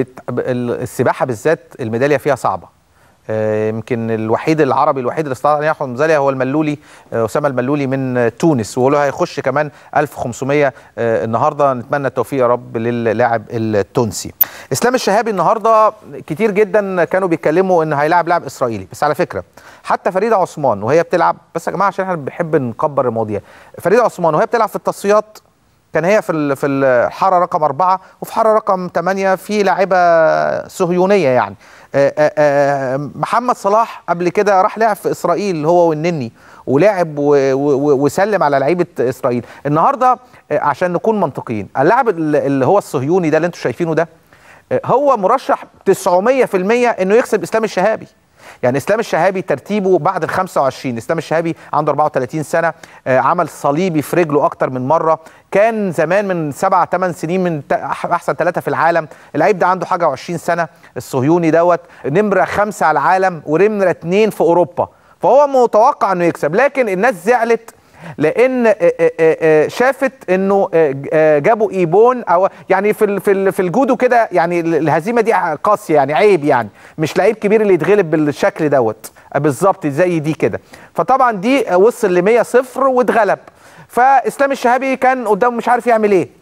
فالسباحه بالذات الميداليه فيها صعبه آه، يمكن الوحيد العربي الوحيد اللي استطاع ان ياخد ميداليه هو الملولي آه، اسامه الملولي من آه، تونس وهو هيخش كمان 1500 آه، النهارده نتمنى التوفيق يا رب للاعب التونسي اسلام الشهابي النهارده كتير جدا كانوا بيتكلموا ان هيلاعب لاعب اسرائيلي بس على فكره حتى فريده عثمان وهي بتلعب بس يا جماعه عشان احنا بنحب نكبر المواضيع فريده عثمان وهي بتلعب في التصفيات كان هي في ال- في الحاره رقم أربعة وفي حاره رقم ثمانية في لاعبه صهيونيه يعني آه، آه، آه، محمد صلاح قبل كده راح لعب في اسرائيل هو والنني ولعب و- و- وسلم على لعيبه اسرائيل النهارده آه، عشان نكون منطقيين اللاعب ال- اللي هو الصهيوني ده اللي انتم شايفينه ده آه، هو مرشح 900% انه يكسب اسلام الشهابي يعني اسلام الشهابي ترتيبه بعد ال 25 اسلام الشهابي عنده 34 سنه آه، عمل صليبي في رجله اكتر من مره كان زمان من سبع ثمان سنين من تا- أح- احسن ثلاثه في العالم اللعيب ده عنده حاجه و20 سنه الصهيوني دوت نمره خمسه على العالم ونمره اثنين في اوروبا فهو متوقع انه يكسب لكن الناس زعلت لان آه، آه، آه، شافت انه آه، آه، جابوا ايبون او يعني في ال- في ال- في الجودو كده يعني ال- الهزيمه دي قاسيه يعني عيب يعني مش لعيب كبير اللي يتغلب بالشكل دوت آه، بالظبط زي دي كده فطبعا دي آه، وصل ل 100 صفر واتغلب فاسلام الشهابي كان قدامه مش عارف يعمل ايه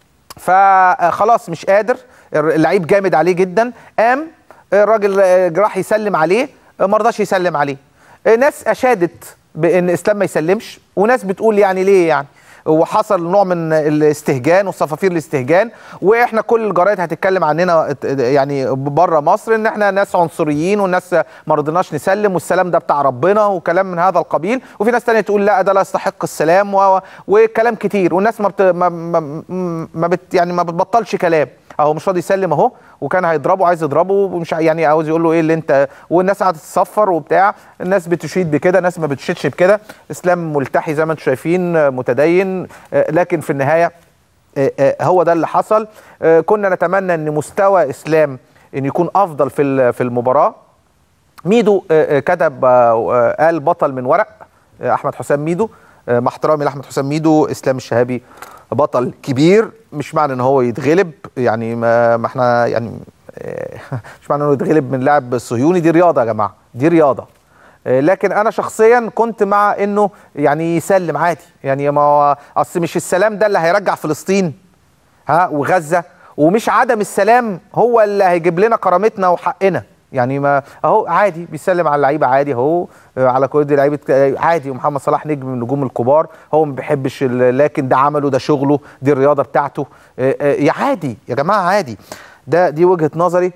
فخلاص مش قادر اللعيب جامد عليه جدا قام الراجل آه، راح يسلم عليه آه، ما رضاش يسلم عليه آه، ناس اشادت بان اسلام ما يسلمش وناس بتقول يعني ليه يعني وحصل نوع من الاستهجان وصفافير الاستهجان واحنا كل الجرايد هتتكلم عننا يعني بره مصر ان احنا ناس عنصريين والناس ما رضيناش نسلم والسلام ده بتاع ربنا وكلام من هذا القبيل وفي ناس تانية تقول لا ده لا يستحق السلام و... وكلام كتير والناس ما بت... ما, ما... ما بت... يعني ما بتبطلش كلام اهو مش راضي يسلم اهو وكان هيضربه عايز يضربه ومش يعني عاوز يقول له ايه اللي انت والناس قاعده تتصفر وبتاع الناس بتشيد بكده ناس ما بتشيدش بكده اسلام ملتحي زي ما انتم شايفين آه، متدين آه، لكن في النهايه آه، آه، هو ده اللي حصل آه، كنا نتمنى ان مستوى اسلام ان يكون افضل في ال- في المباراه ميدو آه، آه، كتب آه، آه، قال بطل من ورق آه، احمد حسام ميدو آه، مع احترامي لاحمد حسام ميدو اسلام الشهابي بطل كبير مش معنى ان هو يتغلب يعني ما, ما احنا يعني آه، مش معنى انه يتغلب من لاعب صهيوني دي رياضه يا جماعه دي رياضه آه، لكن انا شخصيا كنت مع انه يعني يسلم عادي يعني ما هو اصل مش السلام ده اللي هيرجع فلسطين ها وغزه ومش عدم السلام هو اللي هيجيب لنا كرامتنا وحقنا يعني ما اهو عادي بيسلم على اللعيبه عادي اهو آه، على كل دي لعيبه آه، عادي ومحمد صلاح نجم من النجوم الكبار هو ما بيحبش ال- لكن ده عمله ده شغله دي الرياضه بتاعته آه، آه، يا عادي يا جماعه عادي ده دي وجهه نظري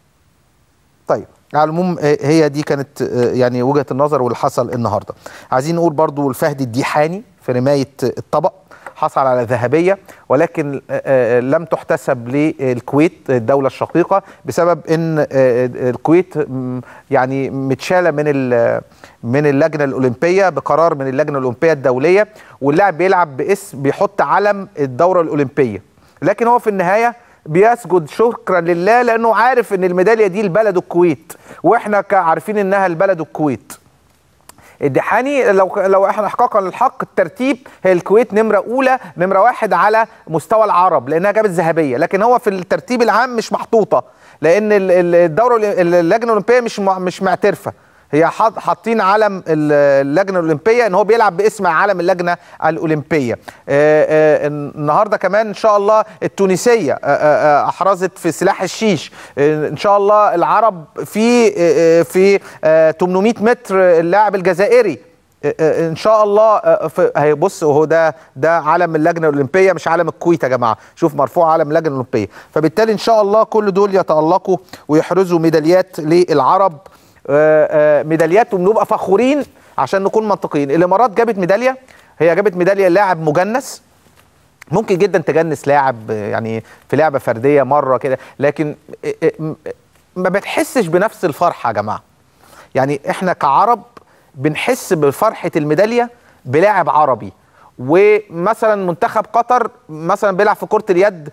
طيب على العموم آه، هي دي كانت آه، يعني وجهه النظر واللي حصل النهارده عايزين نقول برضو الفهد الديحاني في رمايه الطبق حصل على ذهبيه ولكن آه، آه، لم تحتسب للكويت الدوله الشقيقه بسبب ان آه، الكويت م، يعني متشاله من ال- من اللجنه الاولمبيه بقرار من اللجنه الاولمبيه الدوليه واللاعب بيلعب باسم بيحط علم الدوره الاولمبيه لكن هو في النهايه بيسجد شكرا لله لانه عارف ان الميداليه دي لبلد الكويت واحنا كا- عارفين انها لبلد الكويت الدحاني لو لو احنا احقاقا للحق الترتيب هي الكويت نمره اولى نمره واحد على مستوى العرب لانها جابت ذهبيه لكن هو في الترتيب العام مش محطوطه لان ال- ال- الدوره الأولي- اللجنه الاولمبيه مش مع- مش معترفه هي حاط- حاطين علم ال- اللجنه الاولمبيه ان هو بيلعب باسم علم اللجنه الاولمبيه آه، آه، النهارده كمان ان شاء الله التونسيه آه، آه، آه، احرزت في سلاح الشيش آه، ان شاء الله العرب في آه، آه، في آه، 800 متر اللاعب الجزائري آه، آه، ان شاء الله آه، في- هي بص وهو ده ده علم اللجنه الاولمبيه مش علم الكويت يا جماعه شوف مرفوع علم اللجنه الاولمبيه فبالتالي ان شاء الله كل دول يتالقوا ويحرزوا ميداليات للعرب آه، آه، ميداليات وبنبقى فخورين عشان نكون منطقيين الامارات جابت ميداليه هي جابت ميداليه لاعب مجنس ممكن جدا تجنس لاعب آه، يعني في لعبه فرديه مره كده لكن آه، آه، م- ما بتحسش بنفس الفرحه يا جماعه يعني احنا كعرب بنحس بفرحه الميداليه بلاعب عربي ومثلا منتخب قطر مثلا بيلعب في كره اليد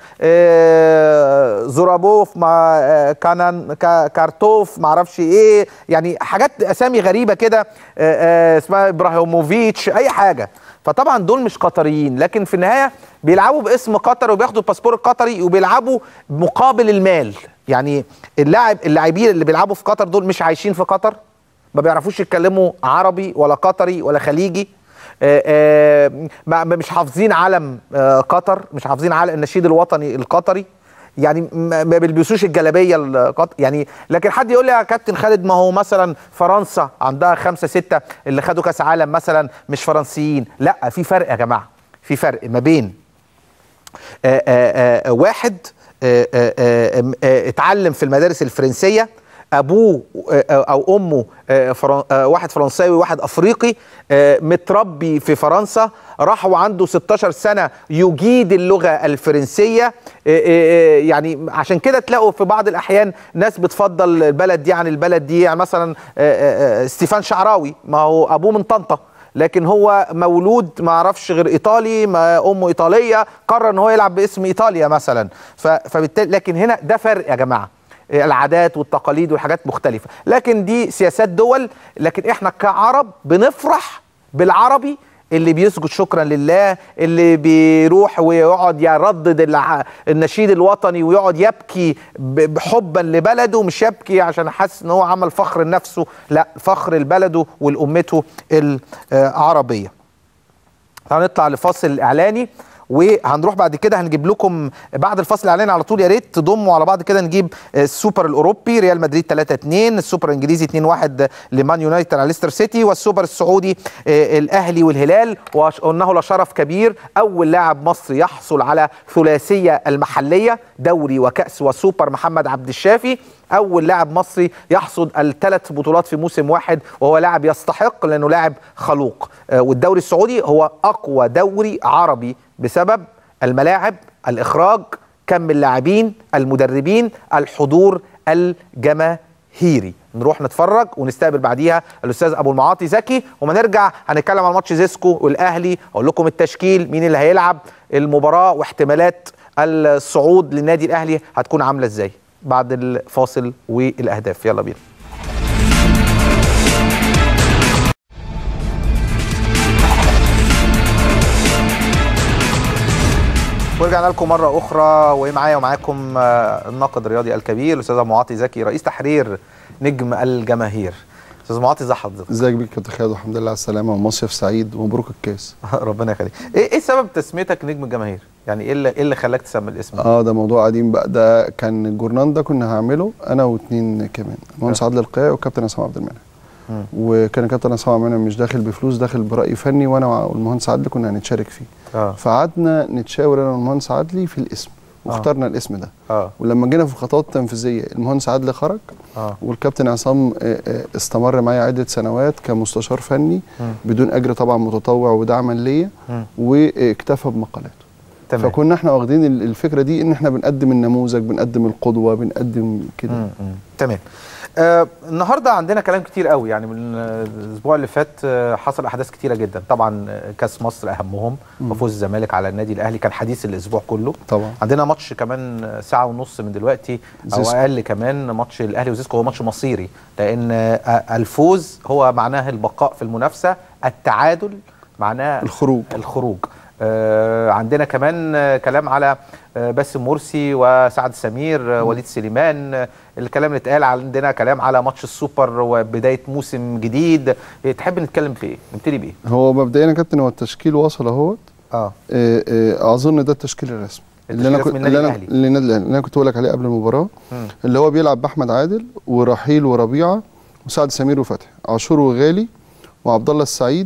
آه، زورابوف مع آه، كانان كا- كارتوف ما اعرفش ايه يعني حاجات اسامي غريبه كده آه، آه، اسمها ابراهيموفيتش اي حاجه فطبعا دول مش قطريين لكن في النهايه بيلعبوا باسم قطر وبياخدوا الباسبور القطري وبيلعبوا مقابل المال يعني اللاعب اللاعبين اللي بيلعبوا في قطر دول مش عايشين في قطر ما بيعرفوش يتكلموا عربي ولا قطري ولا خليجي آه، آه، ما- ما- مش حافظين علم آه، قطر مش حافظين علم النشيد الوطني القطري يعني ما ما بيلبسوش الجلابيه القط... يعني لكن حد يقول لي يا كابتن خالد ما هو مثلا فرنسا عندها خمسه سته اللي خدوا كاس عالم مثلا مش فرنسيين لا في فرق يا جماعه في فرق ما بين آه، آه، آه، واحد آه، آه، آه، آه، اتعلم في المدارس الفرنسيه ابوه آه، آه، او امه آه، فرن- آه، واحد فرنساوي وواحد افريقي آه، متربي في فرنسا راح وعنده 16 سنه يجيد اللغه الفرنسيه آه، آه، آه، يعني عشان كده تلاقوا في بعض الاحيان ناس بتفضل البلد دي عن البلد دي يعني مثلا آه، آه، آه، ستيفان شعراوي ما هو ابوه من طنطا لكن هو مولود ما اعرفش غير ايطالي ما امه ايطاليه قرر ان هو يلعب باسم ايطاليا مثلا ف- فبالتالي لكن هنا ده فرق يا جماعه العادات والتقاليد والحاجات مختلفه لكن دي سياسات دول لكن احنا كعرب بنفرح بالعربي اللي بيسجد شكرا لله اللي بيروح ويقعد يردد الع- النشيد الوطني ويقعد يبكي ب- بحبا لبلده مش يبكي عشان حاسس ان هو عمل فخر لنفسه لا فخر لبلده ولامته العربيه هنطلع لفاصل اعلاني وهنروح بعد كده هنجيب لكم بعد الفصل الاعلاني على طول يا ريت تضموا على بعض كده نجيب السوبر الاوروبي ريال مدريد 3 2 السوبر الانجليزي 2 1 لمان يونايتد على ليستر سيتي والسوبر السعودي آه، الاهلي والهلال وانه لشرف كبير اول لاعب مصري يحصل على ثلاثيه المحليه دوري وكاس وسوبر محمد عبد الشافي اول لاعب مصري يحصد الثلاث بطولات في موسم واحد وهو لاعب يستحق لانه لاعب خلوق آه، والدوري السعودي هو اقوى دوري عربي بسبب الملاعب الاخراج كم اللاعبين المدربين الحضور الجماهيري نروح نتفرج ونستقبل بعديها الاستاذ ابو المعاطي زكي وما نرجع هنتكلم عن ماتش زيسكو والاهلي اقول لكم التشكيل مين اللي هيلعب المباراه واحتمالات الصعود للنادي الاهلي هتكون عامله ازاي بعد الفاصل والاهداف يلا بينا ورجعنا لكم مرة أخرى ومعايا ومعاكم آه، الناقد الرياضي الكبير الأستاذ أبو معاطي زكي رئيس تحرير نجم الجماهير أستاذ معاطي ازي حضرتك؟ ازيك بيك يا كابتن خالد والحمد لله على السلامه ومصيف سعيد ومبروك الكاس ربنا يخليك إيه إيه سبب تسميتك نجم الجماهير؟ يعني إيه اللي, إيه اللي خلاك تسمي الاسم ده؟ اه ده موضوع قديم بقى ده كان الجورنال ده كنا هعمله انا واتنين كمان المهندس عادل القيعي والكابتن عصام عبد المنعم مم. وكان الكابتن عصام عبد المنعم مش داخل بفلوس داخل براي فني وانا والمهندس عادل كنا هنتشارك فيه آه. فقعدنا نتشاور انا والمهندس عادلي في الاسم واخترنا الاسم ده آه. ولما جينا في الخطوات التنفيذيه المهندس عادل خرج آه. والكابتن عصام آه، آه، استمر معايا عده سنوات كمستشار فني مم. بدون اجر طبعا متطوع ودعما ليا مم. واكتفى بمقالاته تمام. فكنا احنا واخدين ال- الفكره دي ان احنا بنقدم النموذج بنقدم القدوه بنقدم كده مم. مم. تمام آه النهارده عندنا كلام كتير قوي يعني من آه، الاسبوع اللي فات آه حصل احداث كتيره جدا طبعا آه، كاس مصر اهمهم مم. وفوز الزمالك على النادي الاهلي كان حديث الاسبوع كله طبعا عندنا ماتش كمان آه، ساعه ونص من دلوقتي او زيسكو. اقل كمان ماتش الاهلي وزيسكو هو ماتش مصيري لان آه، الفوز هو معناه البقاء في المنافسه التعادل معناه الخروج الخروج آه عندنا كمان آه كلام على آه باسم مرسي وسعد سمير آه وليد سليمان آه الكلام اللي اتقال عندنا كلام على ماتش السوبر وبدايه موسم جديد آه تحب نتكلم في ايه نبتدي بايه هو مبدئيا يا كابتن هو التشكيل وصل اهوت اه آه، آه، اظن ده التشكيل الرسمي اللي انا التشكيل كنت الرسمي اللي للنادي انا اللي النادي الأهلي، اللي انا كنت بقول لك عليه قبل المباراه مم. اللي هو بيلعب باحمد عادل ورحيل وربيعه وسعد سمير وفتحي عاشور وغالي وعبد الله السعيد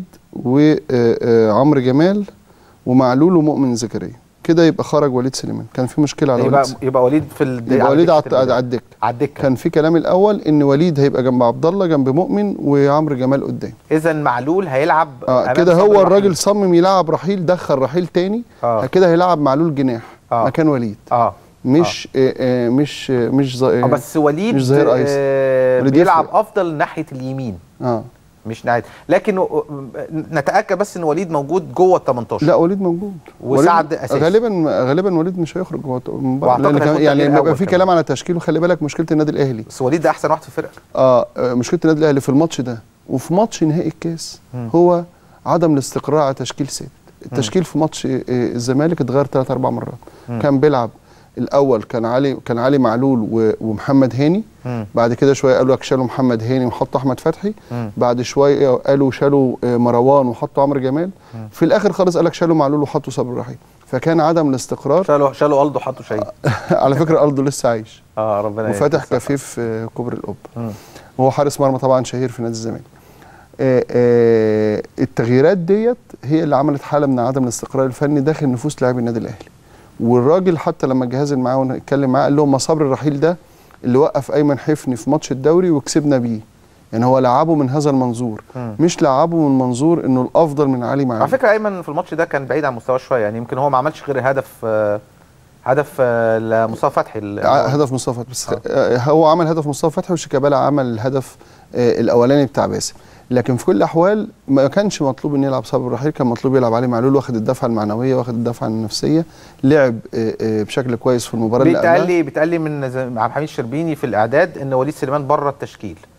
وعمرو جمال ومعلول ومؤمن زكريا كده يبقى خرج وليد سليمان كان في مشكله على يبقى وليد يبقى وليد في ال- يبقى وليد على دكة على البدلاء. الدكه على الدكه كان في كلام الاول ان وليد هيبقى جنب عبد الله جنب مؤمن وعمرو جمال قدام اذا معلول هيلعب اه أمام كده صبري هو رحيل. الراجل صمم يلعب رحيل دخل رحيل تاني آه. كده هيلعب معلول جناح آه. مكان وليد اه مش آه. آه مش آه مش ظا- آه بس وليد مش ظهير ايسر آه وليد بيلعب يفرق. افضل ناحيه اليمين اه مش ناحيه لكن آه، نتاكد بس ان وليد موجود جوه ال 18 لا وليد موجود وسعد وليد أساسي. غالبا غالبا وليد مش هيخرج هو المباراة. وأعتقد لأن هيكون كمان- يعني تغيير لما يبقى أول في كمان. كلام على تشكيله خلي بالك مشكله النادي الاهلي بس وليد ده احسن واحد في الفرقه اه آه، مشكله النادي الاهلي في الماتش ده وفي ماتش نهائي الكاس مم. هو عدم الاستقرار على تشكيل ثابت التشكيل في ماتش آه، الزمالك اتغير ثلاث اربع مرات مم. كان بيلعب الاول كان علي كان علي معلول و- ومحمد هاني مم. بعد كده شويه قالوا لك شالوا محمد هاني وحطوا احمد فتحي مم. بعد شويه قالوا شالوا آه، مروان وحطوا عمرو جمال في الاخر خالص قال لك شالوا معلول وحطوا صبري رحيل فكان عدم الاستقرار شالوا شالوا الدو حطوا شيء على فكره الدو لسه عايش اه ربنا وفاتح يديك كافيه في آه، كوبري القبه مم. وهو حارس مرمى طبعا شهير في نادي الزمالك آه، آه، التغييرات ديت هي اللي عملت حاله من عدم الاستقرار الفني داخل نفوس لاعبي النادي الاهلي والراجل حتى لما الجهاز اللي معاه ونتكلم معاه قال لهم ما صبري الرحيل ده اللي وقف ايمن حفني في ماتش الدوري وكسبنا بيه يعني هو لعبه من هذا المنظور مم. مش لعبه من منظور انه الافضل من علي معلول على فكره ايمن في الماتش ده كان بعيد عن مستواه شويه يعني يمكن هو ما عملش غير هدف آه، هدف آه، لمصطفى فتحي ال- ع- هدف مصطفى فتحي بس آه. هو عمل هدف مصطفى فتحي وشيكابالا عمل الهدف آه الاولاني بتاع باسم لكن في كل الاحوال ما كانش مطلوب ان يلعب صابر رحيل كان مطلوب يلعب علي معلول واخد الدفعه المعنويه واخد الدفعه النفسيه لعب آه آه بشكل كويس في المباراه اللي بيتقال قبلها لي بيتقال لي من ز- عبد الحميد الشربيني في الاعداد ان وليد سليمان بره التشكيل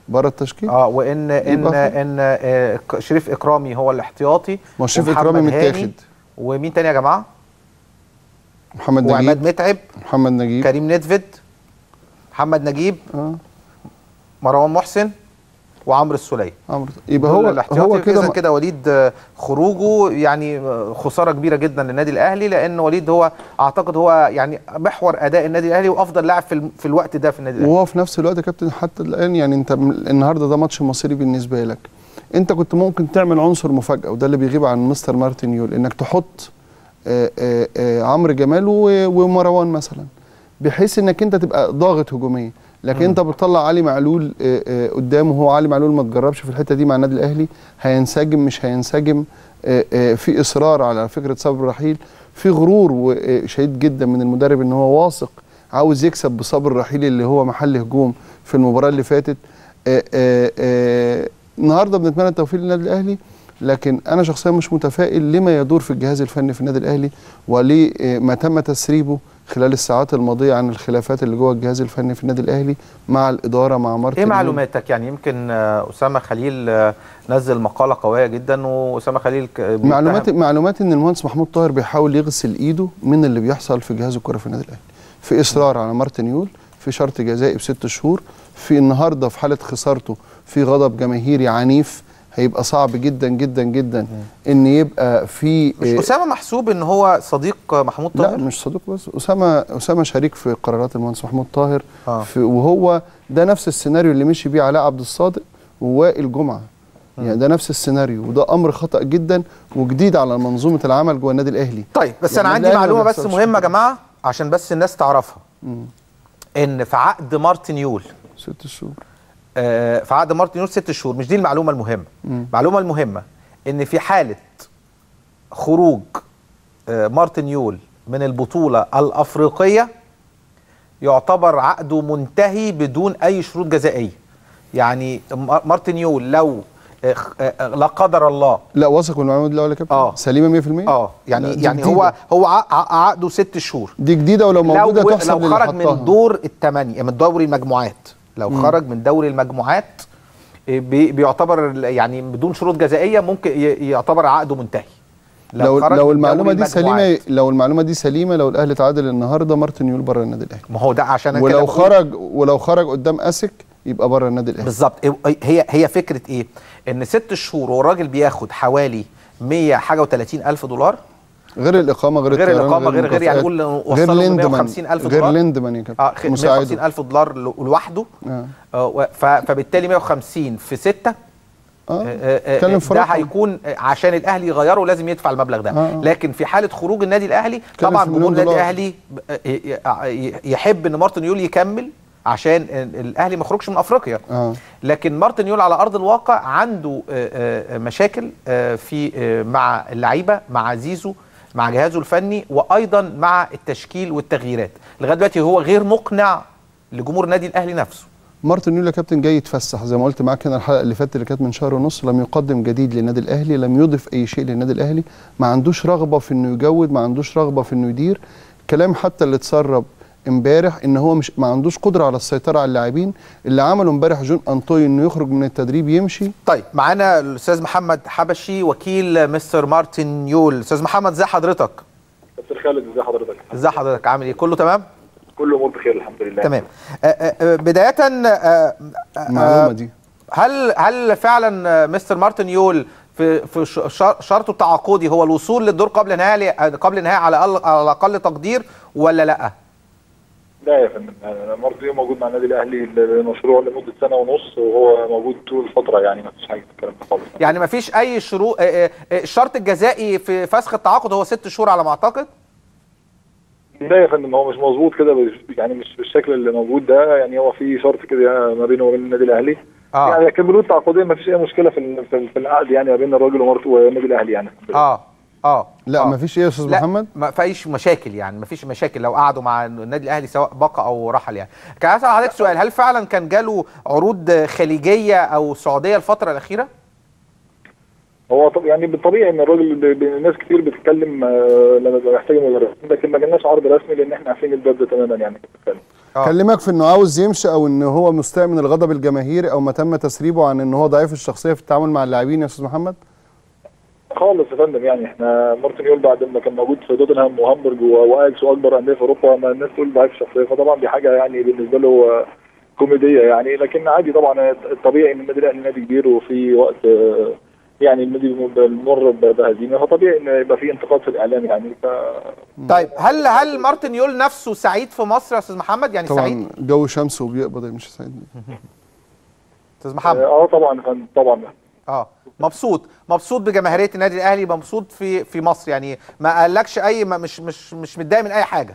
بره التشكيل اه وان ان يبقى ان آه، ك- شريف اكرامي هو الاحتياطي ما شريف ومحمد إكرامي هاني. متاخد. ومين تاني يا جماعه محمد نجيب وعماد متعب محمد نجيب كريم ندفد محمد نجيب اه مروان محسن وعمرو السوليه عمرو يبقى دول هو الاحتياطي هو كده كده كده وليد آه، خروجه يعني آه، خساره كبيره جدا للنادي الاهلي لان وليد هو اعتقد هو يعني محور اداء النادي الاهلي وافضل لاعب في الم- في الوقت ده في النادي الاهلي وهو في نفس الوقت يا كابتن حتى الان يعني انت م- النهارده ده ماتش مصيري بالنسبه لك انت كنت ممكن تعمل عنصر مفاجاه وده اللي بيغيب عن مستر مارتن يول انك تحط آه، آه، آه، عمرو جمال و- ومروان مثلا بحيث انك انت تبقى ضاغط هجوميا لكن انت بتطلع علي معلول آه، آه، قدامه هو علي معلول ما تجربش في الحته دي مع النادي الاهلي هينسجم مش هينسجم آه، آه، في اصرار على فكره صبر رحيل في غرور و- آه، شديد جدا من المدرب ان هو واثق عاوز يكسب بصبر رحيل اللي هو محل هجوم في المباراه اللي فاتت آه، آه، آه، النهارده بنتمنى التوفيق للنادي الاهلي لكن انا شخصيا مش متفائل لما يدور في الجهاز الفني في النادي الاهلي ولما تم تسريبه خلال الساعات الماضيه عن الخلافات اللي جوه الجهاز الفني في النادي الاهلي مع الاداره مع مارتن ايه يول. معلوماتك يعني يمكن آه، اسامه خليل آه، نزل مقاله قويه جدا واسامه خليل ك- بيتهم- معلومات معلومات ان المهندس محمود طاهر بيحاول يغسل ايده من اللي بيحصل في جهاز الكره في النادي الاهلي في اصرار على مارتن يول في شرط جزائي بست شهور في النهارده في حاله خسارته في غضب جماهيري عنيف هيبقى صعب جدا جدا جدا ان يبقى في مش اسامه محسوب ان هو صديق محمود لا طاهر مش صديق بس اسامه اسامه شريك في قرارات المهندس محمود طاهر آه. في وهو ده نفس السيناريو اللي مشي بيه علاء عبد الصادق ووائل جمعه يعني ده نفس السيناريو وده امر خطا جدا وجديد على منظومه العمل جوه النادي الاهلي طيب بس يعني انا عندي الأهلي ما معلومه بس بيحصلش مهمه يا جماعه عشان بس الناس تعرفها مم. ان في عقد مارتن يول ست شهور آه في عقد مارتن يول ست شهور مش دي المعلومه المهمه مم. المعلومه المهمه ان في حاله خروج آه مارتن يول من البطوله الافريقيه يعتبر عقده منتهي بدون اي شروط جزائيه يعني مار- مارتن يول لو آه، آه، لا قدر الله لا واثق من المعلومه دي لا ولا كابتن اه سليمه 100% اه يعني لا، دي يعني جديدة. هو هو ع- ع- عقده ست شهور دي جديده ولو موجوده لو تحسب لو للي خرج حطها. من دور الثمانيه من دوري المجموعات لو مم. خرج من دوري المجموعات إيه، بي- بيعتبر ال- يعني بدون شروط جزائيه ممكن ي- يعتبر عقده منتهي لو خرج لو من المعلومه دوري دي سليمه المجموعات. لو المعلومه دي سليمه لو الاهلي تعادل النهارده مارتن يول بره النادي الاهلي ما هو ده عشان أنا كده ولو بقول- خرج ولو خرج قدام اسك يبقى بره النادي الاهلي بالظبط هي هي فكره ايه ان ست شهور والراجل بياخد حوالي 100 حاجه و30 الف دولار غير الاقامه غير, غير الطيران، الإقامة، غير- غير يعني المكافآت، قول غير وصلوا ل ليندمان 150,000 غير دولار. ليندمان يا كابتن اه خ- 150 الف دولار لو- لوحده آه. آه، و- ف- فبالتالي 150 في 6 اه ده اتكلم في رقم. هيكون آه، عشان الاهلي يغيره لازم يدفع المبلغ ده آه. لكن في حاله خروج النادي الاهلي اتكلم طبعا في جمهور مليون النادي دولار. الاهلي ب- آه، ي- ي- يحب ان مارتن يول يكمل عشان ال- الاهلي ما يخرجش من افريقيا اه لكن مارتن يول على ارض الواقع عنده آه، آه، مشاكل آه، في آه، مع اللعيبه مع زيزو مع جهازه الفني وايضا مع التشكيل والتغييرات لغايه دلوقتي هو غير مقنع لجمهور النادي الاهلي نفسه مارتن يول يا كابتن جاي يتفسح زي ما قلت معاك هنا الحلقه اللي فاتت اللي كانت من شهر ونص لم يقدم جديد للنادي الاهلي لم يضف اي شيء للنادي الاهلي ما عندوش رغبه في انه يجود ما عندوش رغبه في انه يدير كلام حتى اللي اتسرب امبارح ان هو مش ما عندوش قدره على السيطره على اللاعبين اللي عمله امبارح جون انطوي انه يخرج من التدريب يمشي طيب معانا الاستاذ محمد حبشي وكيل مستر مارتن يول استاذ محمد ازي حضرتك كابتن خالد ازي حضرتك؟ ازي حضرتك عامل ايه كله تمام كله امور بخير الحمد لله تمام آه، آه، آه، بدايه آه، آه، المعلومه دي هل هل فعلا آه، مستر مارتن يول في في ش- ش- شرطه التعاقدي هو الوصول للدور قبل نهائي قبل نهائي على اقل على اقل تقدير ولا لا؟ لا يا فندم أنا مارتن موجود مع النادي الاهلي المشروع لمده سنه ونص وهو موجود طول الفتره يعني ما فيش حاجه في الكلام ده خالص يعني ما فيش اي شروط آه، آه، آه، الشرط الجزائي في فسخ التعاقد هو ست شهور على ما اعتقد لا يا فندم هو مش مظبوط كده بس- يعني مش بالشكل اللي موجود ده يعني هو في شرط كده ما بينه وبين النادي الاهلي آه. يعني لكن بنود تعاقديه ما فيش اي مشكله في ال- في ال- في العقد يعني ما بين الراجل ومرته والنادي الاهلي يعني اه اه لا ما فيش ايه يا استاذ لا محمد ما فيش مشاكل يعني ما فيش مشاكل لو قعدوا مع النادي الاهلي سواء بقى او رحل يعني كان عايز اسال حضرتك سؤال هل فعلا كان جاله عروض خليجيه او سعوديه الفتره الاخيره هو طب يعني بالطبيعي ان الراجل ب- ب- الناس كتير بتتكلم آه، لما بيبقى محتاج مدرب لكن ما جالناش عرض رسمي لان احنا عارفين الباب ده تماما يعني كلمك في انه عاوز يمشي او ان هو مستاء من الغضب الجماهيري او ما تم تسريبه عن ان هو ضعيف الشخصيه في التعامل مع اللاعبين يا استاذ محمد خالص يا فندم يعني احنا مارتن يول بعد ما كان موجود في توتنهام وهامبورج و- واياكس واكبر انديه في اوروبا ما الناس تقول ضعيف الشخصيه فطبعا دي حاجه يعني بالنسبه له آه، كوميديه يعني لكن عادي طبعا الطبيعي ان النادي الاهلي نادي كبير وفي وقت آه، يعني النادي بيمر ب- بهزيمه فطبيعي ان يبقى في انتقاد في الاعلام يعني ف طيب هل هل مارتن يول نفسه سعيد في مصر يا استاذ محمد يعني سعيد طبعا جو شمس وبيقبض يا مش سعيد استاذ محمد اه طبعا يا فندم طبعا اه مبسوط مبسوط بجماهيريه النادي الاهلي مبسوط في في مصر يعني ما قالكش اي ما مش مش مش متضايق من اي حاجه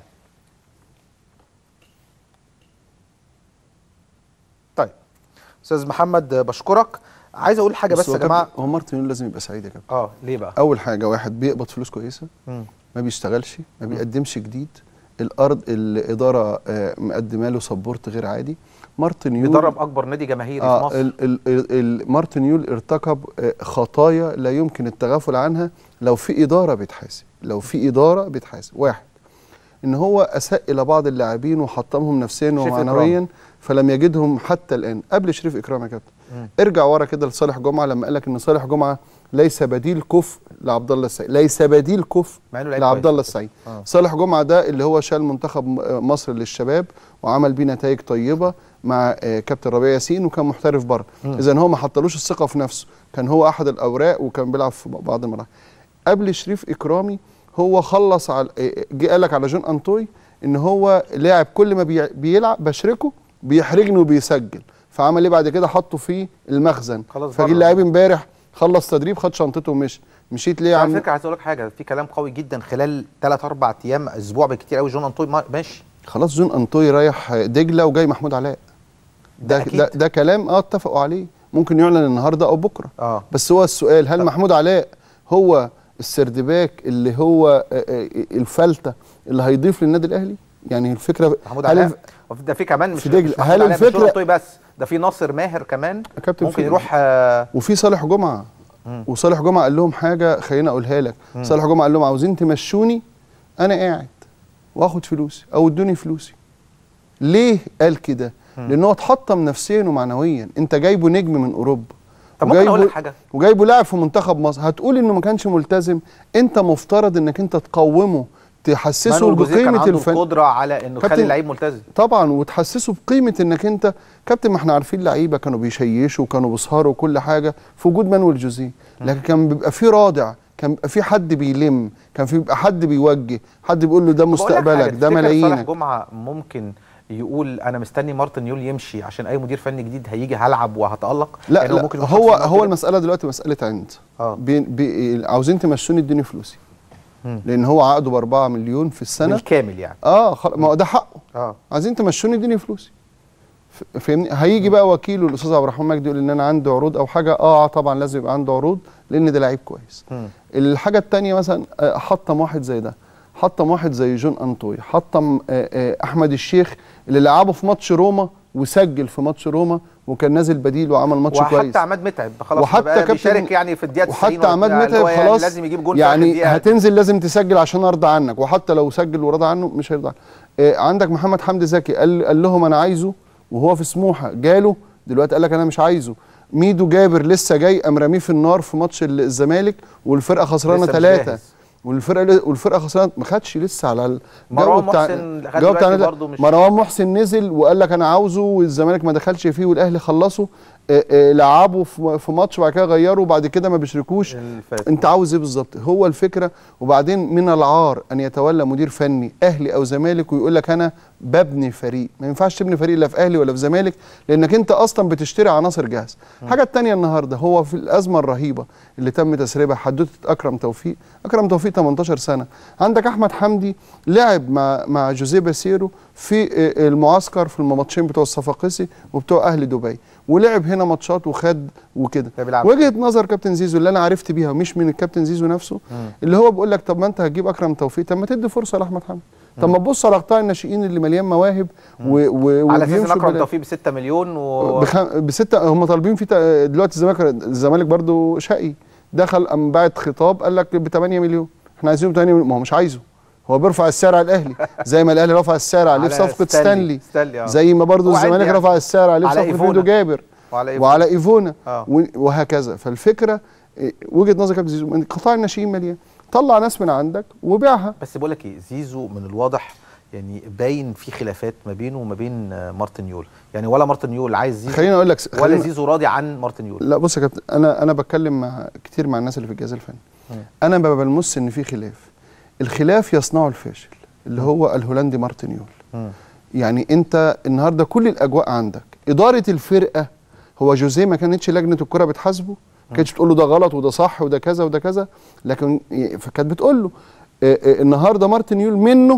طيب استاذ محمد بشكرك عايز اقول حاجه بس هو يا جماعه كابتن- هو مارتن يول لازم يبقى سعيد يا كابتن اه ليه بقى اول حاجه واحد بيقبض فلوس كويسه مم. ما بيشتغلش ما بيقدمش جديد الارض الاداره آه، مقدمه له سبورت غير عادي مارتن يول بيدرب اكبر نادي جماهيري في آه مصر ال ال ال ال مارتن يول ارتكب آه، خطايا لا يمكن التغافل عنها لو في اداره بتحاسب لو في اداره بتحاسب واحد ان هو اساء الى بعض اللاعبين وحطمهم نفسيا شريف ومعنويا إكرام. فلم يجدهم حتى الان قبل شريف اكرام يا كابتن مم. ارجع ورا كده لصالح جمعه لما قال لك ان صالح جمعه ليس بديل كفء لعبد الله السعيد ليس بديل كفء مع إنه لعيب لعبد كويس. الله السعيد آه. صالح جمعه ده اللي هو شال منتخب م- مصر للشباب وعمل بيه نتائج طيبه مع آه، كابتن ربيع ياسين وكان محترف بره مم. اذا هو ما حطلوش الثقه في نفسه كان هو احد الاوراق وكان بيلعب في بعض المراحل قبل شريف اكرامي هو خلص على آه، جه قال لك على جون انطوي ان هو لاعب كل ما بي- بيلعب بشركه بيحرجني وبيسجل فعمل ايه بعد كده حطه في المخزن خلاص فجه بره. اللاعب امبارح خلص تدريب خد شنطته ومشي مشيت ليه يا على عم فكره عايز اقول لك حاجه في كلام قوي جدا خلال 3 4 ايام اسبوع بالكتير قوي جون انطوي ما- ماشي خلاص جون انطوي رايح دجله وجاي محمود علاء ده أكيد. ده, ده كلام اه اتفقوا عليه ممكن يعلن النهارده او بكره اه بس هو السؤال هل محمود علاء هو السردباك اللي هو آه، آه، الفلته اللي هيضيف للنادي الاهلي يعني الفكره محمود هل علاء الف- ده في كمان مش في دجلة. مش محمود هل علاء، مش جون الفكرة- انطوي بس ده في ناصر ماهر كمان كابتن ممكن في- يروح آه، وفي صالح جمعه مم. وصالح جمعه قال لهم حاجه خليني اقولها لك مم. صالح جمعه قال لهم عاوزين تمشوني انا قاعد واخد فلوسي او ادوني فلوسي ليه قال كده مم. لان هو اتحطم نفسيا ومعنويا انت جايبه نجم من اوروبا طب ممكن اقول وجايبه- لك حاجه وجايبه لاعب في منتخب مصر هتقول انه ما كانش ملتزم انت مفترض انك انت تقومه تحسسه مانويل جوزيه كان بقيمه عنده الفن القدره على انه يخلي كابتن- اللعيب ملتزم طبعا وتحسسه بقيمه انك انت كابتن ما احنا عارفين لعيبه كانوا بيشيشوا وكانوا بيسهروا وكل حاجه في وجود مانويل جوزيه لكن كان بيبقى في رادع كان بيبقى في حد بيلم كان في بيبقى حد بيوجه حد بيقول له ده بقول لك حاجة، مستقبلك ده تفتكر صالح ملايينك جمعه ممكن يقول انا مستني مارتن يول يمشي عشان اي مدير فني جديد هيجي هلعب وهتالق لا, يعني هو لا ممكن هو يحط في دماغه هو كده؟ المساله دلوقتي مساله عند اه بي بي عاوزين تمشوني ادوني فلوسي مم. لان هو عقده ب 4 مليون في السنه بالكامل يعني اه خلاص ما هو ده حقه اه عايزين تمشوني اديني فلوسي ف- فاهمني هيجي بقى وكيله الاستاذ عبد الرحمن مجدي يقول ان انا عندي عروض او حاجه اه طبعا لازم يبقى عنده عروض لان ده لعيب كويس مم. الحاجه الثانيه مثلا آه، حطم واحد زي ده حطم واحد زي جون انطوي حطم آه، آه، احمد الشيخ اللي لعبه في ماتش روما وسجل في ماتش روما وكان نازل بديل وعمل ماتش كويس وحتى عماد متعب خلاص وحتى بقى كابتن- بيشارك يعني في الدقيقه 90 وحتى عماد ولا- اللي هو متعب يعني خلاص لازم يجيب جول في آخر يعني دقيقة. هتنزل لازم تسجل عشان ارضى عنك وحتى لو سجل ورضى عنه مش هيرضى عنه آه عندك محمد حمدي زكي قال قال لهم انا عايزه وهو في سموحه جاله دلوقتي قال لك انا مش عايزه ميدو جابر لسه جاي قام راميه في النار في ماتش ال- الزمالك والفرقه خسرانه لسه مش ثلاثه جاهز. والفرقه والفرقه خسرانه ما خدش لسه على الجو مروان بتاع محسن لغاية الجو بتاع دلوقتي النادي- برضه مش- مروان محسن نزل وقال لك انا عاوزه والزمالك ما دخلش فيه والاهلي خلصه آه، آه، لعبوا في في ماتش وبعد كده غيروا وبعد كده ما بيشركوش الفات. انت عاوز ايه بالظبط هو الفكره وبعدين من العار ان يتولى مدير فني اهلي او زمالك ويقول لك انا ببني فريق ما ينفعش تبني فريق لا في اهلي ولا في زمالك لانك انت اصلا بتشتري عناصر جاهزه الحاجه الثانيه النهارده هو في الازمه الرهيبه اللي تم تسريبها حدوته اكرم توفيق اكرم توفيق 18 سنه عندك احمد حمدي لعب مع مع جوزيه باسيرو في آه، المعسكر في الماتشين بتوع الصفاقسي وبتوع اهلي دبي ولعب هنا ماتشات وخد وكده ده بيلعب. وجهه نظر كابتن زيزو اللي انا عرفت بيها مش من الكابتن زيزو نفسه اللي هو بيقول لك طب ما انت هتجيب اكرم توفيق طب ما تدي فرصه لاحمد حمدي طب ما تبص على قطاع الناشئين اللي مليان مواهب و و على اساس ان وبيمشوا اكرم بلا- توفيق ب 6 مليون و بخم... بستة هم طالبين في تا- دلوقتي الزمالك الزمالك برضو شقي دخل قام باعت خطاب قال لك ب 8 مليون احنا عايزينه ب 8 مليون ما هو مش عايزه هو بيرفع السعر على الاهلي زي ما الاهلي رفع السعر عليه في على صفقه ستانلي. ستانلي ستانلي، آه. زي ما برضو هو عندي الزمالك يعني. رفع السعر عليه في على صفقه إيفونا. ميدو جابر وعلى إيفونا. وعلى ايفونا آه. و- وهكذا فالفكره إيه، وجهه نظر كابتن زيزو إن قطاع الناشئين مليان طلع ناس من عندك وبيعها بس بقول لك ايه زيزو من الواضح يعني باين في خلافات ما بينه وما بين آه، مارتن يول يعني ولا مارتن يول عايز زيزو خليني أقول لك س- ولا خليني- زيزو راضي عن مارتن يول لا بص يا كابتن انا انا بتكلم مع كتير مع الناس اللي في الجهاز الفني مم. انا ما بلمس ان في خلاف الخلاف يصنعه الفاشل اللي هو الهولندي مارتن يول مم. يعني انت النهارده كل الاجواء عندك اداره الفرقه هو جوزيه ما كانتش لجنه الكره بتحاسبه ما كانتش بتقول له ده غلط وده صح وده كذا وده كذا لكن فكانت بتقول له اه اه النهارده مارتن يول منه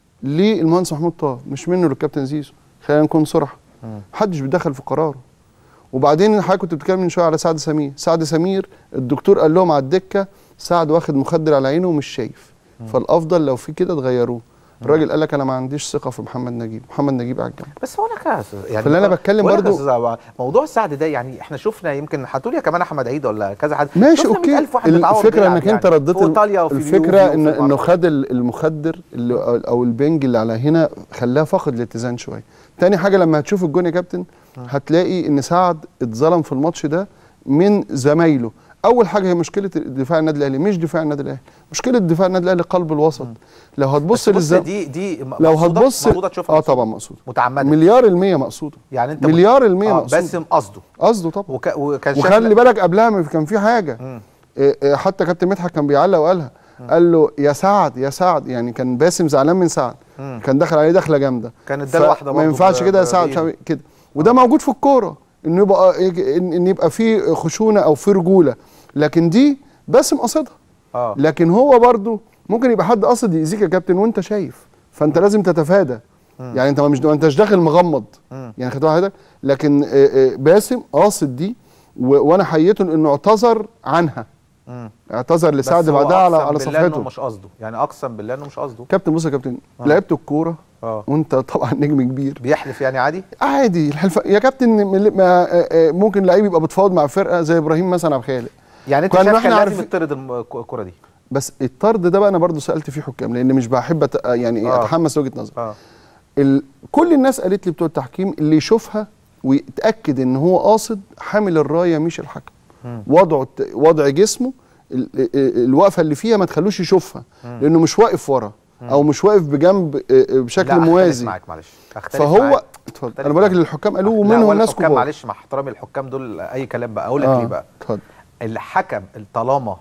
للمهندس محمود طه مش منه للكابتن زيزو خلينا نكون صراحه محدش بيتدخل في قراره وبعدين حضرتك كنت بتتكلم من شويه على سعد سمير سعد سمير الدكتور قال لهم على الدكه سعد واخد مخدر على عينه ومش شايف فالافضل لو في كده تغيروه الراجل قال لك انا ما عنديش ثقه في محمد نجيب محمد نجيب على الجنب بس هو انا كاس يعني فاللي أنا بتكلم بقول لك يا برضو- أستاذ عبد- موضوع السعد ده يعني احنا شفنا يمكن هتقول يا كمان احمد عيد ولا كذا حد ماشي شفنا اوكي 100,000 واحد بيتعور الفكره بيلعب انك انت يعني. رديت في ايطاليا وفي الفكره اليوفي إن وفي انه معرفش. خد ال- المخدر اللي او البنج اللي على هنا خلاه فاقد الاتزان شويه تاني حاجه لما هتشوف الجون يا كابتن هتلاقي ان سعد اتظلم في الماتش ده من زمايله اول حاجه هي مشكله دفاع النادي الاهلي مش دفاع النادي الاهلي مشكله دفاع النادي الاهلي قلب الوسط لو هتبص بس للزم... دي دي لو مقصودة؟ هتبص مقصودة تشوفها اه طبعا مقصود متعمده مليار المية مقصوده يعني انت مليار المية آه مقصود باسم قصده قصده طبعا وك... وكان شاف وخلي بالك قبلها ما كان في حاجه إيه إيه حتى كابتن مدحت كان بيعلق وقالها قال له يا سعد يا سعد يعني كان باسم زعلان من سعد مم. كان دخل عليه دخله جامده كانت ده لوحده ما برضه ينفعش ب- كده يا سعد بإيده. مش عارف كده وده موجود في الكوره انه يبقى إيه- ان إن يبقى في خشونه او في رجوله لكن دي باسم قصدها اه لكن هو برضو ممكن يبقى حد قصد يأذيك يا كابتن وانت شايف فانت لازم تتفادى مم. يعني انت ما مش ما انتش داخل مغمض مم. يعني خدت حضرتك لكن آه، آه، باسم قاصد دي و- وانا حييته انه اعتذر عنها مم. اعتذر بس لسعد هو بعدها على أقسم على بالله إنه صفحته مش قصده يعني اقسم بالله انه مش قصده كابتن بص يا كابتن آه. لعبت الكوره اه وانت طبعا نجم كبير بيحلف يعني عادي عادي الحلف يا كابتن من- ما آه، آه، ممكن لعيب يبقى بتفاوض مع فرقه زي ابراهيم مثلا عبد الخالق يعني انت كنا شايف احنا كان لازم عارفين- يطرد الم- الكره دي بس الطرد ده بقى انا برضو سالت فيه حكام لان مش بحب أت... يعني آه. اتحمس وجهه نظر اه ال... كل الناس قالت لي بتوع التحكيم اللي يشوفها ويتاكد ان هو قاصد حامل الرايه مش الحكم مم. وضعه الت- وضع جسمه ال... ال- الوقفه اللي فيها ما تخلوش يشوفها مم. لانه مش واقف ورا او مش واقف بجنب آه، آه، بشكل لا، أختلف موازي معاك معلش أختلف فهو معاك. اتفضل أختلف انا بقول لك معاك. الحكام قالوه لا، ومنهم ولا ناس الحكام كبار معلش مع احترامي الحكام دول اي كلام بقى اقول لك آه، ليه بقى اتفضل الحكم طالما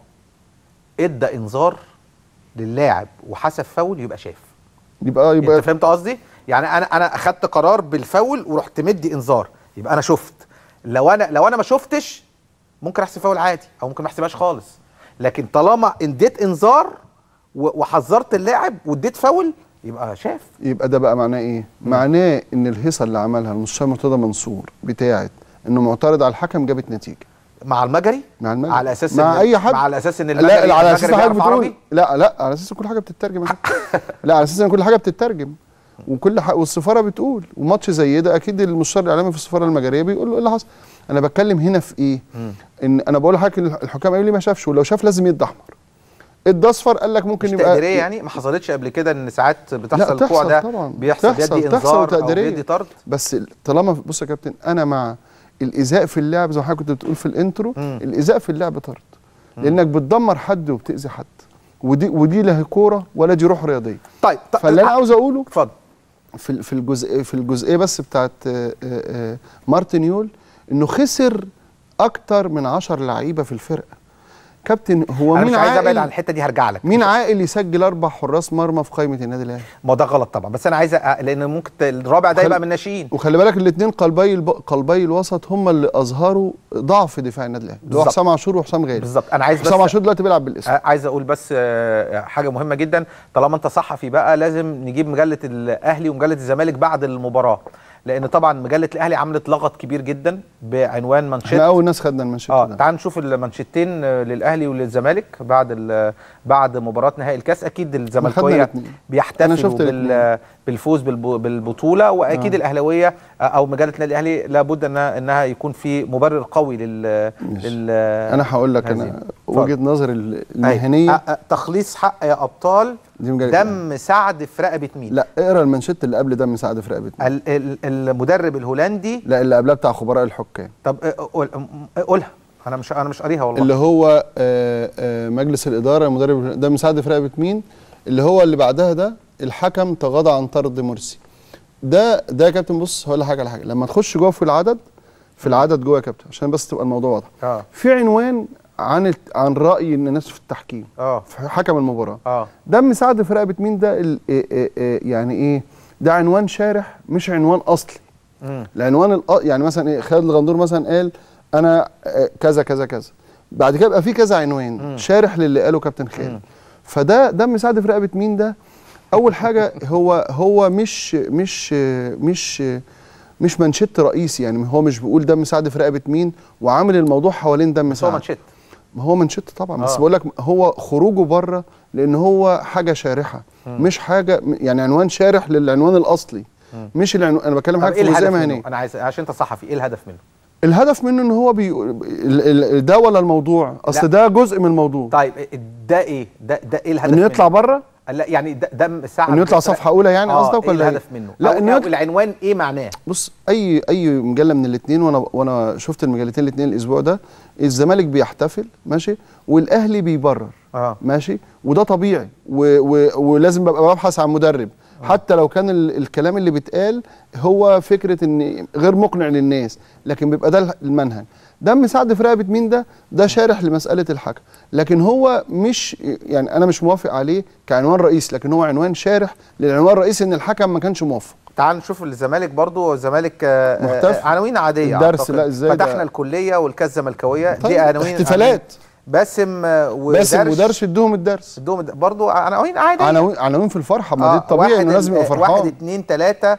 ادى انذار للاعب وحسب فاول يبقى شاف يبقى يبقى انت فهمت قصدي يعني انا انا اخدت قرار بالفاول ورحت مدي انذار يبقى انا شفت لو انا لو انا ما شفتش ممكن احسب فاول عادي او ممكن ما احسبهاش خالص لكن طالما اديت انذار و- وحذرت اللاعب واديت فاول يبقى شاف يبقى ده بقى معناه ايه؟ معناه ان الهيصه اللي عملها المستشار مرتضى منصور بتاعت انه معترض على الحكم جابت نتيجه مع المجري مع المجري على اساس مع إن- اي حد مع اساس ان لا المجري لا على اساس المجري حضرتك بيعرف بتقول عربي لا لا على اساس كل حاجه بتترجم يا كابتن. لا على اساس ان كل حاجه بتترجم وكل حاجة والسفاره بتقول وماتش زي ده اكيد المستشار الاعلامي في السفاره المجريه بيقول له ايه اللي حصل انا بتكلم هنا في ايه ان انا بقول لحضرتك إن الحكام قالوا لي ما شافش ولو شاف لازم يدي احمر ادى اصفر قال لك ممكن مش يبقى تقديريه يعني ما حصلتش قبل كده ان ساعات بتحصل لا الكوع ده تحصل طبعا بيحصل تحصل بيدي تحصل انذار او وتقديرية. بيدي طرد بس طالما بص يا كابتن انا مع الايذاء في اللعب زي ما حضرتك كنت بتقول في الانترو الايذاء في اللعب طرد لانك بتدمر حد وبتاذي حد ودي ودي لا هي كوره ولا دي روح رياضيه طيب فاللي انا عاوز اقوله اتفضل في في الجزء في الجزئيه بس بتاعت آه، آه، آه، مارتن يول انه خسر اكتر من 10 لعيبه في الفرقه كابتن هو انا مين مش عايز ابعد عاقل عن الحته دي هرجع لك مين عاقل يسجل اربع حراس مرمى في قائمه النادي الاهلي ما ده غلط طبعا بس انا عايز أ... لان ممكن ت- الرابع ده وخل- يبقى من الناشئين وخلي بالك الاثنين قلبي الب... قلبي الوسط هم اللي اظهروا ضعف دفاع النادي الاهلي اللي هو بالظبط. حسام عاشور وحسام غالي بالظبط انا عايز حسام بس عاشور دلوقتي بيلعب بالاسم آه، عايز اقول بس آه، حاجه مهمه جدا طالما انت صحفي بقى لازم نجيب مجله الاهلي ومجله الزمالك بعد المباراه لان طبعا مجله الاهلي عملت لغط كبير جدا بعنوان منشط احنا اول ناس خدنا المنشط اه ده تعال نشوف المانشيتين آه، للاهلي وللزمالك بعد ال- بعد مباراه نهائي الكاس اكيد الزملكاويه الاتنين. أنا بيحتفلوا شفت بال بالفوز بالب- بالبطوله واكيد آه. الاهلاويه آه، او مجله النادي الاهلي لابد انها انها يكون في مبرر قوي لل, لل... انا هقول لك هذه. انا وجهه نظر ال- المهنيه أي. أ- أ- تخليص حق يا ابطال دي مجالة دم سعد في رقبه مين لا اقرا المنشط اللي قبل دم سعد في رقبه ال- ال- المدرب الهولندي لا اللي قبلها بتاع خبراء الحكام طب أ- قول- أ- قولها انا مش انا مش قاريها والله اللي هو آه، آه، مجلس الاداره المدرب ده مساعد في رقبه مين اللي هو اللي بعدها ده الحكم تغاضى عن طرد مرسي ده ده يا كابتن بص هقول لك حاجه على حاجه لما تخش جوه في العدد في العدد جوه يا كابتن عشان بس تبقى الموضوع واضح اه في عنوان عن الت- عن راي الناس في التحكيم اه في حكم المباراه اه دم سعد في رقبه مين ده ال- إيه إيه إيه يعني ايه ده عنوان شارح مش عنوان اصلي مم. العنوان الأ... يعني مثلا ايه خالد الغندور مثلا قال انا آه، كذا كذا كذا بعد كده يبقى في كذا عنوان مم. شارح للي قاله كابتن خالد فده دم سعد في رقبه مين ده اول حاجه هو هو مش مش مش مش منشط رئيسي يعني هو مش بيقول دم سعد في رقبه مين وعامل الموضوع حوالين دم بس هو سعد منشط ما هو منشط طبعا بس آه. بقول لك هو خروجه بره لان هو حاجه شارحه مم. مش حاجه يعني عنوان شارح للعنوان الاصلي مم. مش العنوان انا بتكلم طب حاجه ايه في جزئيه الهدف مهنيه منه انا عايز عشان انت صحفي ايه الهدف منه الهدف منه ان هو بي... ال- ال- ده ولا الموضوع اصل لا. ده جزء من الموضوع طيب ده ايه ده ده ايه الهدف انه يطلع منه؟ بره لا يعني ده دم سعد انه يطلع صفحه اولى يعني آه، قصدك ايه ولا الهدف منه لا لا انه أو يطلع العنوان ايه معناه بص اي اي مجله من الاثنين وانا وانا شفت المجلتين الاثنين الاسبوع ده الزمالك بيحتفل ماشي والاهلي بيبرر اه ماشي وده طبيعي و و ولازم ببقى ببحث عن مدرب حتى لو كان ال الكلام اللي بيتقال هو فكره ان غير مقنع للناس لكن بيبقى ده المنهج دم سعد في رقبه مين ده ده شارح لمساله الحكم لكن هو مش يعني انا مش موافق عليه كعنوان رئيسي لكن هو عنوان شارح للعنوان الرئيسي ان الحكم ما كانش موفق تعال نشوف الزمالك برضو الزمالك آه، آه، محتفل. عناوين عاديه الدرس، أعتقد. لا، إزاي ده؟ فتحنا الكليه والكاس الزملكاويه طيب، دي عناوين احتفالات. باسم آه، ودرش باسم ودرش ادوهم الدرس ادوهم الد- برضو عناوين عاديه عناوين عناوين في الفرحه ما آه، دي الطبيعي واحد انه لازم يبقى ال- فرحان واحد اتنين تلاته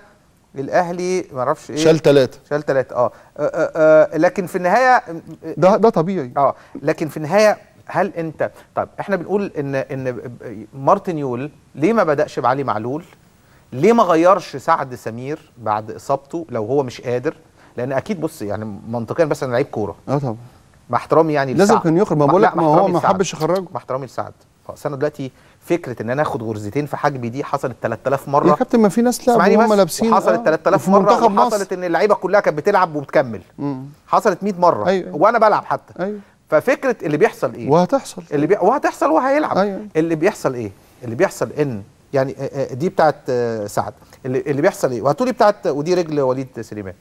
الاهلي ما اعرفش ايه شال تلاتة. شال تلاته اه, آه, آه, آه لكن في النهايه ده ده طبيعي اه لكن في النهايه هل انت طب احنا بنقول ان ان مارتن يول ليه ما بداش بعلي معلول ليه ما غيرش سعد سمير بعد اصابته لو هو مش قادر لان اكيد بص يعني منطقيا بس انا لعيب كوره اه طبعا مع احترامي يعني لازم لسعد. كان يخرج، ما مع- بقول لا، لك مع ما هو احترامي ما لسعد. حبش يخرجه. مع احترامي لسعد اصل انا دلوقتي فكره ان انا اخد غرزتين في حجمي دي حصلت 3000 مره يا كابتن ما في ناس لعبوا اسمعني وهم بس، لابسين وحصلت آه، 3000 وفي مره منتخب مصر. وحصلت ان اللعيبه كلها كانت بتلعب وبتكمل مم. حصلت 100 مره أيوة. وانا بلعب حتى ايوه ففكره اللي بيحصل ايه وهتحصل اللي بي... وهتحصل وهيلعب أيوة. اللي بيحصل ايه اللي بيحصل ان يعني آه، آه، دي بتاعت آه، سعد اللي, اللي بيحصل ايه وهتقولي بتاعت ودي رجل وليد سليمان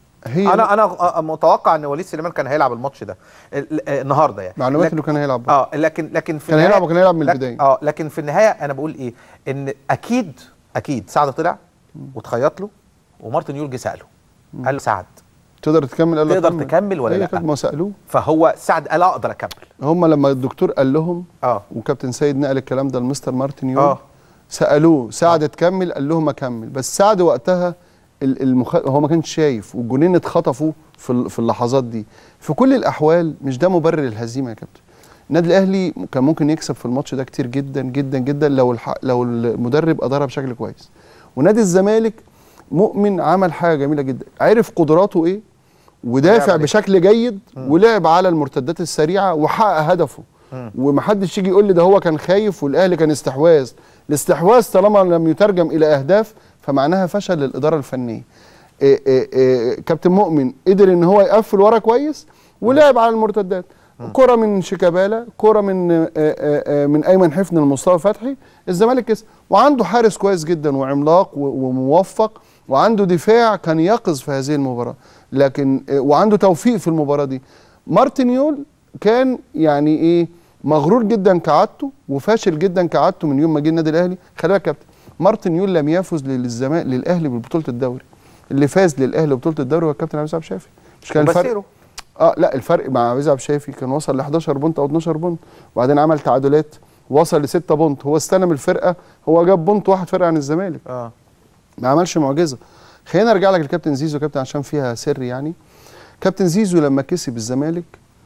هي انا انا آه، متوقع ان وليد سليمان كان هيلعب الماتش ده ال- آه، النهارده يعني معلومات لكن- انه كان هيلعب اه لكن لكن في كان النهاية- هيلعب وكان هيلعب من لك- البداية. اه لكن في النهايه انا بقول ايه ان اكيد اكيد سعد طلع واتخيط له ومارتن يول جه ساله قال له سعد تقدر تكمل قال له تقدر كمل. تكمل ولا أيوة لا؟ كابتن، ما سالوه فهو سعد قال اقدر اكمل هم لما الدكتور قال لهم اه وكابتن سيد نقل الكلام ده لمستر مارتن يول آه. سالوه سعد تكمل قال لهم اكمل بس سعد وقتها ال- المخ... هو ما كانش شايف والجونين اتخطفوا في ال- في اللحظات دي في كل الاحوال مش ده مبرر الهزيمه يا كابتن النادي الاهلي كان ممكن يكسب في الماتش ده كتير جدا جدا جدا لو الح... لو المدرب ادارها بشكل كويس ونادي الزمالك مؤمن عمل حاجه جميله جدا عرف قدراته ايه ودافع عليه. بشكل جيد ولعب على المرتدات السريعه وحقق هدفه ومحدش يجي يقول لي ده هو كان خايف والاهلي كان استحواذ الاستحواذ طالما لم يترجم الى اهداف فمعناها فشل للاداره الفنيه إيه إيه إيه كابتن مؤمن قدر ان هو يقفل ورا كويس ولعب على المرتدات كرة من شيكابالا كرة من آه، آه، آه، من ايمن حفني لمصطفى فتحي الزمالك كسب وعنده حارس كويس جدا وعملاق و- وموفق وعنده دفاع كان يقظ في هذه المباراه لكن آه، وعنده توفيق في المباراه دي مارتن يول كان يعني ايه مغرور جدا كعادته وفاشل جدا كعادته من يوم ما جه النادي الاهلي خلي بالك يا كابتن مارتن يول لم يفز للزمالك للاهلي ببطوله الدوري اللي فاز للاهلي ببطوله الدوري هو الكابتن عبد الوهاب شافي مش كان الفرق وبسيرو. اه لا الفرق مع عبد الوهاب شافي كان وصل ل 11 بونت او 12 بونت وبعدين عمل تعادلات وصل ل 6 بونت هو استلم الفرقه هو جاب بونت واحد فرق عن الزمالك اه ما عملش معجزه خلينا ارجع لك لكابتن زيزو كابتن عشان فيها سر يعني كابتن زيزو لما كسب الزمالك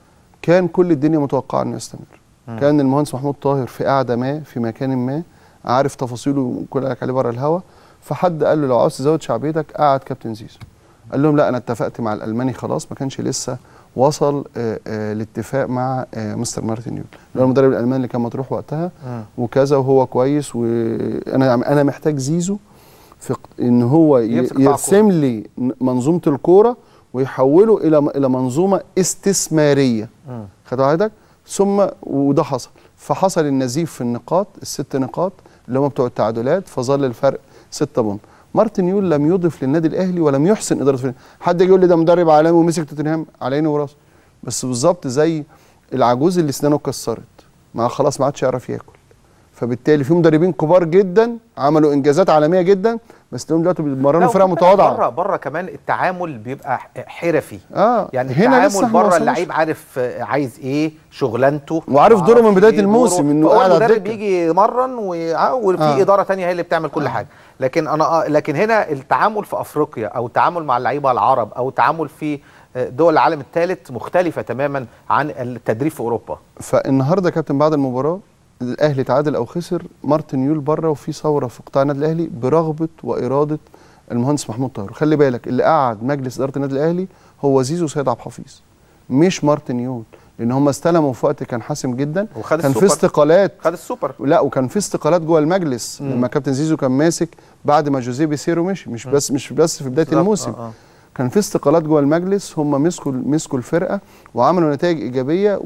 كان كل الدنيا متوقعه انه يستمر مم. كان المهندس محمود طاهر في قعده ما في مكان ما عارف تفاصيله كل لك عليه بره الهوا فحد قال له لو عاوز تزود شعبيتك قعد كابتن زيزو قال لهم لا انا اتفقت مع الالماني خلاص ما كانش لسه وصل آه، آه، لاتفاق مع آه، مستر مارتن يول اللي هو المدرب الالماني اللي كان مطروح وقتها مم. وكذا وهو كويس وانا انا محتاج زيزو في ق- ان هو ي- يمسك قطاع يرسم لي ن- منظومه الكوره ويحوله الى م- الى منظومه استثماريه مم. خد حضرتك ثم وده حصل فحصل النزيف في النقاط الست نقاط اللي هم بتوع التعادلات فظل الفرق ستة بون مارتن يول لم يضف للنادي الاهلي ولم يحسن اداره الفريق حد يجي يقول لي ده مدرب عالمي ومسك توتنهام على عيني وراسه بس بالظبط زي العجوز اللي اسنانه اتكسرت ما خلاص ما عادش يعرف ياكل فبالتالي في مدربين كبار جدا عملوا انجازات عالميه جدا بس لهم دلوقتي بيتمرنوا فرق متواضعه بره بره كمان التعامل بيبقى ح- حرفي اه يعني هنا لسه التعامل إحنا ما بره وصلناش. اللعيب عارف آه، عايز ايه شغلانته وعارف دوره من معرفش بداية إيه الموسم، دوره. إنه فهو قاعد على المدرب الدكة. بيجي يمرن وع- وفي آه. اداره تانية هي اللي بتعمل كل حاجه لكن انا آه، لكن هنا التعامل في افريقيا او التعامل مع اللعيبه العرب او التعامل في آه، دول العالم الثالث مختلفه تماما عن التدريب في اوروبا فالنهارده يا كابتن بعد المباراه الاهلي تعادل او خسر مارتن يول بره وفي ثوره في قطاع النادي الاهلي برغبه واراده المهندس محمود طاهر خلي بالك اللي قعد مجلس اداره النادي الاهلي هو زيزو وسيد عبد الحفيظ مش مارتن يول لان هم استلموا في وقت كان حاسم جدا وخد كان في السوبر. استقالات خد السوبر لا وكان في استقالات جوه المجلس مم. لما كابتن زيزو كان ماسك بعد ما جوزيه بيسيرو مشي مش مم. بس مش بس في بدايه بالظبط، الموسم آه، آه. كان في استقالات جوه المجلس هم مسكوا مسكوا الفرقه وعملوا نتائج ايجابيه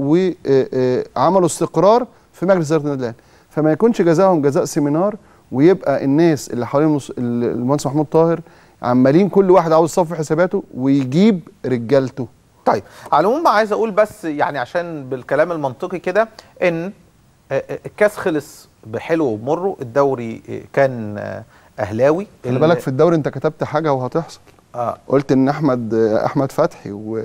وعملوا استقرار في مجلس اداره النادي الاهلي فما يكونش جزاهم جزاء سيمينار ويبقى الناس اللي حوالين المس- ال- المهندس محمود طاهر عمالين كل واحد عاوز يصفي حساباته ويجيب رجالته طيب على العموم عايز اقول بس يعني عشان بالكلام المنطقي كده ان آه، آه، الكاس خلص بحلو وبمره الدوري آه، كان آه، اهلاوي خلي بالك في الدوري انت كتبت حاجه وهتحصل اه قلت ان احمد احمد فتحي و-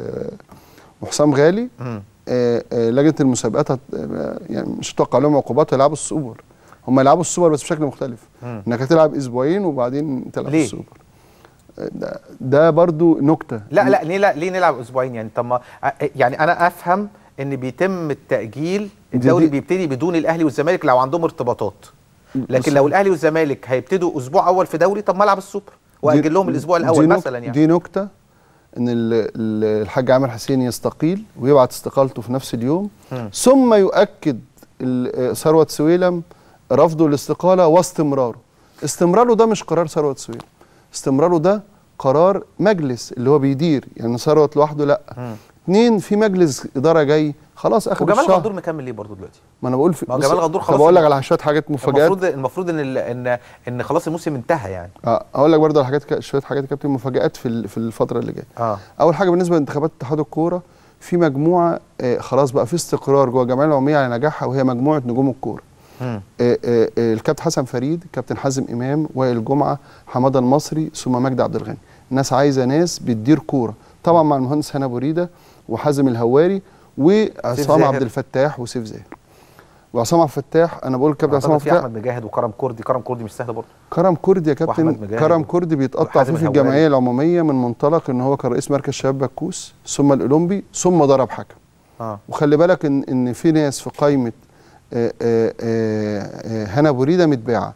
وحسام غالي مم. آه، آه، لجنه المسابقات هت- آه، يعني مش هتوقع لهم عقوبات هيلعبوا السوبر هم يلعبوا السوبر بس بشكل مختلف مم. انك هتلعب اسبوعين وبعدين تلعب ليه؟ السوبر آه، ده, ده برضو نكته لا لا ليه لا ليه نلعب اسبوعين يعني طب ما آه، يعني انا افهم ان بيتم التاجيل الدوري دي- بيبتدي بدون الاهلي والزمالك لو عندهم ارتباطات لكن بص- لو الاهلي والزمالك هيبتدوا اسبوع اول في دوري طب ما العب السوبر واجل لهم الاسبوع الاول دي نك- مثلا يعني دي نكته ان ال- ال- الحاج عامر حسين يستقيل ويبعت استقالته في نفس اليوم مم. ثم يؤكد ال- آه، ثروت سويلم رفضه الاستقاله واستمراره استمراره ده مش قرار ثروت سويلم استمراره ده قرار مجلس اللي هو بيدير يعني ثروت لوحده لا مم. اتنين في مجلس اداره جاي خلاص اخر وجمال الشهر غندور مكمل ليه برضه دلوقتي ما انا بقول في ما هو بص- جمال غندور طب خلاص اقول لك على شويه حاجات مفاجات المفروض المفروض ان ال- ان ان خلاص الموسم انتهى يعني اه اقول لك برضه على حاجات ك- شويه حاجات يا كابتن مفاجات في ال- في الفتره اللي جايه اه اول حاجه بالنسبه لانتخابات اتحاد الكوره في مجموعه آه خلاص بقى في استقرار جوه الجمعيه العموميه على نجاحها وهي مجموعه نجوم الكوره مم. آه آه آه الكابتن حسن فريد كابتن حازم امام وائل جمعه حماده المصري ثم مجدي عبد الغني الناس عايزه ناس بتدير كوره طبعا مع المهندس هنا بريده وحازم الهواري وعصام زاهر. عبد الفتاح وسيف زاهر وعصام عبد الفتاح انا بقول الكابتن عصام أعتقد عبد في الفتاح احمد مجاهد وكرم كردي كرم كردي مش سهل برضه كرم كردي يا وأحمد كابتن مجاهد كرم كردي بيتقطع وحازم فيه في الهواري. الجمعيه العموميه من منطلق ان هو كان رئيس مركز شباب بكوس ثم الاولمبي ثم ضرب حكم اه وخلي بالك ان ان في ناس في قائمه آه، آه، آه، آه، هنا بريده متباعه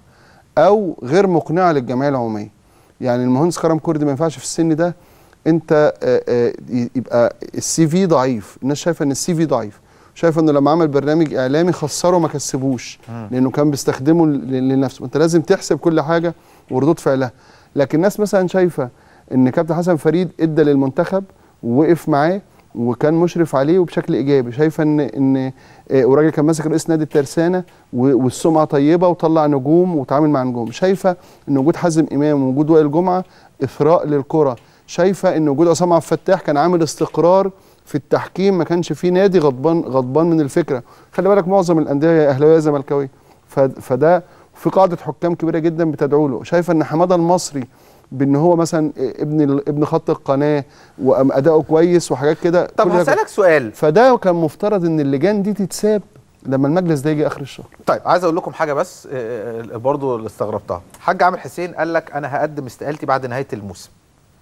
او غير مقنعه للجمعيه العموميه يعني المهندس كرم كردي ما ينفعش في السن ده انت آه، آه، ي- يبقى السي في ضعيف الناس شايفه ان السي في ضعيف شايفه انه لما عمل برنامج اعلامي خسره ما كسبوش مم. لانه كان بيستخدمه ل- لنفسه انت لازم تحسب كل حاجه وردود فعلها لكن الناس مثلا شايفه ان كابتن حسن فريد ادى للمنتخب ووقف معاه وكان مشرف عليه وبشكل ايجابي شايفه ان ان آه، وراجل كان ماسك رئيس نادي الترسانه و- والسمعه طيبه وطلع نجوم وتعامل مع نجوم شايفه ان وجود حازم امام ووجود وائل جمعه اثراء للكره شايفه ان وجود عصام عبد الفتاح كان عامل استقرار في التحكيم ما كانش في نادي غضبان غضبان من الفكره خلي بالك معظم الانديه يا اهلاويه يا زملكاويه ف- فده في قاعده حكام كبيره جدا بتدعو له شايفه ان حماده المصري بان هو مثلا ابن ال- ابن خط القناه واداؤه كويس وحاجات كده طب كل ده- هسألك سؤال فده كان مفترض ان اللجان دي تتساب لما المجلس ده يجي اخر الشهر طيب عايز اقول لكم حاجه بس آه، آه، برضو اللي استغربتها حاج عامر حسين قال لك انا هقدم استقالتي بعد نهايه الموسم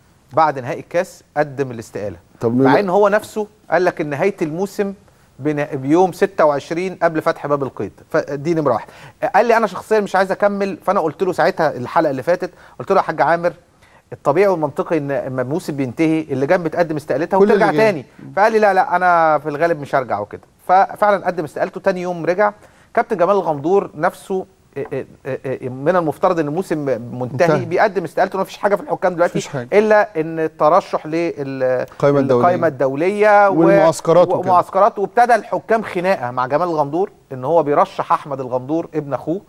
بعد نهائي الكاس قدم الاستقاله طب مع ان هو نفسه قال لك ان نهايه الموسم بنا- بيوم 26 قبل فتح باب القيد فدي نمره واحد قال لي انا شخصيا مش عايز اكمل فانا قلت له ساعتها الحلقه اللي فاتت قلت له يا حاج عامر الطبيعي والمنطقي ان اما الموسم بينتهي اللجان بتقدم استقالتها كل وترجع اللجان. تاني فقال لي لا لا انا في الغالب مش هرجع وكده ففعلا قدم استقالته تاني يوم رجع كابتن جمال الغندور نفسه إيه إيه إيه من المفترض ان الموسم منتهي منتهي. بيقدم استقالته مفيش حاجه في الحكام دلوقتي مفيش حاجة. الا ان الترشح لل القائمة الدولية. القائمه الدوليه و- والمعسكرات وكده. ومعسكرات وابتدى الحكام خناقه مع جمال الغندور ان هو بيرشح احمد الغندور ابن اخوه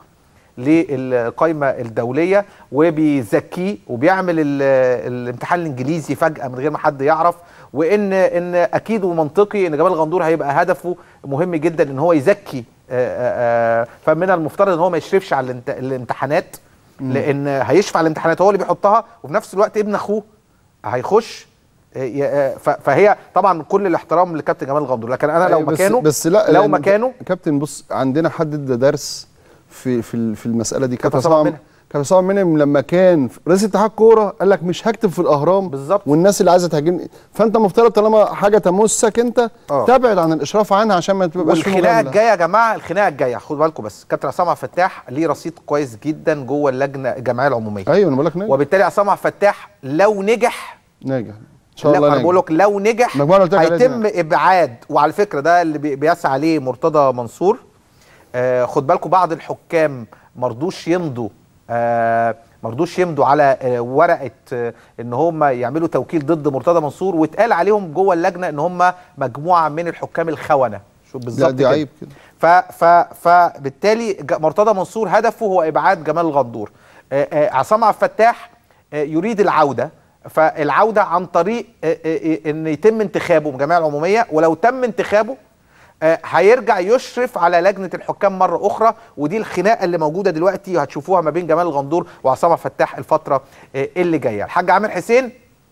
للقائمه الدوليه وبيزكيه وبيعمل ال- الامتحان الانجليزي فجاه من غير ما حد يعرف وان ان اكيد ومنطقي ان جمال الغندور هيبقى هدفه مهم جدا ان هو يزكي آه، آه، آه، فمن المفترض ان هو ما يشرفش على الامت- الامتحانات مم. لان هيشفع الامتحانات هو اللي بيحطها وفي نفس الوقت ابن اخوه هيخش آه، ي- آه، ف- فهي طبعا كل الاحترام لكابتن جمال الغندور لكن انا لو أيوة، بس مكانه بس لا لو لأن مكانه كابتن بص عندنا حد ادى درس في في ال- في المساله دي كابتن عصام عصام منعم. كابتن عصام منعم لما كان في رئيس اتحاد كوره قال لك مش هكتب في الاهرام بالظبط والناس اللي عايزه تهاجمني فانت مفترض طالما حاجه تمسك انت آه. تبعد عن الاشراف عنها عشان ما تبقاش في والخناقه مجامله الجايه يا جماعه الخناقه الجايه خدوا بالكم بس كابتن عصام عبد الفتاح ليه رصيد كويس جدا جوه اللجنه الجمعيه العموميه ايوه انا بقول لك ناجح وبالتالي عصام عبد الفتاح لو نجح ناجح ان شاء لا الله انا بقول ناجح لك لو نجح المجموعة اللي قلت لك عليها دي هيتم ابعاد وعلى فكره ده اللي بي- بيسعى عليه مرتضى منصور آه خد بالكم بعض الحكام مرضوش يمضوا آه مرضوش يمضوا على آه ورقه آه ان هم يعملوا توكيل ضد مرتضى منصور واتقال عليهم جوه اللجنه ان هم مجموعه من الحكام الخونه شوف لا بالظبط دي كده. عيب كده ف ف فبالتالي ج- مرتضى منصور هدفه هو ابعاد جمال الغندور آه، آه، عصام عبد الفتاح آه، يريد العوده فالعوده عن طريق آه، آه، آه، ان يتم انتخابه من الجمعيه العموميه ولو تم انتخابه آه، هيرجع يشرف على لجنه الحكام مره اخرى ودي الخناقه اللي موجوده دلوقتي هتشوفوها ما بين جمال الغندور وعصام عبد الفتاح الفتره آه، اللي جايه الحاج عامر حسين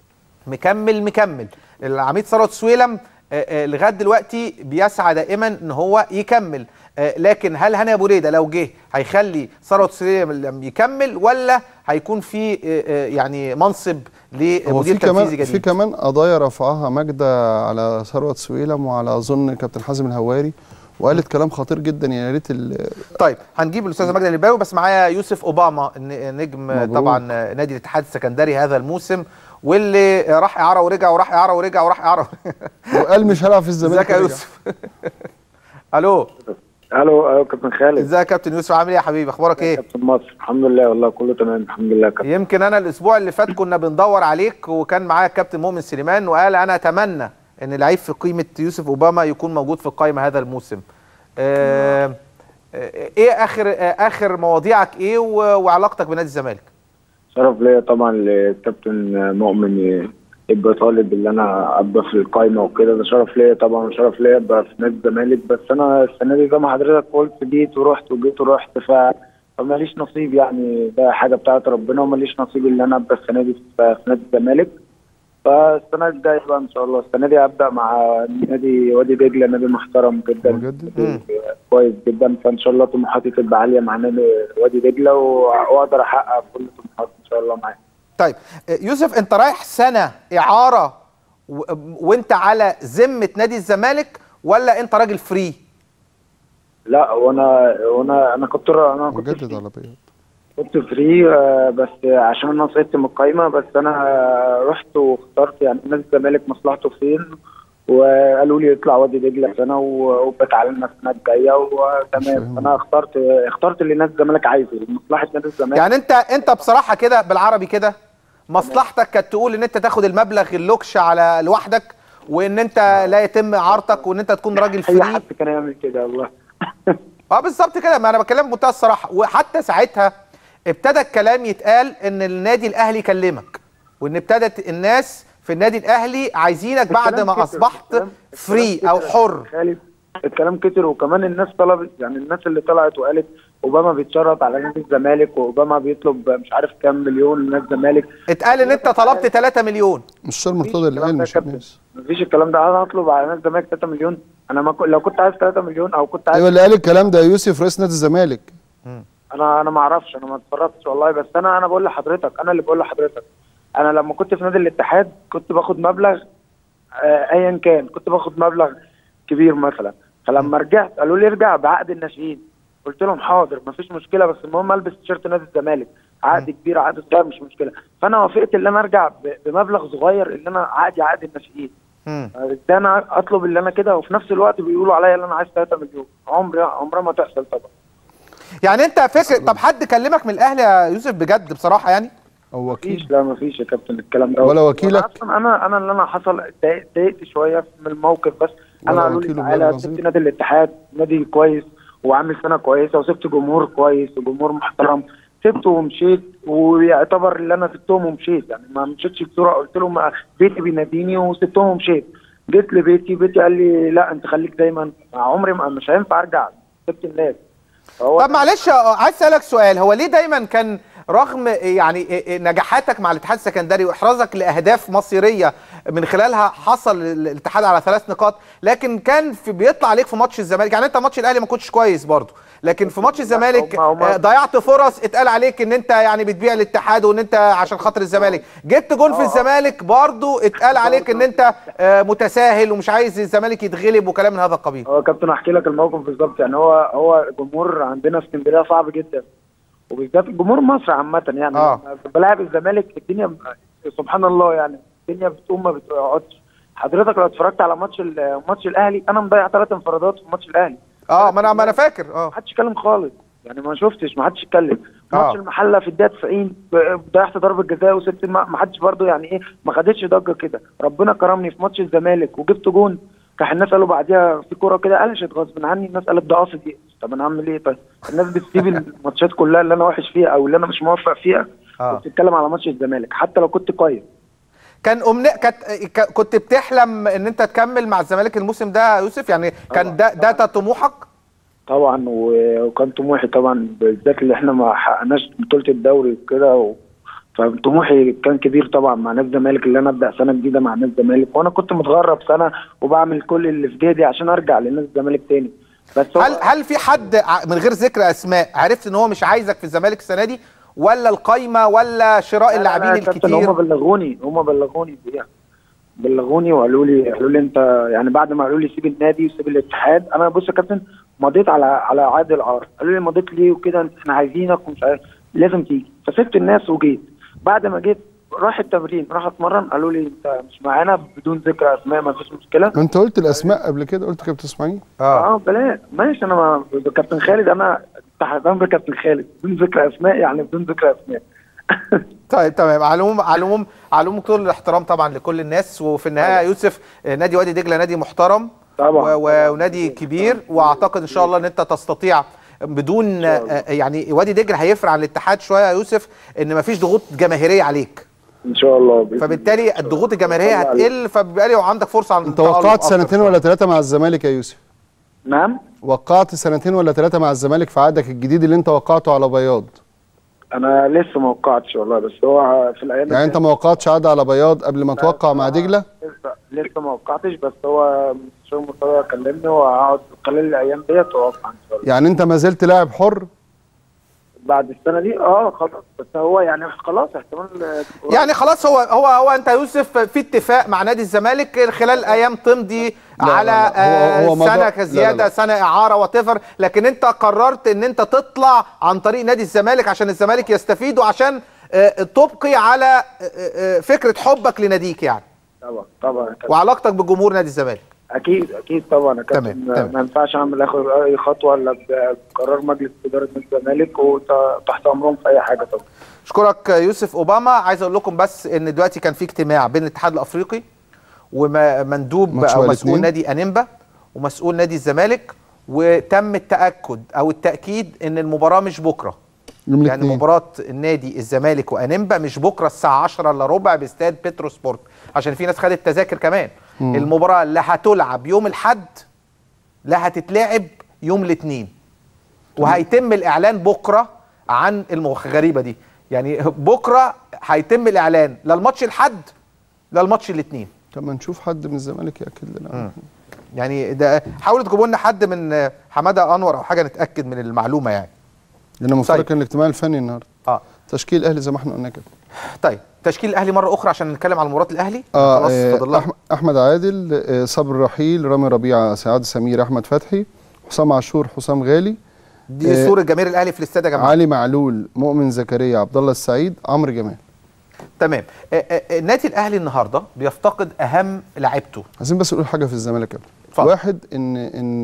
مكمل مكمل العميد ثروت سويلم آه، آه، لغايه دلوقتي بيسعى دائما ان هو يكمل آه، لكن هل هاني ابو ريده لو جه هيخلي ثروت سويلم يكمل ولا هيكون في آه، آه، يعني منصب هو لمدير في كمان تنفيذي في جديد كمان قضايا رفعها ماجده على ثروت سويلم وعلى اظن كابتن حازم الهواري وقالت كلام خطير جدا يا ريت ال- طيب هنجيب الاستاذه ماجده الباوي بس معايا يوسف اوباما الن- نجم مبروك. طبعا نادي الاتحاد السكندري هذا الموسم واللي راح اعاره ورجع وراح اعاره ورجع وراح اعاره وقال مش هلعب في الزمالك ازيك يا ورجع. يوسف الو الو ايوه كابتن خالد ازيك يا كابتن يوسف عامل ايه يا حبيبي اخبارك ايه كابتن مصر الحمد لله والله كله تمام الحمد لله كابتن يمكن انا الاسبوع اللي فات كنا بندور عليك وكان معايا الكابتن مؤمن سليمان وقال انا اتمنى ان لعيب في قيمه يوسف اوباما يكون موجود في القائمه هذا الموسم آه آه، ايه اخر آه اخر مواضيعك ايه و- وعلاقتك بنادي الزمالك شرف ليا طبعا للكابتن مؤمن يبقى طالب اللي انا ابقى في القايمه وكده ده شرف ليا طبعا وشرف ليا ابقى في نادي الزمالك بس انا السنه دي زي ما حضرتك قلت جيت ورحت وجيت ورحت ف فماليش نصيب يعني ده حاجه بتاعت ربنا وماليش نصيب اللي انا ابقى السنه دي في في نادي الزمالك فالسنه الجايه بقى ان شاء الله السنه دي هبدا مع نادي وادي دجله نادي محترم جدا كويس جدا فان شاء الله طموحاتي تبقى عاليه مع نادي وادي دجله و- واقدر احقق كل طموحاتي ان شاء الله معاه طيب آه، يوسف انت رايح سنه اعاره و... وانت على ذمه نادي الزمالك ولا انت راجل فري لا وانا وانا انا كنت انا كنت مجدد على بياض كنت فري آه، بس عشان انا سقطت من القايمه بس انا رحت واخترت يعني نادي الزمالك مصلحته فين وقالوا لي اطلع وادي دجله سنه و- وبتعلمنا السنه الجايه وتمام فانا اخترت اخترت اللي نادي الزمالك عايزه مصلحه نادي الزمالك يعني انت انت بصراحه كده بالعربي كده مصلحتك كانت تقول ان انت تاخد المبلغ اللوكش على لوحدك وان انت لا يتم اعارتك وان انت تكون راجل اي فري حد كان يعمل كده والله اه بالظبط كده ما انا بكلمك بمنتهى الصراحه وحتى ساعتها ابتدى الكلام يتقال ان النادي الاهلي كلمك وان ابتدت الناس في النادي الاهلي عايزينك بعد الكلام ما كتر، اصبحت الكلام- فري الكلام او كتر. حر خالد الكلام كتر وكمان الناس طلبت يعني الناس اللي طلعت وقالت اوباما بيتشرط على نادي الزمالك واوباما بيطلب مش عارف كام مليون نادي الزمالك اتقال ان انت طلبت 3 مليون مش شرط مرتضى اللي قال مش الناس مفيش الكلام ده انا هطلب على نادي الزمالك 3 مليون انا ما ك... لو كنت عايز 3 مليون او كنت عايز ايوه اللي قال الكلام ده يوسف رئيس نادي الزمالك انا انا ما اعرفش انا ما اتفرجتش والله بس انا انا بقول لحضرتك انا اللي بقول لحضرتك انا لما كنت في نادي الاتحاد كنت باخد مبلغ آه، ايا كان كنت باخد مبلغ كبير مثلا فلما رجعت قالوا لي ارجع بعقد الناشئين قلت لهم حاضر مفيش مشكله بس المهم البس تيشيرت نادي الزمالك عقد كبير عقد صغير مش مشكله فانا وافقت ان انا ارجع ب- بمبلغ صغير اللي انا عقدي عقد الناشئين مم. ده انا اطلب اللي انا كده وفي نفس الوقت بيقولوا عليا ان انا عايز 3 مليون عمري عمرها ما تحصل طبعا يعني انت فكر طب حد كلمك من الاهلي يا يوسف بجد بصراحه يعني او مفيش لا مفيش يا كابتن الكلام ده ولا وكيلك؟ أنا اصلا انا انا اللي انا حصل اتضايق- اتضايقت شويه من الموقف بس ولا انا قالوا لي وكيله تعالى بلاد سبت نظير؟ نادي الاتحاد نادي كويس وعامل سنه كويسه وسبت جمهور كويس وجمهور محترم سبته ومشيت ويعتبر اللي انا سبتهم ومشيت يعني ما مشيتش بصوره قلت لهم بيتي بيناديني وسبتهم ومشيت جيت لبيتي بيتي قال لي لا انت خليك دايما عمري ما مش هينفع ارجع سبت الناس فهو طب معلش آه، عايز اسالك سؤال هو ليه دايما كان رغم يعني نجاحاتك مع الاتحاد السكندري واحرازك لاهداف مصيريه من خلالها حصل الاتحاد على ثلاث نقاط لكن كان في بيطلع عليك في ماتش الزمالك يعني انت ماتش الاهلي ما كنتش كويس برضه لكن في ماتش الزمالك آه، ضيعت فرص اتقال عليك ان انت يعني بتبيع الاتحاد وان انت عشان خاطر الزمالك جبت جون في الزمالك برضه اتقال عليك ان انت آه، متساهل ومش عايز الزمالك يتغلب وكلام من هذا القبيل هو كابتن احكي لك الموقف بالظبط يعني هو هو الجمهور عندنا في اسكندريه صعب جدا وبالذات جمهور مصر عامه يعني آه. لما بلاعب الزمالك الدنيا ب- سبحان الله يعني الدنيا بتقوم ما بتقعدش حضرتك لو اتفرجت على ماتش ال- ماتش الاهلي انا مضيع ثلاث انفرادات في ماتش الاهلي اه ما انا ما انا فاكر اه ما حدش اتكلم خالص يعني ما شفتش ما حدش اتكلم آه. ماتش المحله في الدقيقه 90 ب- ضيعت ضربه جزاء وسبت ما ما حدش برضه يعني ايه ما خدتش ضجه كده ربنا كرمني في ماتش الزمالك وجبت جون راح الناس قالوا بعديها في كوره كده قلشت غصب عني الناس قالت ده قاصد يقلش طب انا اعمل ايه طيب الناس بتسيب الماتشات كلها اللي انا وحش فيها او اللي انا مش موفق فيها اه وبتتكلم على ماتش الزمالك حتى لو كنت كويس كان أمنية كانت ك- كنت بتحلم ان انت تكمل مع الزمالك الموسم ده يا يوسف يعني كان ده ده طموحك طبعا و- وكان طموحي طبعا بالذات اللي احنا ما حققناش بطوله الدوري وكده و... فطموحي كان كبير طبعا مع نادي الزمالك اللي انا ابدا سنه جديده مع نادي الزمالك وانا كنت متغرب سنه وبعمل كل اللي في جيبي عشان ارجع لنادي الزمالك تاني بس هو هل هل في حد ع- من غير ذكر اسماء عرفت ان هو مش عايزك في الزمالك السنه دي ولا القايمه ولا شراء اللاعبين هم الكتير بلغوني هم بلغوني بيها بلغوني وقالوا لي قالوا لي انت يعني بعد ما قالوا لي سيب النادي وسيب الاتحاد انا بص يا كابتن مضيت على على عقد العار قالوا لي مضيت ليه وكده انت- احنا عايزينك ومش عارف لازم تيجي فسبت الناس وجيت بعد ما جيت راح التمرين راح اتمرن قالوا لي انت مش معانا بدون ذكر اسماء ما فيش مشكله انت قلت الاسماء قبل كده قلت كابتن اسماعيل اه بلاش ماشي انا ما كابتن خالد انا تحت امر كابتن خالد بدون ذكر اسماء يعني بدون ذكر اسماء طيب تمام على العموم على العموم على العموم كل الاحترام طبعا لكل الناس وفي النهايه يا يوسف آه، نادي وادي دجله نادي محترم طبعا و- و- ونادي كبير واعتقد ان شاء الله ان انت تستطيع بدون آه، آه، يعني وادي دجله هيفرق عن الاتحاد شويه يا يوسف ان مفيش ضغوط جماهيريه عليك ان شاء الله بإذن فبالتالي الضغوط الجماهيريه الله عليك. هتقل فبيبقى لي عندك فرصه على انت وقعت سنتين ولا ثلاثه مع الزمالك يا يوسف نعم وقعت سنتين ولا ثلاثه مع الزمالك في عقدك الجديد اللي انت وقعته على بياض انا لسه ما وقعتش والله بس هو في الايام يعني انت ما وقعتش عقد على بياض قبل ما توقع مع دجله لسه لسه ما وقعتش بس هو مستشار مرتضى كلمني وهقعد خلال الايام ديت واوقع ان شاء الله يعني انت ما زلت لاعب حر بعد السنه دي اه خلاص بس هو يعني خلاص احتمال يعني خلاص هو هو هو انت يا يوسف في اتفاق مع نادي الزمالك خلال ايام تمضي لا، على لا، هو- هو آه، موضوع- سنه لا، كزياده لا، لا. سنه اعاره وات لكن انت قررت ان انت تطلع عن طريق نادي الزمالك عشان الزمالك يستفيد وعشان آه، تبقي على آه، آه، فكره حبك لناديك يعني طبعا طبعا يا كابتن. وعلاقتك بجمهور نادي الزمالك اكيد اكيد طبعا يا كابتن تمام، تمام. ما ينفعش اعمل اخد اي خطوه الا بقرار مجلس اداره نادي الزمالك وتحت امرهم في اي حاجه طبعا اشكرك يوسف اوباما عايز اقول لكم بس ان دلوقتي كان في اجتماع بين الاتحاد الافريقي ومندوب ماتش او ولا مسؤول اتنين؟ نادي انيمبا ومسؤول نادي الزمالك وتم التاكد او التاكيد ان المباراه مش بكره يوم يعني الاثنين مباراه النادي الزمالك وانيمبا مش بكره الساعه 10 الا ربع باستاد بترو سبورت عشان في ناس خدت تذاكر كمان مم. المباراه لا هتلعب يوم الاحد لا هتتلعب يوم الاثنين وهيتم الاعلان بكره عن المخ غريبه دي يعني بكره هيتم الاعلان لا الماتش الحد لا الماتش الاثنين طب ما نشوف حد من الزمالك ياكد لنا يعني ده حاولوا تجيبوا لنا حد من حماده انور او حاجه نتاكد من المعلومه يعني لان المفترض طيب. كان الاجتماع الفني النهارده اه تشكيل الاهلي زي ما احنا قلنا كده طيب تشكيل الاهلي مره اخرى عشان نتكلم على مباراه الاهلي اه خلاص آه، فاضل لها أحم- احمد عادل آه، صبر رحيل رامي ربيعه سعاد سمير احمد فتحي حسام عاشور حسام غالي دي آه، صوره جماهير الاهلي في الاستاد يا جماعه علي معلول مؤمن زكريا عبد الله السعيد عمرو جمال تمام آه، آه، النادي الاهلي النهارده بيفتقد اهم لاعيبته عايزين بس نقول حاجه في الزمالك يا كابتن. واحد ان ان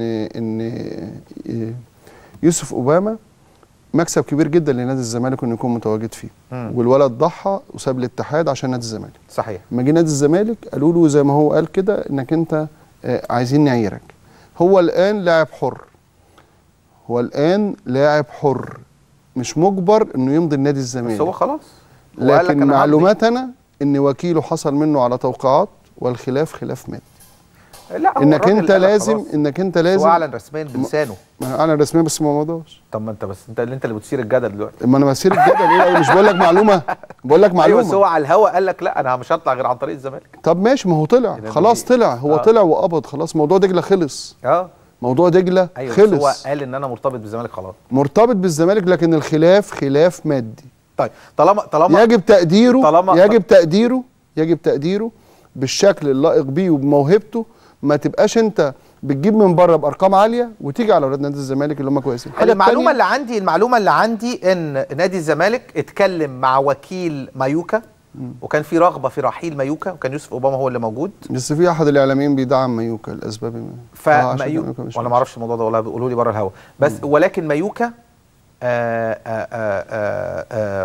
ان يوسف اوباما مكسب كبير جدا لنادي الزمالك انه يكون متواجد فيه مم. والولد ضحى وساب الاتحاد عشان نادي الزمالك صحيح لما جه نادي الزمالك قالوا له زي ما هو قال كده انك انت آه، عايزين نعيرك هو الان لاعب حر هو الان لاعب حر مش مجبر انه يمضي النادي الزمالك بس هو خلاص هو قال لك لكن أنا همضي. معلوماتنا ان وكيله حصل منه على توقيعات والخلاف خلاف مات لا هو انك الراجل انت قال لك لازم خلاص. انك انت بس لازم هو اعلن رسميا بلسانه ما اعلن رسميا بس ما مضاش طب ما انت بس انت اللي انت اللي بتثير الجدل دلوقتي ما انا بسير الجدل ايه مش بقول لك معلومه بقول لك معلومه ايوه بس هو على الهوا قال لك لا انا مش هطلع غير عن طريق الزمالك طب ماشي ما هو طلع خلاص طلع هو آه. طلع وقبض خلاص موضوع دجله خلص اه موضوع دجله ايوه بس هو خلص قال ان انا مرتبط بالزمالك خلاص مرتبط بالزمالك لكن الخلاف خلاف مادي طيب طالما طالما يجب تقديره طالما- يجب تقديره يجب تقديره بالشكل اللائق بيه وبموهبته ما تبقاش انت بتجيب من بره بارقام عاليه وتيجي على اولاد نادي الزمالك اللي هم كويسين الحاجة المعلومه التانية- اللي عندي المعلومه اللي عندي ان نادي الزمالك اتكلم مع وكيل مايوكا وكان في رغبه في رحيل مايوكا وكان يوسف اوباما هو اللي موجود بس في احد الاعلاميين بيدعم مايوكا لاسباب ما آه، عشان فمايوكا مايوكا مش وانا ما اعرفش الموضوع ده والله بيقولوا لي بره الهوا بس ولكن مايوكا آه آه آه آه آه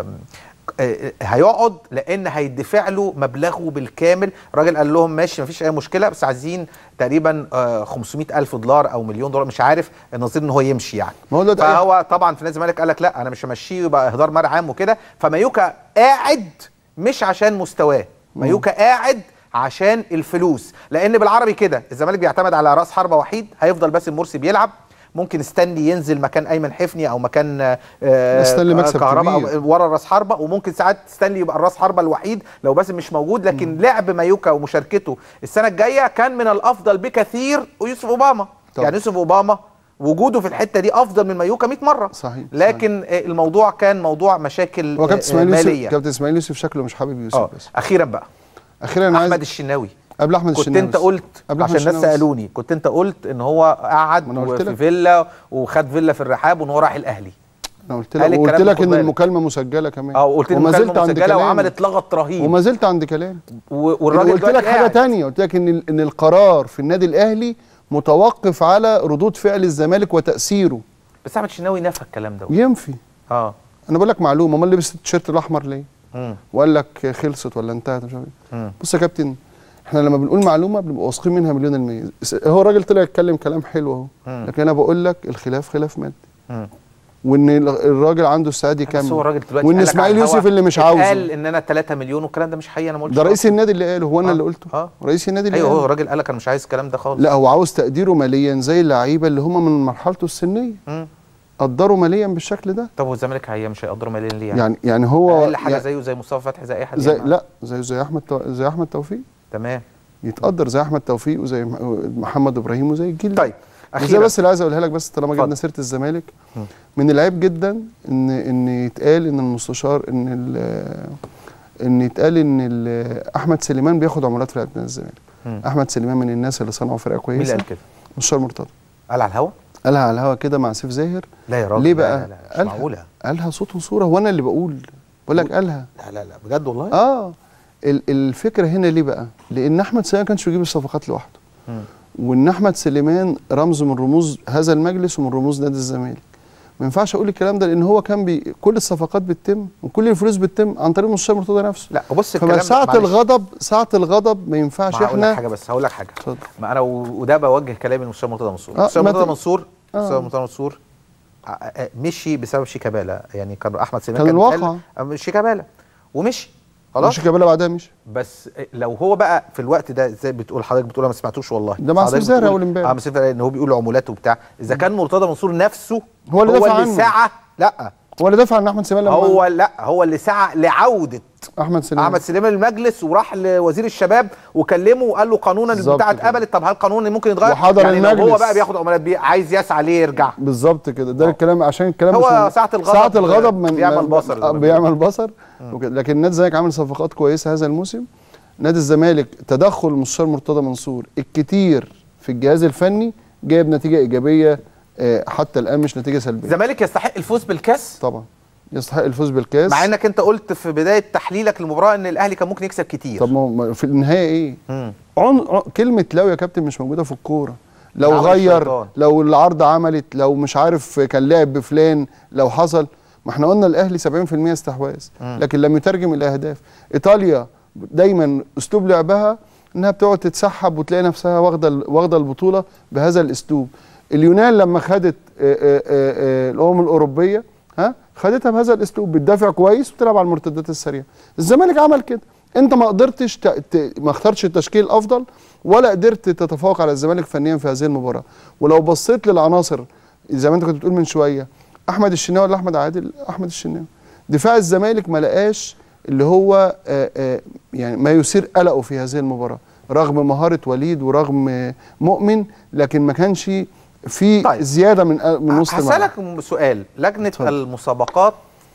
آه، هيقعد لان هيدفع له مبلغه بالكامل الراجل قال لهم ماشي مفيش اي مشكله بس عايزين تقريبا آه 500 الف دولار او مليون دولار مش عارف النظير ان هو يمشي يعني ما هو ده- ده أي- فهو طبعا في نادي الزمالك قال لك لا انا مش همشيه يبقى اهدار مال عام وكده فمايوكا قاعد مش عشان مستواه مايوكا قاعد عشان الفلوس لان بالعربي كده الزمالك بيعتمد على راس حربه وحيد هيفضل باسم مرسي بيلعب ممكن ستانلي ينزل مكان ايمن حفني او مكان آه، ستانلي مكسب كهرباء كبير. او ورا راس حربه وممكن ساعات ستانلي يبقى الراس حربه الوحيد لو باسم مش موجود لكن لعب مايوكا ومشاركته السنه الجايه كان من الافضل بكثير ويوسف اوباما طبعا. يعني يوسف اوباما وجوده في الحته دي افضل من مايوكا 100 مره صحيح لكن آه، الموضوع كان موضوع مشاكل هو آه، كابتن اسماعيل يوسف ماليه كابتن اسماعيل يوسف شكله مش حابب يوسف اه بس اخيرا بقى اخيرا انا عايز احمد الشناوي قبل احمد كنت الشناوي انت بس. قلت قبل أحمد عشان الناس الشناوي بس. سالوني كنت انت قلت ان هو قعد أنا قلت في لك. فيلا وخد فيلا في الرحاب وان هو راح الاهلي انا قلت قال لك وقلت الكلام ده لك خد ان بالك. المكالمه مسجله كمان اه وقلت لي وما المكالمة زلت عند مسجلة كلامي وعملت لغط رهيب وما زلت عند كلامي و- والراجل قلت لك دلوقتي حاجه قاعد. تانية قلت لك ان ال- ان القرار في النادي الاهلي متوقف على ردود فعل الزمالك وتاثيره بس احمد الشناوي نفى الكلام ده ينفي اه انا بقول لك معلومه امال لبس التيشيرت الاحمر ليه مم. وقال لك خلصت ولا انتهت مش عارف إيه. مم. بص يا كابتن احنا لما بنقول معلومه بنبقى واثقين منها مليون المية س- هو الراجل طلع يتكلم كلام حلو اهو مم. لكن انا بقول لك الخلاف خلاف مادي مم. وان ال- الراجل عنده استعداد يكمل بس هو الراجل دلوقتي وان قال لك اسماعيل على الهوا يوسف اللي مش عاوزه قال ان انا 3 مليون والكلام ده مش حقيقي انا ما قلتش ده رئيس خالص. النادي اللي قاله هو انا آه. اللي قلته اه رئيس النادي اللي ايوه هو قاله الراجل قال لك انا مش عايز الكلام ده خالص لا هو عاوز تقديره ماليا زي اللعيبه اللي هم من مرحلته السنيه مم. قدروا ماليا بالشكل ده طب والزمالك هي مش هيقدروا ماليا ليه يعني يعني هو اقل حاجه يعني زيه زي مصطفى فتحي زي اي حد زي يعني. لا زي زي احمد تو- زي احمد توفيق تمام يتقدر زي احمد توفيق وزي مح- محمد ابراهيم وزي الجيل طيب وزي أخيراً. بس اللي عايز اقولها لك بس طالما جبنا سيره الزمالك مم. من العيب جدا ان ان يتقال ان المستشار ان ال- ان يتقال ان ال- احمد سليمان بياخد عمولات في لعيبه نادي الزمالك مم. احمد سليمان من الناس اللي صنعوا فرقه مين اللي كويسه قال كده مستشار مرتضى قال على الهوا قالها على الهوا كده مع سيف زاهر لا يا راجل ليه لا، بقى لا، لا، مش قالها معقولة. قالها صوت وصوره وانا اللي بقول بقول لك قالها لا لا لا بجد والله اه ال- الفكره هنا ليه بقى لان احمد سليمان ما كانش بيجيب الصفقات لوحده مم. وان احمد سليمان رمز من رموز هذا المجلس ومن رموز نادي الزمالك ما ينفعش اقول الكلام ده لان هو كان بي كل الصفقات بتتم وكل الفلوس بتتم عن طريق المستشار مرتضى نفسه لا بص فما الكلام ساعه معلش. الغضب ساعه الغضب ما ينفعش ما هقول لك احنا حاجه بس هقول لك حاجه اتفضل. ما انا و- وده بوجه كلامي للمستشار مرتضى منصور آه، المستشار ما مرتضى ت- منصور آه. المستشار مرتضى منصور ع- آه، مشي بسبب شيكابالا يعني كان احمد سليمان كان بيتقال، الواقع. آه، شيكابالا ومشي خلاص شيكابالا بعدها مش بس لو هو بقى في الوقت ده زي بتقول حضرتك بتقول انا ما سمعتوش والله ده مع حضرتك سيف زاهر بتقول- أول امبارح. اه مع سيف زاهر ان هو بيقول عمولات وبتاع اذا كان مرتضى منصور نفسه هو اللي دافع عنه. سعى لا هو اللي دافع عن احمد سليمان لما هو لا هو اللي سعى لعوده احمد سليمان احمد سليمان المجلس وراح لوزير الشباب وكلمه وقال له قانون بالظبط البتاع كده. اتقبلت طب هل قانون ممكن يتغير وحضر يعني لو هو المجلس. بقى بياخد عمولات بيه عايز يسعى ليه يرجع بالظبط كده ده الكلام عشان الكلام هو مش موجود. ساعة الغضب ساعة الغضب من بيعمل من- بصر زي ما آه، بيقولوا. بيعمل بصر وكده. لكن نادي الزمالك عامل صفقات كويسه هذا الموسم نادي الزمالك تدخل المستشار مرتضى منصور الكتير في الجهاز الفني جايب نتيجه ايجابيه آه، حتى الان مش نتيجه سلبيه الزمالك يستحق الفوز بالكاس طبعا يستحق الفوز بالكاس مع انك انت قلت في بدايه تحليلك للمباراه ان الاهلي كان ممكن يكسب كتير طب ما هو- ما في النهايه ايه مم. عن... عن... كلمه لو يا كابتن مش موجوده في الكوره لو عمل غير الشيطان. لو العرض عملت لو مش عارف كان لعب بفلان لو حصل ما احنا قلنا الاهلي 70% استحواذ مم. لكن لم يترجم الى اهداف ايطاليا دايما اسلوب لعبها انها بتقعد تتسحب وتلاقي نفسها واخده ال- واخده البطوله بهذا الاسلوب اليونان لما خدت آه، آه، آه، آه، الامم الاوروبيه ها خدتها بهذا الاسلوب بتدافع كويس وبتلعب على المرتدات السريعه الزمالك عمل كده انت ما قدرتش ت... ت... ما اخترتش التشكيل الافضل ولا قدرت تتفوق على الزمالك فنيا في هذه المباراه ولو بصيت للعناصر زي ما انت كنت بتقول من شويه احمد الشناوي ولا احمد عادل احمد الشناوي دفاع الزمالك ما لقاش اللي هو آه، آه، يعني ما يثير قلقه في هذه المباراه رغم مهاره وليد ورغم آه، مؤمن لكن ما كانش في طيب. زياده من من وسط الملعب هسألك سؤال لجنة المسابقات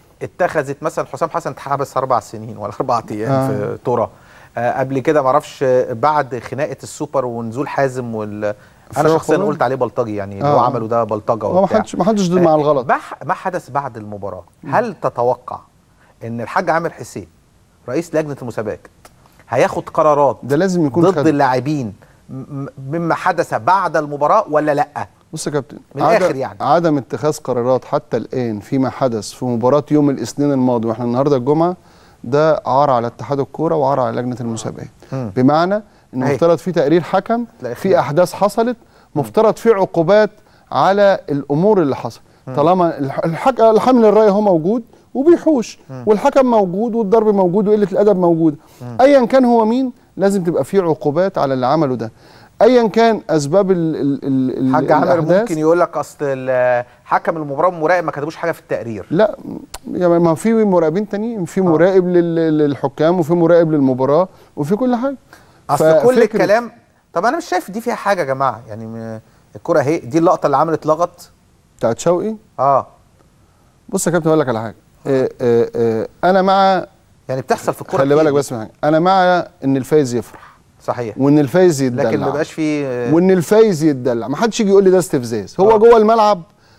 اتخذت مثلا حسام حسن اتحبس أربع سنين ولا أربع أيام آه. في تورا آه قبل كده معرفش آه، بعد خناقة السوبر ونزول حازم وال أنا فرق شخصيا قانوني. قلت عليه بلطجي يعني اللي هو آه. عمله ده بلطجة هو ما وبتاع. حدش ما حدش ضد مع الغلط ما ح- ما حدث بعد المباراة هل تتوقع ان الحاج عامر حسين رئيس لجنة المسابقات هياخد قرارات ده لازم يكون ضد خد- اللاعبين م- مما حدث بعد المباراة ولا لا بص يا كابتن من عدم- الآخر يعني. عدم اتخاذ قرارات حتى الان فيما حدث في مباراه يوم الاثنين الماضي واحنا النهارده الجمعه ده عار على اتحاد الكوره وعار على لجنه المسابقات مم. بمعنى ان أهي. مفترض في تقرير حكم تلاقي في احداث حصلت مفترض في عقوبات على الامور اللي حصلت مم. طالما الح- الحك... الحمل الراي هو موجود وبيحوش مم. والحكم موجود والضرب موجود وقله الادب موجوده مم. ايا كان هو مين لازم تبقى في عقوبات على اللي عمله ده ايا كان اسباب ال ال ال الحاج عامر الأحداث. ممكن يقول لك اصل ال- حكم المباراه والمراقب ما كتبوش حاجه في التقرير لا يعني ما في مراقبين تانيين في مراقب لل- للحكام وفي مراقب للمباراه وفي كل حاجه اصل كل ففكرة- الكلام طب انا مش شايف دي فيها حاجه يا جماعه يعني م- الكره اهي دي اللقطه اللي عملت لغط بتاعت شوقي اه بص يا كابتن اقول لك على حاجه آه آه آه انا مع يعني بتحصل في الكوره خلي بالك كتير. بس من حاجه انا مع ان الفايز يفرح صحيح وان الفايز يتدلع لكن ما يبقاش في وان الفايز يتدلع ما حدش يجي يقول لي ده استفزاز هو جوه الملعب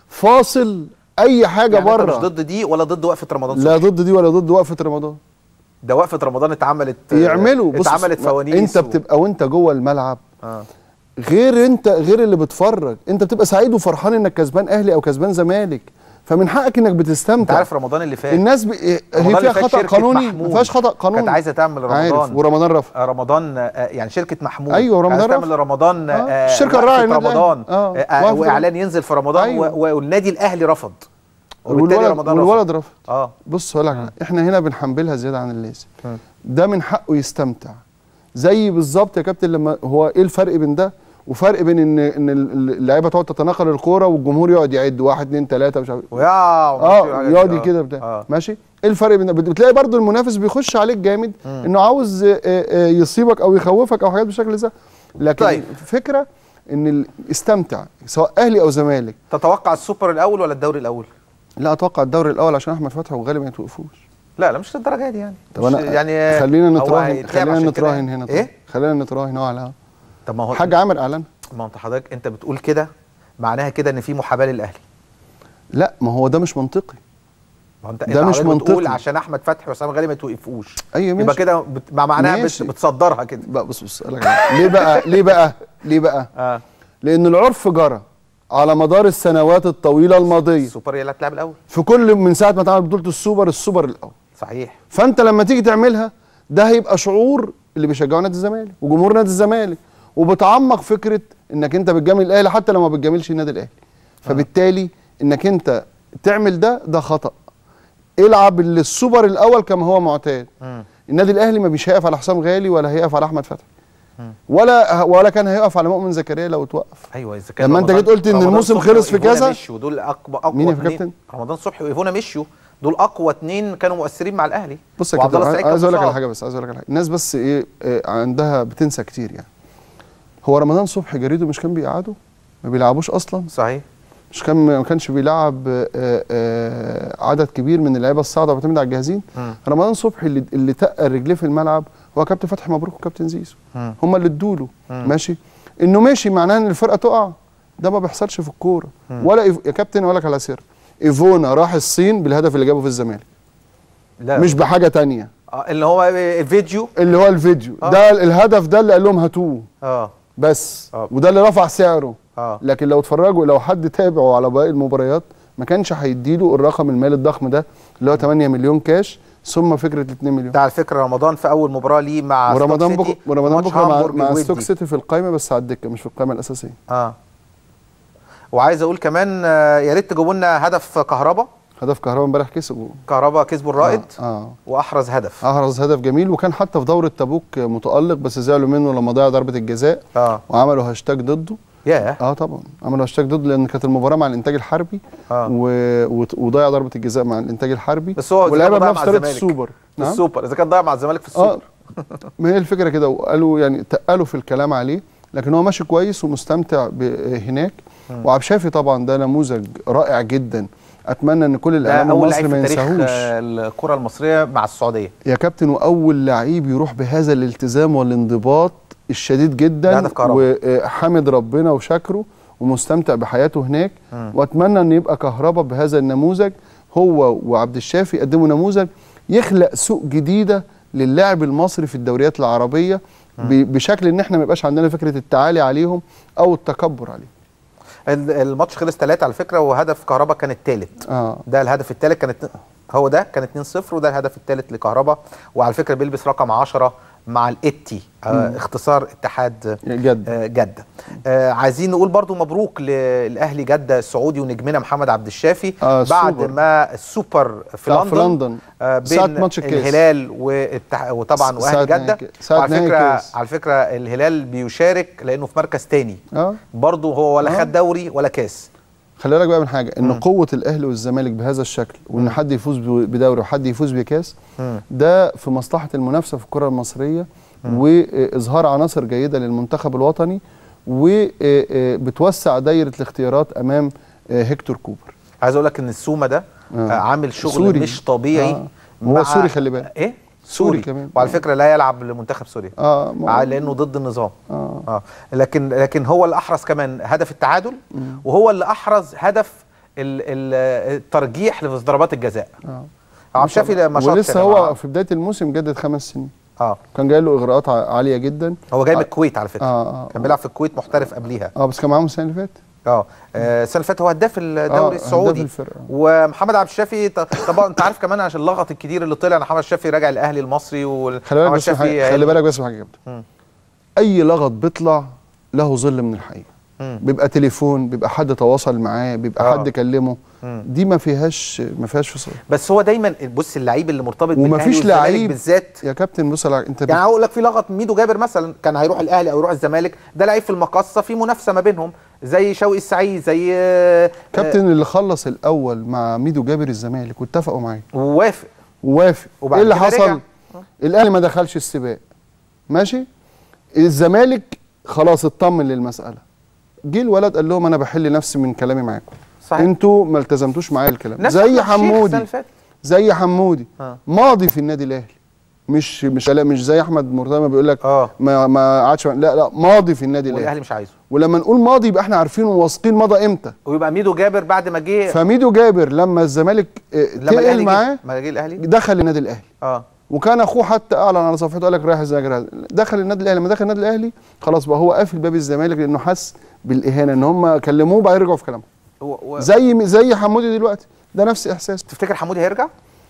فاصل اي حاجه يعني انت بره مش ضد دي ولا ضد وقفه رمضان لا صبحي ضد دي ولا ضد وقفه رمضان ده وقفه رمضان اتعملت يعملوا بص اتعملت ما- فوانيس انت و- بتبقى وانت جوه الملعب اه غير انت غير اللي بتفرج انت بتبقى سعيد وفرحان انك كسبان اهلي او كسبان زمالك فمن حقك انك بتستمتع انت عارف رمضان اللي فات الناس ب... هي رمضان فيها اللي فات خطا شركة قانوني محمود ما فيهاش خطا قانوني كانت عايزه تعمل رمضان عارف ورمضان رفع آه، رمضان آه، يعني شركه محمود أيوة، رمضان عايزة تعمل رفع. رمضان آه، آه، الشركة وقفة الراعي النادي رمضان الأهلي. آه، آه، وقفة واعلان ينزل في رمضان أيوة. و- والنادي الاهلي رفض وبالتالي والولد, رمضان والولد رفض. رفض اه بص هقول لك حاجة، احنا هنا بنحملها زياده عن اللازم مم. ده من حقه يستمتع زي بالظبط يا كابتن لما هو ايه الفرق بين ده وفرق بين ان ان اللعيبه تقعد تتناقل الكوره والجمهور يقعد يعد واحد اثنين ثلاثه مش عارف ويا اه يقعد كده بتاع ماشي ايه الفرق بين ده بت- بتلاقي برضو المنافس بيخش عليك جامد مم. انه عاوز آه، آه، يصيبك او يخوفك او حاجات بالشكل ده لكن طيب. فكره ان ال- استمتع سواء اهلي او زمالك تتوقع السوبر الاول ولا الدوري الاول لا اتوقع الدوري الاول عشان احمد فتحي وغالي ما يتوقفوش لا لا مش للدرجه دي يعني طب مش انا يعني خلينا هو نتراهن هيتلعب خلينا عشان كده نتراهن هنا طيب. ايه خلينا نتراهن اه على الهوا. طب ما هو حاج عامر اعلن ما هو انت حضرتك انت بتقول كده معناها كده ان في محاباه للاهلي لا ما هو ده مش منطقي ما هو انت ده انت مش حضرتك بتقول منطقي. عشان احمد فتحي وحسام غالي ما توقفوش ايوه ماشي يبقى كده بت... مع معناها بت... ماشي. بتصدرها كده بقى بص بص أقول لك حاجة. ليه بقى ليه بقى ليه بقى اه لان العرف جرى على مدار السنوات الطويله الماضيه السوبر هي اللي هتلعب الاول في كل من ساعه ما اتعمل بطوله السوبر السوبر الاول صحيح فانت لما تيجي تعملها ده هيبقى شعور اللي بيشجعوا نادي الزمالك وجمهور نادي الزمالك وبتعمق فكره انك انت بتجامل الاهلي حتى لو ما بتجاملش النادي الاهلي فبالتالي انك انت تعمل ده ده خطا العب السوبر الاول كما هو معتاد النادي الاهلي ما بيش هيقف على حسام غالي ولا هيقف على احمد فتحي ولا ولا كان هيقف على مؤمن زكريا لو توقف ايوه اذا كان لما انت رمضان- جيت قلت ان رمضان الموسم صبحي خلص في وإيفونا كذا مشوا دول اقوى اقوى مين يا اتنين. كابتن؟ رمضان صبحي وايفونا مشوا دول اقوى اتنين كانوا مؤثرين مع الاهلي بص يا وعبد كابتن الله السعيد عايز كان اقول لك على مصاب. حاجه بس عايز اقول لك على حاجه الناس بس ايه آه، عندها بتنسى كتير يعني هو رمضان صبحي جريده مش كان بيقعدوا ما بيلعبوش اصلا صحيح مش كان ما كانش بيلعب آه، آه، عدد كبير من اللعيبه الصاعده وبيعتمد على الجاهزين مم. رمضان صبحي اللي اللي تقل رجليه في الملعب هو كابتن فتحي مبروك وكابتن زيزو مم. هم اللي ادوا له مم. ماشي انه ماشي معناه ان الفرقه تقع ده ما بيحصلش في الكوره ولا إيف... يا كابتن اقول لك على سر ايفونا راح الصين بالهدف اللي جابه في الزمالك لا مش بحاجه تانية آه، اللي هو الفيديو اللي هو الفيديو آه. ده الهدف ده اللي قال لهم هاتوه اه بس وده اللي رفع سعره اه لكن لو اتفرجوا لو حد تابعه على باقي المباريات ما كانش هيديله الرقم المالي الضخم ده اللي هو 8 مليون كاش ثم فكره ال 2 مليون ده على فكره رمضان في اول مباراه ليه مع ورمضان ستوك بكره سيتي ورمضان وماتش بكره مع, هامبورج مع الودي. ستوك سيتي في القائمه بس على الدكه مش في القائمه الاساسيه اه وعايز اقول كمان آه، يا ريت تجيبوا لنا هدف كهربا هدف كهرباء امبارح كسبوا كهربا كسبوا الرائد اه, آه. واحرز هدف احرز هدف جميل وكان حتى في دوره تبوك متالق بس زعلوا منه لما ضيع ضربه الجزاء اه وعملوا هاشتاج ضده ياه اه طبعا عملوا هاشتاج ضده لان كانت المباراه مع الانتاج الحربي آه. و... وت- وضيع ضربه الجزاء مع الانتاج الحربي بس هو ولعبها ضيع بنفس مع طريقه الزمالك. السوبر في السوبر اذا كان ضيع مع الزمالك في اه السوبر ما هي الفكره كده وقالوا يعني تقلوا في الكلام عليه لكن هو ماشي كويس ومستمتع ب- هناك مم. وعبد الشافي طبعا ده نموذج رائع جدا اتمنى ان كل ده الاعلام اول المصري لعيب ما في تاريخ ينساهوش آه، الكره المصريه مع السعوديه يا كابتن واول لعيب يروح بهذا الالتزام والانضباط الشديد ده جدا هدف كهربا. وحامد ربنا وشكره ومستمتع بحياته هناك مم. واتمنى ان يبقى كهربا بهذا النموذج هو وعبد الشافي يقدموا نموذج يخلق سوق جديده للاعب المصري في الدوريات العربيه ب- بشكل ان احنا ما يبقاش عندنا فكره التعالي عليهم او التكبر عليهم ال- الماتش خلص ثلاثة على فكره وهدف كهربا كان الثالث اه ده الهدف الثالث كانت هو ده كان 2-0 وده الهدف الثالث لكهربا وعلى فكره بيلبس رقم 10 مع الاتي آه مم. اختصار اتحاد جدة آه جده آه عايزين نقول برضو مبروك للاهلي جده السعودي ونجمنا محمد عبد الشافي آه، بعد السوبر. ما السوبر في بتاع لندن, في لندن. آه ساعة بين ماتش الكاس. الهلال والتح... وطبعا س- واهلي ساعة نهائي جده الكاس. ساعة وعلى نهائي فكره الكاس. على فكره الهلال بيشارك لانه في مركز تاني اه برضه هو ولا آه. خد دوري ولا كاس خلي بالك بقى من حاجه ان قوه الاهلي والزمالك بهذا الشكل وان حد يفوز ب- بدوري وحد يفوز بكاس مم. ده في مصلحه المنافسه في الكره المصريه واظهار عناصر جيده للمنتخب الوطني وبتوسع دايره الاختيارات امام آه، هيكتور كوبر عايز اقول لك ان السومه ده آه. عامل شغل سوري. مش طبيعي آه. هو سوري خلي بالك ايه سوري سوري كمان. وعلى فكره لا يلعب لمنتخب سوريا اه ما- آه لانه ضد النظام اه اه لكن لكن هو اللي احرز كمان هدف التعادل وهو اللي احرز هدف ال- ال- الترجيح في ضربات الجزاء اه عبد الشافي ما شاطش ولسه يا هو جماعة. في بدايه الموسم جدد خمس سنين اه كان جاي له اغراءات ع- عاليه جدا هو جاي من آه. الكويت على فكره اه اه كان بيلعب في الكويت محترف قبليها اه بس كان معاهم السنه اللي فاتت اه آه، السنه اللي فاتت هو هداف آه، الدوري هداف السعودي الفرقة. ومحمد عبد الشافي ط- طبعا انت عارف كمان عشان اللغط الكتير اللي طلع ان محمد الشافي راجع الاهلي المصري ومحمد خلي بالك بس من حاجة- خلي بالك بس من حاجه يا كابتن مم. اي لغط بيطلع له ظل من الحقيقه مم. بيبقى تليفون بيبقى حد تواصل معاه بيبقى آه. حد كلمه مم. دي ما فيهاش ما فيهاش فصل بس هو دايما بص اللعيب اللي مرتبط بالاهلي ومفيش والزمالك لعيب بالذات يا كابتن بص على- انت يعني هقول لك في لغط ميدو جابر مثلا كان هيروح الاهلي او يروح الزمالك ده لعيب في المقصه في منافسه ما بينهم زي شوقي السعيد زي آه، كابتن اللي خلص الاول مع ميدو جابر الزمالك واتفقوا معاه ووافق ووافق وبعد ايه اللي كده حصل رجع. الاهلي ما دخلش السباق ماشي الزمالك خلاص اطمن للمساله جه الولد قال لهم انا بحل نفسي من كلامي معاكم صحيح. انتوا ما التزمتوش معايا الكلام نفس زي أحمد الشيخ السنة حمودي اللي فاتت. زي حمودي آه. ماضي في النادي الاهلي مش مش لا مش زي احمد مرتضى بيقول لك اه ما ما قعدش لا لا ماضي في النادي الاهلي والاهلي مش عايزه ولما نقول ماضي يبقى احنا عارفين وواثقين مضى امتى ويبقى ميدو جابر بعد ما جه فميدو جابر لما الزمالك اه، لما الاهلي تقل جه معاه ما جه الاهلي دخل النادي الاهلي اه وكان اخوه حتى اعلن على صفحته قال لك رايح الزمالك دخل النادي الاهلي لما دخل النادي الاهلي خلاص بقى هو قافل باب الزمالك لانه حس بالاهانه ان هم كلموه بقى يرجعوا في كلامهم و... و... زي زي حمودي دلوقتي ده نفس احساس تفتكر حمودي هيرجع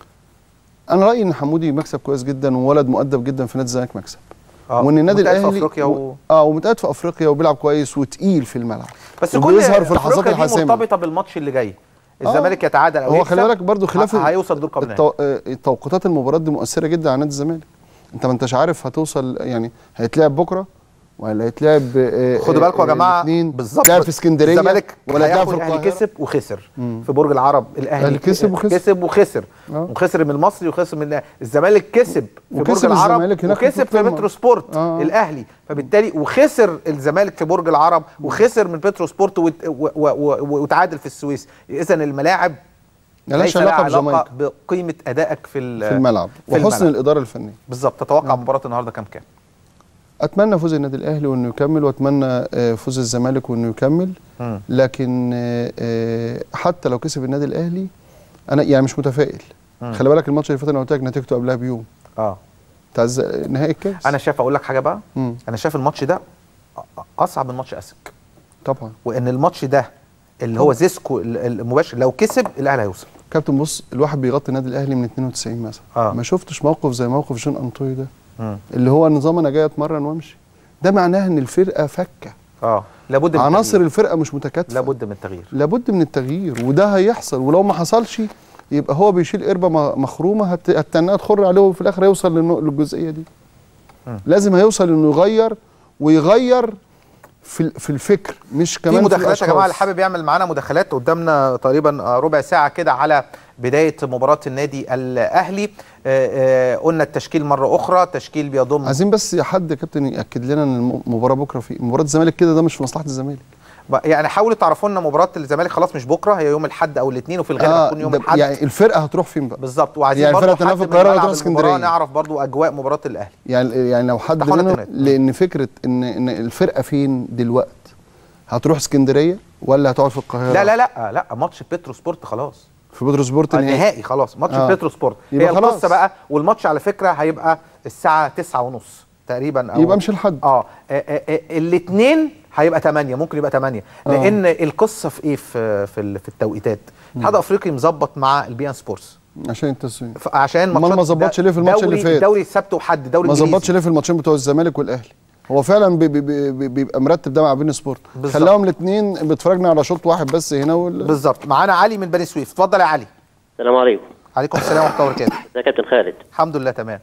انا رايي ان حمودي مكسب كويس جدا وولد مؤدب جدا في نادي الزمالك مكسب اه وان النادي متقاعد الاهلي في افريقيا و... اه ومتقاعد في افريقيا وبيلعب كويس وتقيل في الملعب بس كل وبيظهر في اللحظات أفريقيا دي الحاسمه مرتبطه بالماتش اللي جاي الزمالك يتعادل او هو يكسب خلي بالك برضو خلاف ه- هيوصل دور قبل التو... آه، توقيتات المباراه دي مؤثره جدا على نادي الزمالك انت ما انتش عارف هتوصل يعني هيتلعب بكره ولا هيتلعب آه، خدوا بالكم يا جماعه بالظبط تلعب في اسكندريه الزمالك ولا تلعب هياخد في الاهلي القاهره كسب وخسر مم. في برج العرب الاهلي الأهلي كسب وخسر. كسب وخسر آه. وخسر من المصري وخسر من الزمالك كسب في برج وكسب العرب الزمالك هناك وكسب في في القمة. بترو سبورت آه. الاهلي فبالتالي وخسر الزمالك في برج العرب وخسر من بترو سبورت وت- و- و- و- وتعادل في السويس اذا الملاعب ملهاش ليس لها علاقه بجامايكا بقيمه ادائك في ال- في الملعب في وحسن الملعب. الاداره الفنيه بالظبط تتوقع مباراه النهارده كام كام اتمنى فوز النادي الاهلي وانه يكمل واتمنى آه، فوز الزمالك وانه يكمل مم. لكن آه، آه، حتى لو كسب النادي الاهلي انا يعني مش متفائل مم. خلي بالك الماتش اللي فات انا قلت لك نتيجته قبلها بيوم اه بتاع الز- نهائي الكاس انا شايف اقول لك حاجه بقى مم. انا شايف الماتش ده أ- اصعب من ماتش اسك طبعا وان الماتش ده اللي هو زيسكو ال- المباشر لو كسب الاهلي هيوصل كابتن بص الواحد بيغطي النادي الاهلي من 92 مثلا آه. ما شفتش موقف زي موقف جون انطوي ده مم. اللي هو نظام انا جاي اتمرن وامشي ده معناه ان الفرقه فكه اه لابد من عناصر التغيير. الفرقه مش متكاتفه لابد من التغيير لابد من التغيير وده هيحصل ولو ما حصلش يبقى هو بيشيل قربه م- مخرومه هت- هتستناها تخر عليه وفي الاخر هيوصل للنق- للجزئيه دي مم. لازم هيوصل انه يغير ويغير في ال- في الفكر مش كمان في مداخلات يا الأشخاص. جماعه اللي حابب يعمل معانا مداخلات قدامنا تقريبا آه، ربع ساعه كده على بدايه مباراه النادي الاهلي آه، آه، قلنا التشكيل مره اخرى تشكيل بيضم عايزين بس حد يا كابتن ياكد لنا ان المباراه بكره في مباراه الزمالك كده ده مش في مصلحه الزمالك بقى- يعني حاولوا تعرفوا لنا مباراه الزمالك خلاص مش بكره هي يوم الاحد او الاثنين وفي الغالب هتكون يوم ده- الاحد يعني الفرقه هتروح فين بقى بالظبط وعايزين يعني برضه الفرقه تنام حد في من القاهره ملعب وتروح المباراة اسكندريه نعرف برضه اجواء مباراه الاهلي يعني يعني لو حد افتحوا لنا مننا التليفون. لان فكره ان ان الفرقه فين دلوقتي هتروح اسكندريه ولا هتقعد في القاهره لا لا لا لا ماتش بترو سبورت خلاص في بودرو سبورت آه، نهائي نهائي خلاص ماتش آه. بترو سبورت يبقى هي خلاص. القصه بقى والماتش على فكره هيبقى الساعه 9 ونص تقريبا او يبقى مش الحد اه الاثنين هيبقى 8 ممكن يبقى 8 آه. لان القصه في ايه في في, ال- في التوقيتات الاتحاد الافريقي مظبط مع البي ان سبورتس عشان التسويق ف- عشان امال ماتشات ما ظبطش ليه في الماتش اللي دوري- فات دوري السبت وحد دوري ما إنجليزي. ظبطش ليه في الماتشين بتوع الزمالك والاهلي هو فعلا بي بي بي بيبقى مرتب ده مع بين سبورت بالظبط. خلاهم الاثنين بيتفرجنا على شوط واحد بس هنا وال... بالظبط معانا علي من بني سويف اتفضل يا علي السلام عليكم عليكم السلام ورحمه الله وبركاته ازيك يا كابتن خالد الحمد لله تمام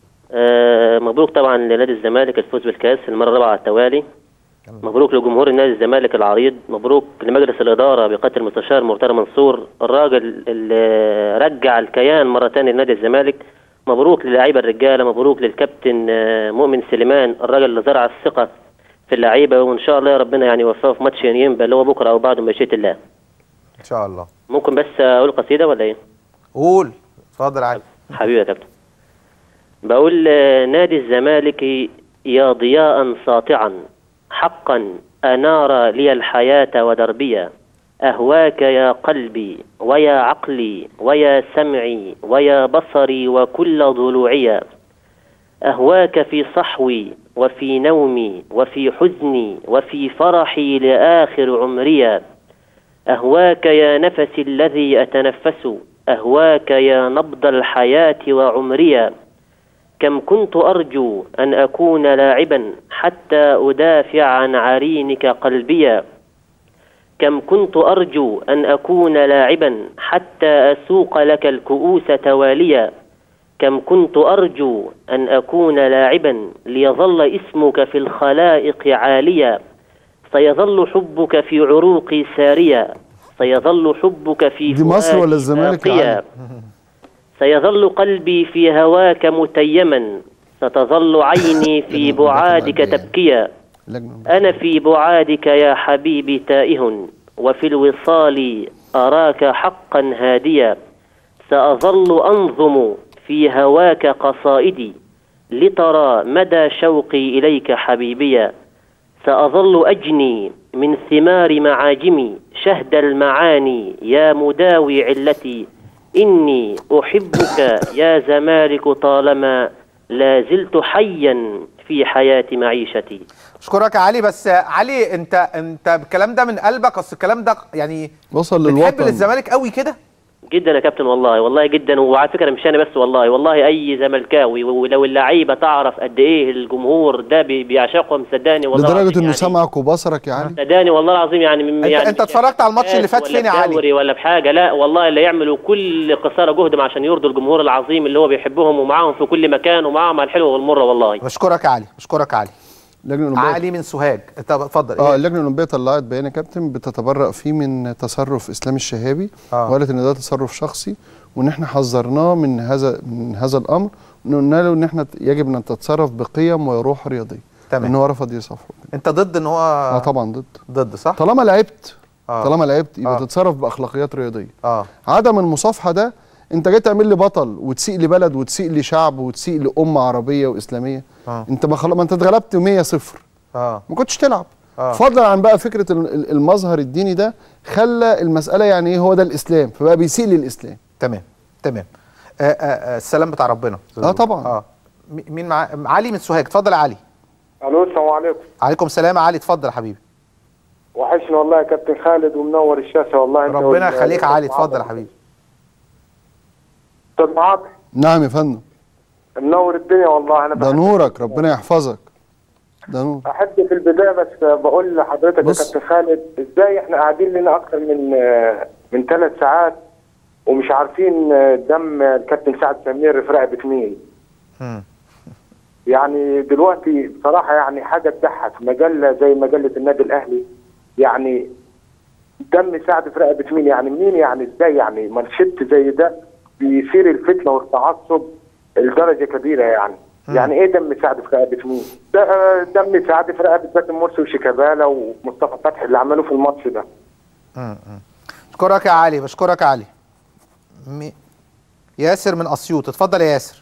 آه مبروك طبعا لنادي الزمالك الفوز بالكاس المره الرابعه على التوالي مبروك لجمهور نادي الزمالك العريض مبروك لمجلس الاداره بقياده المستشار مرتضى منصور الراجل اللي رجع الكيان مره ثانيه لنادي الزمالك مبروك للاعيبه الرجاله مبروك للكابتن آه، مؤمن سليمان الراجل اللي زرع الثقه في اللعيبه وان شاء الله يا ربنا يعني يوفقه في ماتش ينبع اللي هو بكره او بعده بمشيئه الله ان شاء الله ممكن بس اقول قصيده ولا ايه؟ قول اتفضل يا علي حبيبي يا كابتن بقول آه، نادي الزمالك يا ضياء ساطعا حقا أنار لي الحياة ودربيا أهواك يا قلبي ويا عقلي ويا سمعي ويا بصري وكل ضلوعي أهواك في صحوي وفي نومي وفي حزني وفي فرحي لآخر عمري أهواك يا نفسي الذي أتنفس أهواك يا نبض الحياة وعمري كم كنت أرجو أن أكون لاعبا حتى أدافع عن عرينك قلبي كم كنت أرجو أن أكون لاعبا حتى أسوق لك الكؤوس تواليا كم كنت أرجو أن أكون لاعبا ليظل اسمك في الخلائق عاليا سيظل حبك في عروقي ساريا سيظل حبك في دي مصر فؤادي ولا الزمالك يا باقيا. علي؟ سيظل قلبي في هواك متيما ستظل عيني في بعادك تبكيا أنا في بعادك يا حبيبي تائه وفي الوصال أراك حقا هاديا سأظل أنظم في هواك قصائدي لترى مدى شوقي إليك حبيبيا سأظل أجني من ثمار معاجمي شهد المعاني يا مداوي علتي إني أحبك يا زمالك طالما لا زلت حيا في حياة معيشتي اشكرك يا علي بس علي انت انت الكلام ده من قلبك اصل الكلام ده يعني وصل بتحب للوطن للزمالك قوي كده جدا يا كابتن والله والله جدا وعلى فكره مش انا بس والله والله اي زملكاوي ولو اللعيبه تعرف قد ايه الجمهور ده بي- بيعشقهم صدقني والله لدرجه العظيم انه يعني سمعك وبصرك يا علي صدقني والله العظيم يعني من انت يعني انت اتفرجت على الماتش اللي فات ولا فين يا علي بدوري ولا بحاجه لا والله اللي يعملوا كل قصارى جهدهم عشان يرضوا الجمهور العظيم اللي هو بيحبهم ومعاهم في كل مكان ومعاهم على الحلوه والمره والله بشكرك يا علي بشكرك يا علي اللجنه الاولمبيه علي من سوهاج انت اتفضل اه إيه؟ اللجنه الاولمبيه طلعت بيان يا كابتن بتتبرأ فيه من تصرف اسلام الشهابي آه. وقالت ان ده تصرف شخصي وان احنا حذرناه من هذا من هذا الامر وإن قلنا له ان احنا يجب ان تتصرف بقيم وروح رياضيه تمام. ان هو رفض يصفر انت ضد ان هو اه طبعا ضد ضد صح طالما لعبت آه. طالما لعبت يبقى آه. تتصرف باخلاقيات رياضيه اه عدم المصافحه ده انت جاي تعمل لي بطل وتسيء لبلد وتسيء لشعب وتسيء لامه عربيه واسلاميه آه. انت ما خلاص ما انت اتغلبت 100 صفر اه ما كنتش تلعب آه. فضلا عن بقى فكره ال- ال- المظهر الديني ده خلى المساله يعني ايه هو ده الاسلام فبقى بيسيء للاسلام تمام تمام آه آه آه السلام بتاع ربنا اه طبعا اه م- مين مع علي من سوهاج اتفضل يا علي الو السلام عليكم عليكم السلام يا علي اتفضل يا حبيبي وحشنا والله يا كابتن خالد ومنور الشاشه والله انت ربنا وال- يخليك يا علي اتفضل يا حبيبي استاذ معاك نعم يا فندم منور الدنيا والله انا ده بحب- نورك ربنا يحفظك ده نور احب في البدايه بس بقول لحضرتك يا بص. كابتن خالد ازاي احنا قاعدين لنا اكتر من من ثلاث ساعات ومش عارفين دم الكابتن سعد سمير في رقبه مين يعني دلوقتي بصراحه يعني حاجه تضحك مجله زي مجله النادي الاهلي يعني دم سعد في رقبه مين يعني مين يعني ازاي يعني منشط زي ده بيثير الفتنه والتعصب لدرجه كبيره يعني يعني ايه دم سعد في رقبه مين؟ ده آه، دم سعد في رقبه باسم مرسي وشيكابالا ومصطفى فتحي اللي عملوه في الماتش ده مم. مم. بشكرك يا علي بشكرك يا علي مي... ياسر من اسيوط اتفضل يا ياسر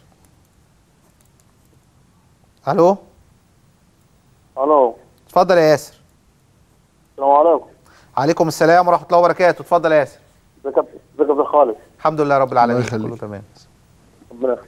الو الو اتفضل يا ياسر السلام عليكم عليكم السلام ورحمه الله وبركاته اتفضل يا ياسر ازيك يا ازيك يا كابتن خالد الحمد لله رب العالمين الله يخليك. كله تمام ربنا يخليك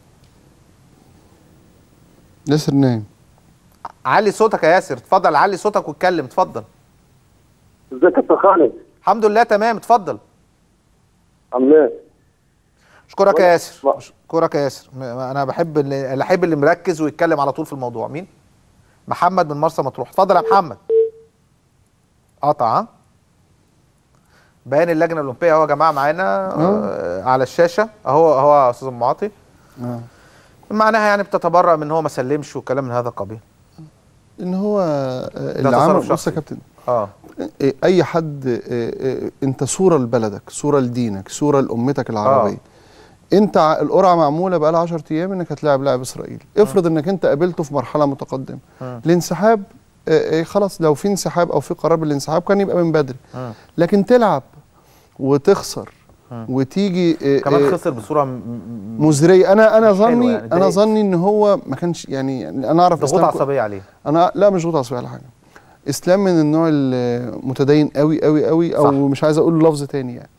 ياسر نايم علي صوتك يا ياسر اتفضل علي صوتك واتكلم اتفضل ازيك يا كابتن خالد الحمد لله تمام اتفضل عامل ايه؟ اشكرك يا ياسر اشكرك يا ياسر م- انا بحب اللي اللي احب اللي مركز ويتكلم على طول في الموضوع مين محمد من مرسى مطروح اتفضل يا محمد قطع ها؟ بيان اللجنه الاولمبيه اهو يا جماعه معانا آه، على الشاشه اهو اهو يا استاذ أم معاطي آه. معناها يعني بتتبرأ من ان هو ما سلمش وكلام من هذا القبيل ان هو آه، ده اللي تصرف عمل بص شخصي. يا كابتن اه إيه، اي حد إيه، إيه، انت صوره لبلدك صوره لدينك صوره لامتك العربيه انت ع- القرعه معموله بقى لها 10 ايام انك هتلاعب لاعب اسرائيلي افرض انك انت قابلته في مرحله متقدمه مم. الانسحاب إيه، إيه، خلاص لو في انسحاب او في قرار بالانسحاب كان يبقى من بدري مم. لكن تلعب وتخسر مم. وتيجي إيه، كمان إيه، خسر بصوره م- م- مزريه انا انا مش حلوة ظني يعني، انا اتضايقت. ظني ان هو ما كانش يعني يعني انا اعرف ضغوط إسلام كو- عصبيه عليه انا لا مش ضغوط عصبيه ولا حاجه اسلام من النوع المتدين قوي قوي قوي او صح. مش عايز اقول لفظ تاني يعني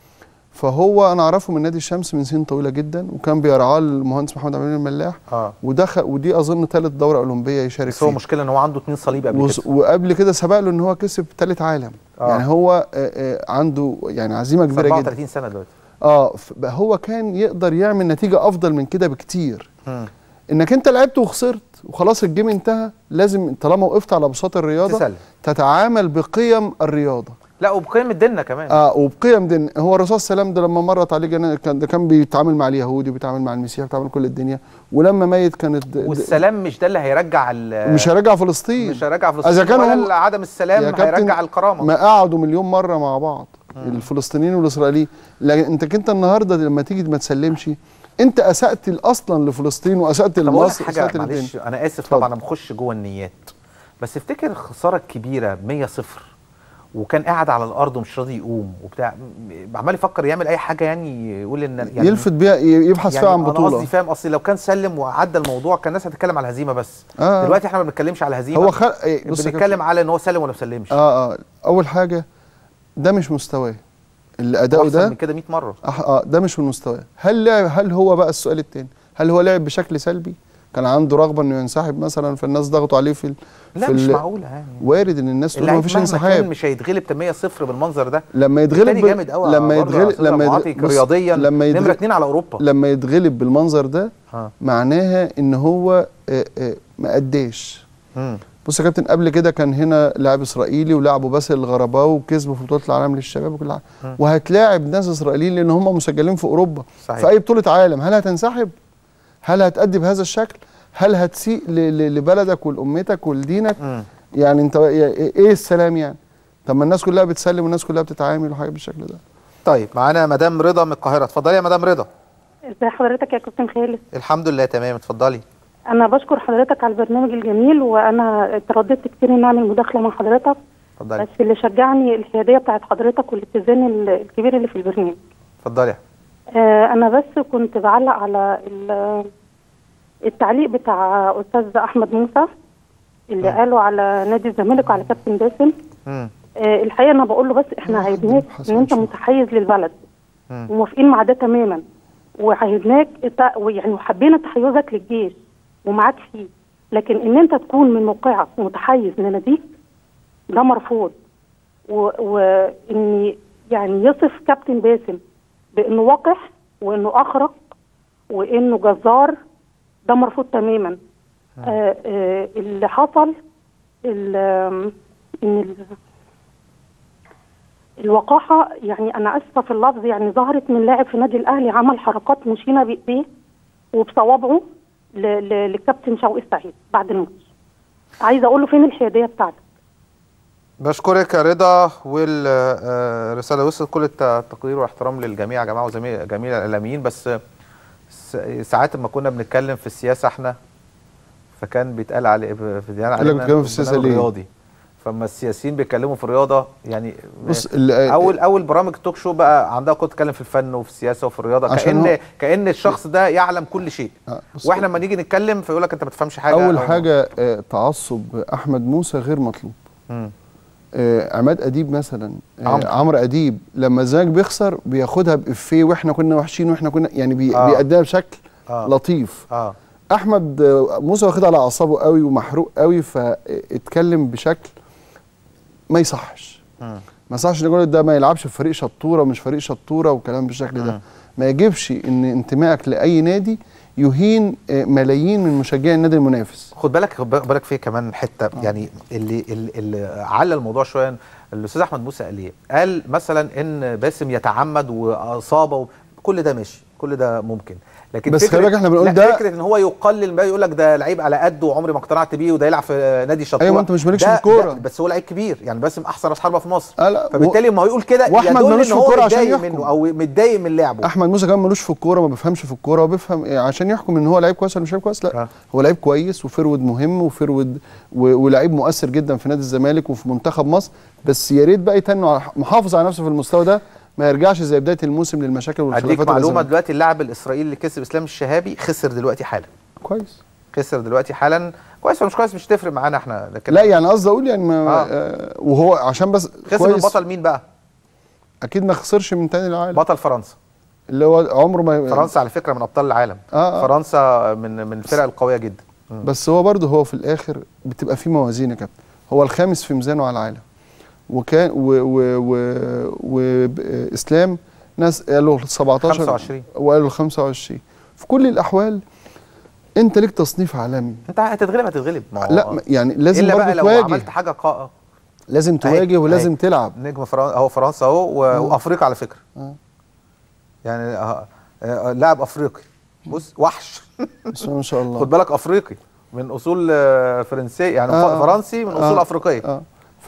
فهو انا اعرفه من نادي الشمس من سنين طويله جدا وكان بيرعاه المهندس محمد عبد المنعم الملاح اه ودخل ودي اظن ثالث دوره اولمبيه يشارك بس هو فيها مشكله ان هو عنده اتنين صليب قبل وس- كده وقبل كده سبق له ان هو كسب ثالث عالم آه. يعني هو آه، آه، عنده يعني عزيمه بس كبيره جدا 34 سنه دلوقتي اه ف- بقى هو كان يقدر يعمل نتيجه افضل من كده بكتير مم. انك انت لعبت وخسرت وخلاص الجيم انتهى لازم طالما وقفت على بساط الرياضه تسلم. تتعامل بقيم الرياضه لا وبقيم الدنيا كمان اه وبقيم دين هو الرسول صلى الله عليه وسلم ده لما مرت عليه جنا... كان ده كان بيتعامل مع اليهودي وبيتعامل مع المسيح بيتعامل كل الدنيا ولما ميت كانت د- د- والسلام مش ده اللي هيرجع ال- مش هيرجع فلسطين مش هيرجع فلسطين اذا كان ولا هم عدم يا السلام كابتن هيرجع الكرامه ما قعدوا مليون مره مع بعض الفلسطينيين والاسرائيليين لكن انت كنت النهارده لما تيجي ما تسلمش انت اسات اصلا لفلسطين واسات طب اقول لك لمصر حاجه اسات معلش للدنيا انا اسف طبعا انا بخش جوه النيات بس افتكر الخساره الكبيره 100 0 وكان قاعد على الارض ومش راضي يقوم وبتاع م- عمال يفكر يعمل اي حاجه يعني يقول ان يعني يلفت بيها ي- يبحث يعني فيها عن انا بطوله قصدي فاهم اصل لو كان سلم وعدى الموضوع كان الناس هتتكلم على الهزيمه بس آه. دلوقتي احنا ما بنتكلمش على هزيمه هو خل... إيه، بص يا بنتكلم كابتن. على ان هو سلم ولا ما سلمش اه اه اول حاجه ده مش مستواه اللي اداؤه واحسن ده من كده 100 مره أح- اه ده مش من مستواه هل لعب هل هو بقى السؤال التاني هل هو لعب بشكل سلبي كان عنده رغبه انه ينسحب مثلا فالناس ضغطوا عليه في ال... لا في مش ال- معقوله يعني وارد ان الناس تقول اللعيب ما فيش مهما كان انسحاب مش هيتغلب 8 0 بالمنظر ده لما يتغلب التاني ب- جامد قوي لما يتغلب لما لما يتغلب بص، رياضيا لما نمره يتغلب اتنين على اوروبا لما يتغلب بالمنظر ده ها. معناها ان هو آه، آه، ما اداش مم. بص يا كابتن قبل كده كان هنا لاعب اسرائيلي ولعبوا باسل الغرباوي وكسبوا في بطوله العالم للشباب وكل حاجه مم. وهتلاعب ناس اسرائيليين لان هم مسجلين في اوروبا صحيح. في اي بطوله عالم هل هتنسحب هل هتأدي بهذا الشكل هل هتسيء ل- ل- لبلدك ولامتك ولدينك مم. يعني انت ايه السلام يعني طب ما الناس كلها بتسلم والناس كلها بتتعامل وحاجه بالشكل ده طيب معانا مدام رضا من القاهره اتفضلي يا مدام رضا ازي حضرتك يا كابتن خالد الحمد لله تمام اتفضلي انا بشكر حضرتك على البرنامج الجميل وانا ترددت كتير ان اعمل مداخله مع حضرتك اتفضلي بس اللي شجعني الحياديه بتاعت حضرتك والاتزان ال- الكبير اللي في البرنامج اتفضلي آه، انا بس كنت بعلق على ال- التعليق بتاع استاذ احمد موسى اللي قاله على نادي الزمالك وعلى كابتن باسم مم. آه، الحقيقه انا بقول له بس احنا عايزينك ان انت متحيز للبلد مم. وموافقين مع ده تماما وعايزناك إت- ويعني وحبينا تحيزك للجيش ومعاك فيه لكن ان انت تكون من موقعك متحيز لناديك ده مرفوض و- وان يعني يصف كابتن باسم بانه وقح وانه اخرق وانه جزار ده مرفوض تماما آه آه اللي حصل ال- آم، ان ال- الوقاحه يعني انا اسفه في اللفظ يعني ظهرت من لاعب في نادي الاهلي عمل حركات مشينه بايديه وبصوابعه ل- ل- للكابتن شوقي السعيد بعد الماتش عايزه اقول له فين الحياديه بتاعتك بشكرك يا رضا والرساله وصلت كل الت- التقدير والاحترام للجميع يا جماعه وجميع جميع الاعلاميين بس س- ساعات لما كنا بنتكلم في السياسه احنا فكان بيتقال علي في ديانا قال لك بتتكلم في السياسة ليه؟ رياضي فما السياسيين بيتكلموا في الرياضه يعني بص، ال- اول اول برامج توك شو بقى عندها كنت تتكلم في الفن وفي السياسه وفي الرياضه عشان كان هو- كان الشخص ده يعلم كل شيء بص- واحنا لما نيجي نتكلم فيقول لك انت ما بتفهمش حاجه اول أو- حاجه آه، تعصب احمد موسى غير مطلوب مم. آه، عماد اديب مثلا آه، عمرو. عمرو اديب لما الزمالك بيخسر بياخدها بافيه واحنا كنا وحشين واحنا كنا يعني بي آه. بيأديها بشكل آه. لطيف اه احمد آه، موسى واخدها على اعصابه قوي ومحروق قوي فاتكلم بشكل ما يصحش مم. ما يصحش نقول ده ما يلعبش في فريق شطوره مش فريق شطوره وكلام بالشكل ده ما يجبش ان انتمائك لاي نادي يهين آه، ملايين من مشجعي النادي المنافس خد بالك خد بالك في كمان حته يعني اللي اللي, اللي على الموضوع شويه الاستاذ احمد موسى قال ايه؟ قال مثلا ان باسم يتعمد واصابه كل ده ماشي كل ده ممكن لكن بس فكرة- خلي بالك احنا بنقول لا، ده- فكره ان هو يقلل ما يقول لك ده لعيب على قده وعمري ما اقتنعت بيه وده يلعب في نادي شطوره أيوة، ما أنت مش مالكش ده- في الكورة. ده- بس هو لعيب كبير يعني باسم احسن راس حربه في مصر آه لا، فبالتالي ما هو يقول كده وأحمد يدل ملوش ان في هو الكورة عشان متضايق يحكم. منه او متضايق من لعبه احمد موسى كمان ملوش في الكوره ما بيفهمش في الكوره وبيفهم إيه عشان يحكم ان هو لعيب كويس ولا مش لعيب كويس لا آه. هو لعيب كويس وفرود مهم وفرود و- ولعيب مؤثر جدا في نادي الزمالك وفي منتخب مصر بس يا ريت بقى يتنوا على محافظ على نفسه في المستوى ده ما يرجعش زي بدايه الموسم للمشاكل والخلافات اديك اللي معلومه الزمالك. دلوقتي اللاعب الاسرائيلي اللي كسب اسلام الشهابي خسر دلوقتي حالا كويس خسر دلوقتي حالا كويس ولا مش كويس مش تفرق معانا احنا لكن لا يعني قصدي اقول يعني ما آه. آه. وهو عشان بس خسر من بطل مين بقى؟ اكيد ما خسرش من تاني العالم بطل فرنسا اللي هو عمره ما فرنسا على فكره من ابطال العالم آه، آه. فرنسا من من الفرق القويه جدا مم. بس هو برضه هو في الاخر بتبقى في موازين يا كابتن هو الخامس في ميزانه على العالم وكان و و و واسلام ناس قالوا 17 25. وقالوا 25 في كل الاحوال انت ليك تصنيف عالمي انت هتتغلب هتتغلب ما هو- لا ما- يعني لازم الا برضه بقى لو تواجه عملت حاجه قا... لازم تواجه ولازم تلعب نجم فرنسا اهو فرنسا اهو و... وافريقيا على فكره آه. يعني آه، آه، لاعب افريقي بص وحش بسم الله ما شاء الله خد بالك افريقي من اصول آه، فرنسيه يعني آه. فرنسي من اصول آه. افريقيه اه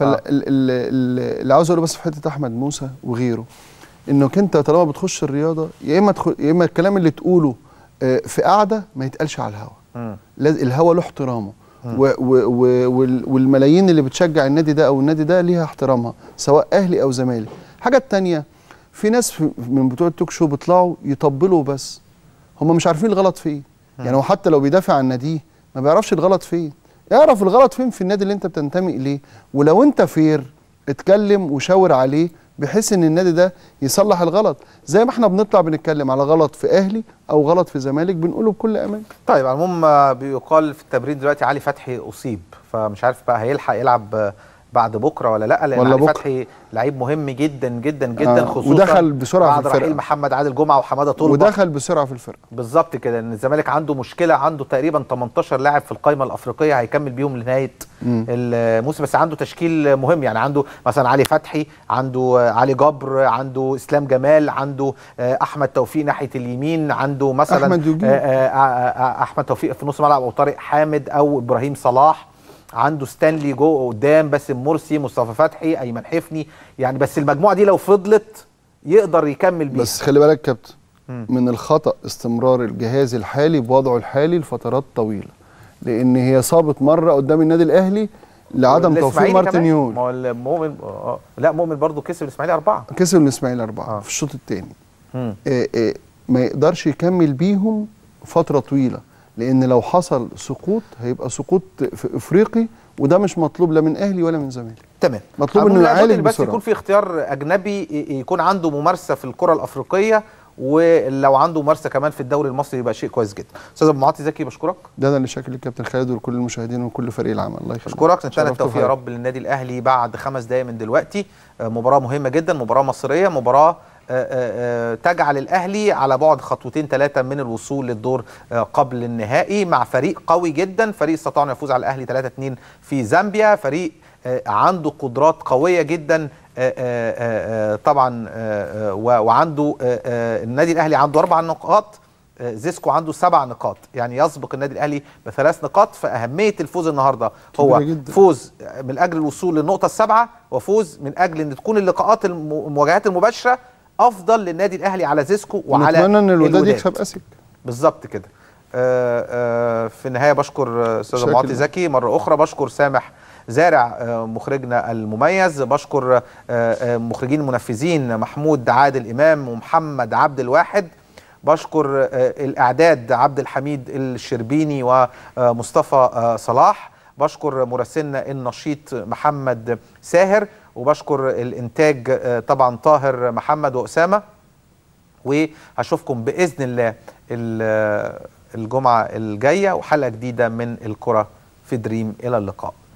فاللي عاوز اقوله بس في حته احمد موسى وغيره انك انت طالما بتخش الرياضه يا اما تدخل يا اما الكلام اللي تقوله آه، في قعده ما يتقالش على الهوا مم. لاز- الهوا له احترامه و و و وال- والملايين اللي بتشجع النادي ده او النادي ده ليها احترامها سواء اهلي او زمالك الحاجه التانية في ناس في- من بتوع التوك شو بيطلعوا يطبلوا بس هم مش عارفين الغلط فين يعني هو حتى لو بيدافع عن ناديه ما بيعرفش الغلط فين يعرف الغلط فين في النادي اللي انت بتنتمي اليه ولو انت فير اتكلم وشاور عليه بحيث ان النادي ده يصلح الغلط زي ما احنا بنطلع بنتكلم على غلط في اهلي او غلط في زمالك بنقوله بكل امان طيب على العموم آه، بيقال في التمرين دلوقتي علي فتحي اصيب فمش عارف بقى هيلحق يلعب آه، بعد بكره ولا لا لان ولا علي بكرة. فتحي لعيب مهم جدا جدا جدا آه، خصوصا ودخل بسرعة في بعد الفرقة. رحيل محمد عادل جمعه وحماده طلبه ودخل بسرعه في الفرقه بالظبط كده ان الزمالك عنده مشكله عنده تقريبا 18 لاعب في القائمه الافريقيه هيكمل بيهم لنهايه مم. الموسم بس عنده تشكيل مهم يعني عنده مثلا علي فتحي عنده آه، علي جبر عنده اسلام جمال عنده آه، احمد توفيق ناحيه اليمين عنده مثلا أحمد يجيب. آه، آه، آه، احمد توفيق في نص ملعب او طارق حامد او ابراهيم صلاح عنده ستانلي جو قدام باسم مرسي مصطفى فتحي ايمن حفني يعني بس المجموعه دي لو فضلت يقدر يكمل بيها بس خلي بالك كابتن مم. من الخطا استمرار الجهاز الحالي بوضعه الحالي لفترات طويله لان هي صابت مره قدام النادي الاهلي لعدم توفيق الإسماعيلي كمان. مارتنيول ما هو المؤمن آه، لا مؤمن برضو كسب الاسماعيلي اربعه كسب الاسماعيلي اربعه في الشوط الثاني مم. آه، آه، ما يقدرش يكمل بيهم فتره طويله لان لو حصل سقوط هيبقى سقوط في افريقي وده مش مطلوب لا من اهلي ولا من زمالك تمام مطلوب أقول انه لابد يعالج إن بس بسرعه يكون في اختيار اجنبي ي- يكون عنده ممارسه في الكره الافريقيه ولو عنده ممارسه كمان في الدوري المصري يبقى شيء كويس جدا استاذ ابو معاطي زكي بشكرك ده انا اللي شاكر للكابتن خالد ولكل المشاهدين وكل فريق العمل الله يخليك اشكرك نتمنى شرفتوا التوفيق يا حضرتك. رب للنادي الاهلي بعد خمس دقائق من دلوقتي آه، مباراه مهمه جدا مباراه مصريه مباراه آه، آه، آه، تجعل الاهلي على بعد خطوتين ثلاثه من الوصول للدور آه، قبل النهائي مع فريق قوي جدا فريق استطاع انه يفوز على الاهلي 3 2 في زامبيا فريق آه، عنده قدرات قويه جدا آه، آه، آه، آه، طبعا آه، آه، و- وعنده آه، آه، النادي الاهلي عنده اربع نقاط آه، زيسكو عنده سبع نقاط يعني يسبق النادي الاهلي بثلاث نقاط فاهميه الفوز النهارده هو كبيرة جدا. فوز من اجل الوصول للنقطه السابعه وفوز من اجل ان تكون اللقاءات الم- المواجهات المباشره افضل للنادي الاهلي على زيسكو وعلى ونتمنى ان الوداد يكسب اسك بالظبط كده آه، آه، في النهايه بشكر آه، استاذ شكراً. معاطي زكي مره اخرى بشكر سامح زارع آه، مخرجنا المميز بشكر آه، آه، مخرجين المنفذين محمود عادل امام ومحمد عبد الواحد بشكر آه، الاعداد عبد الحميد الشربيني ومصطفى آه، صلاح بشكر مراسلنا النشيط محمد ساهر وبشكر الانتاج آه، طبعا طاهر محمد واسامه وهشوفكم باذن الله ال- الجمعه الجايه وحلقه جديده من الكره في دريم الى اللقاء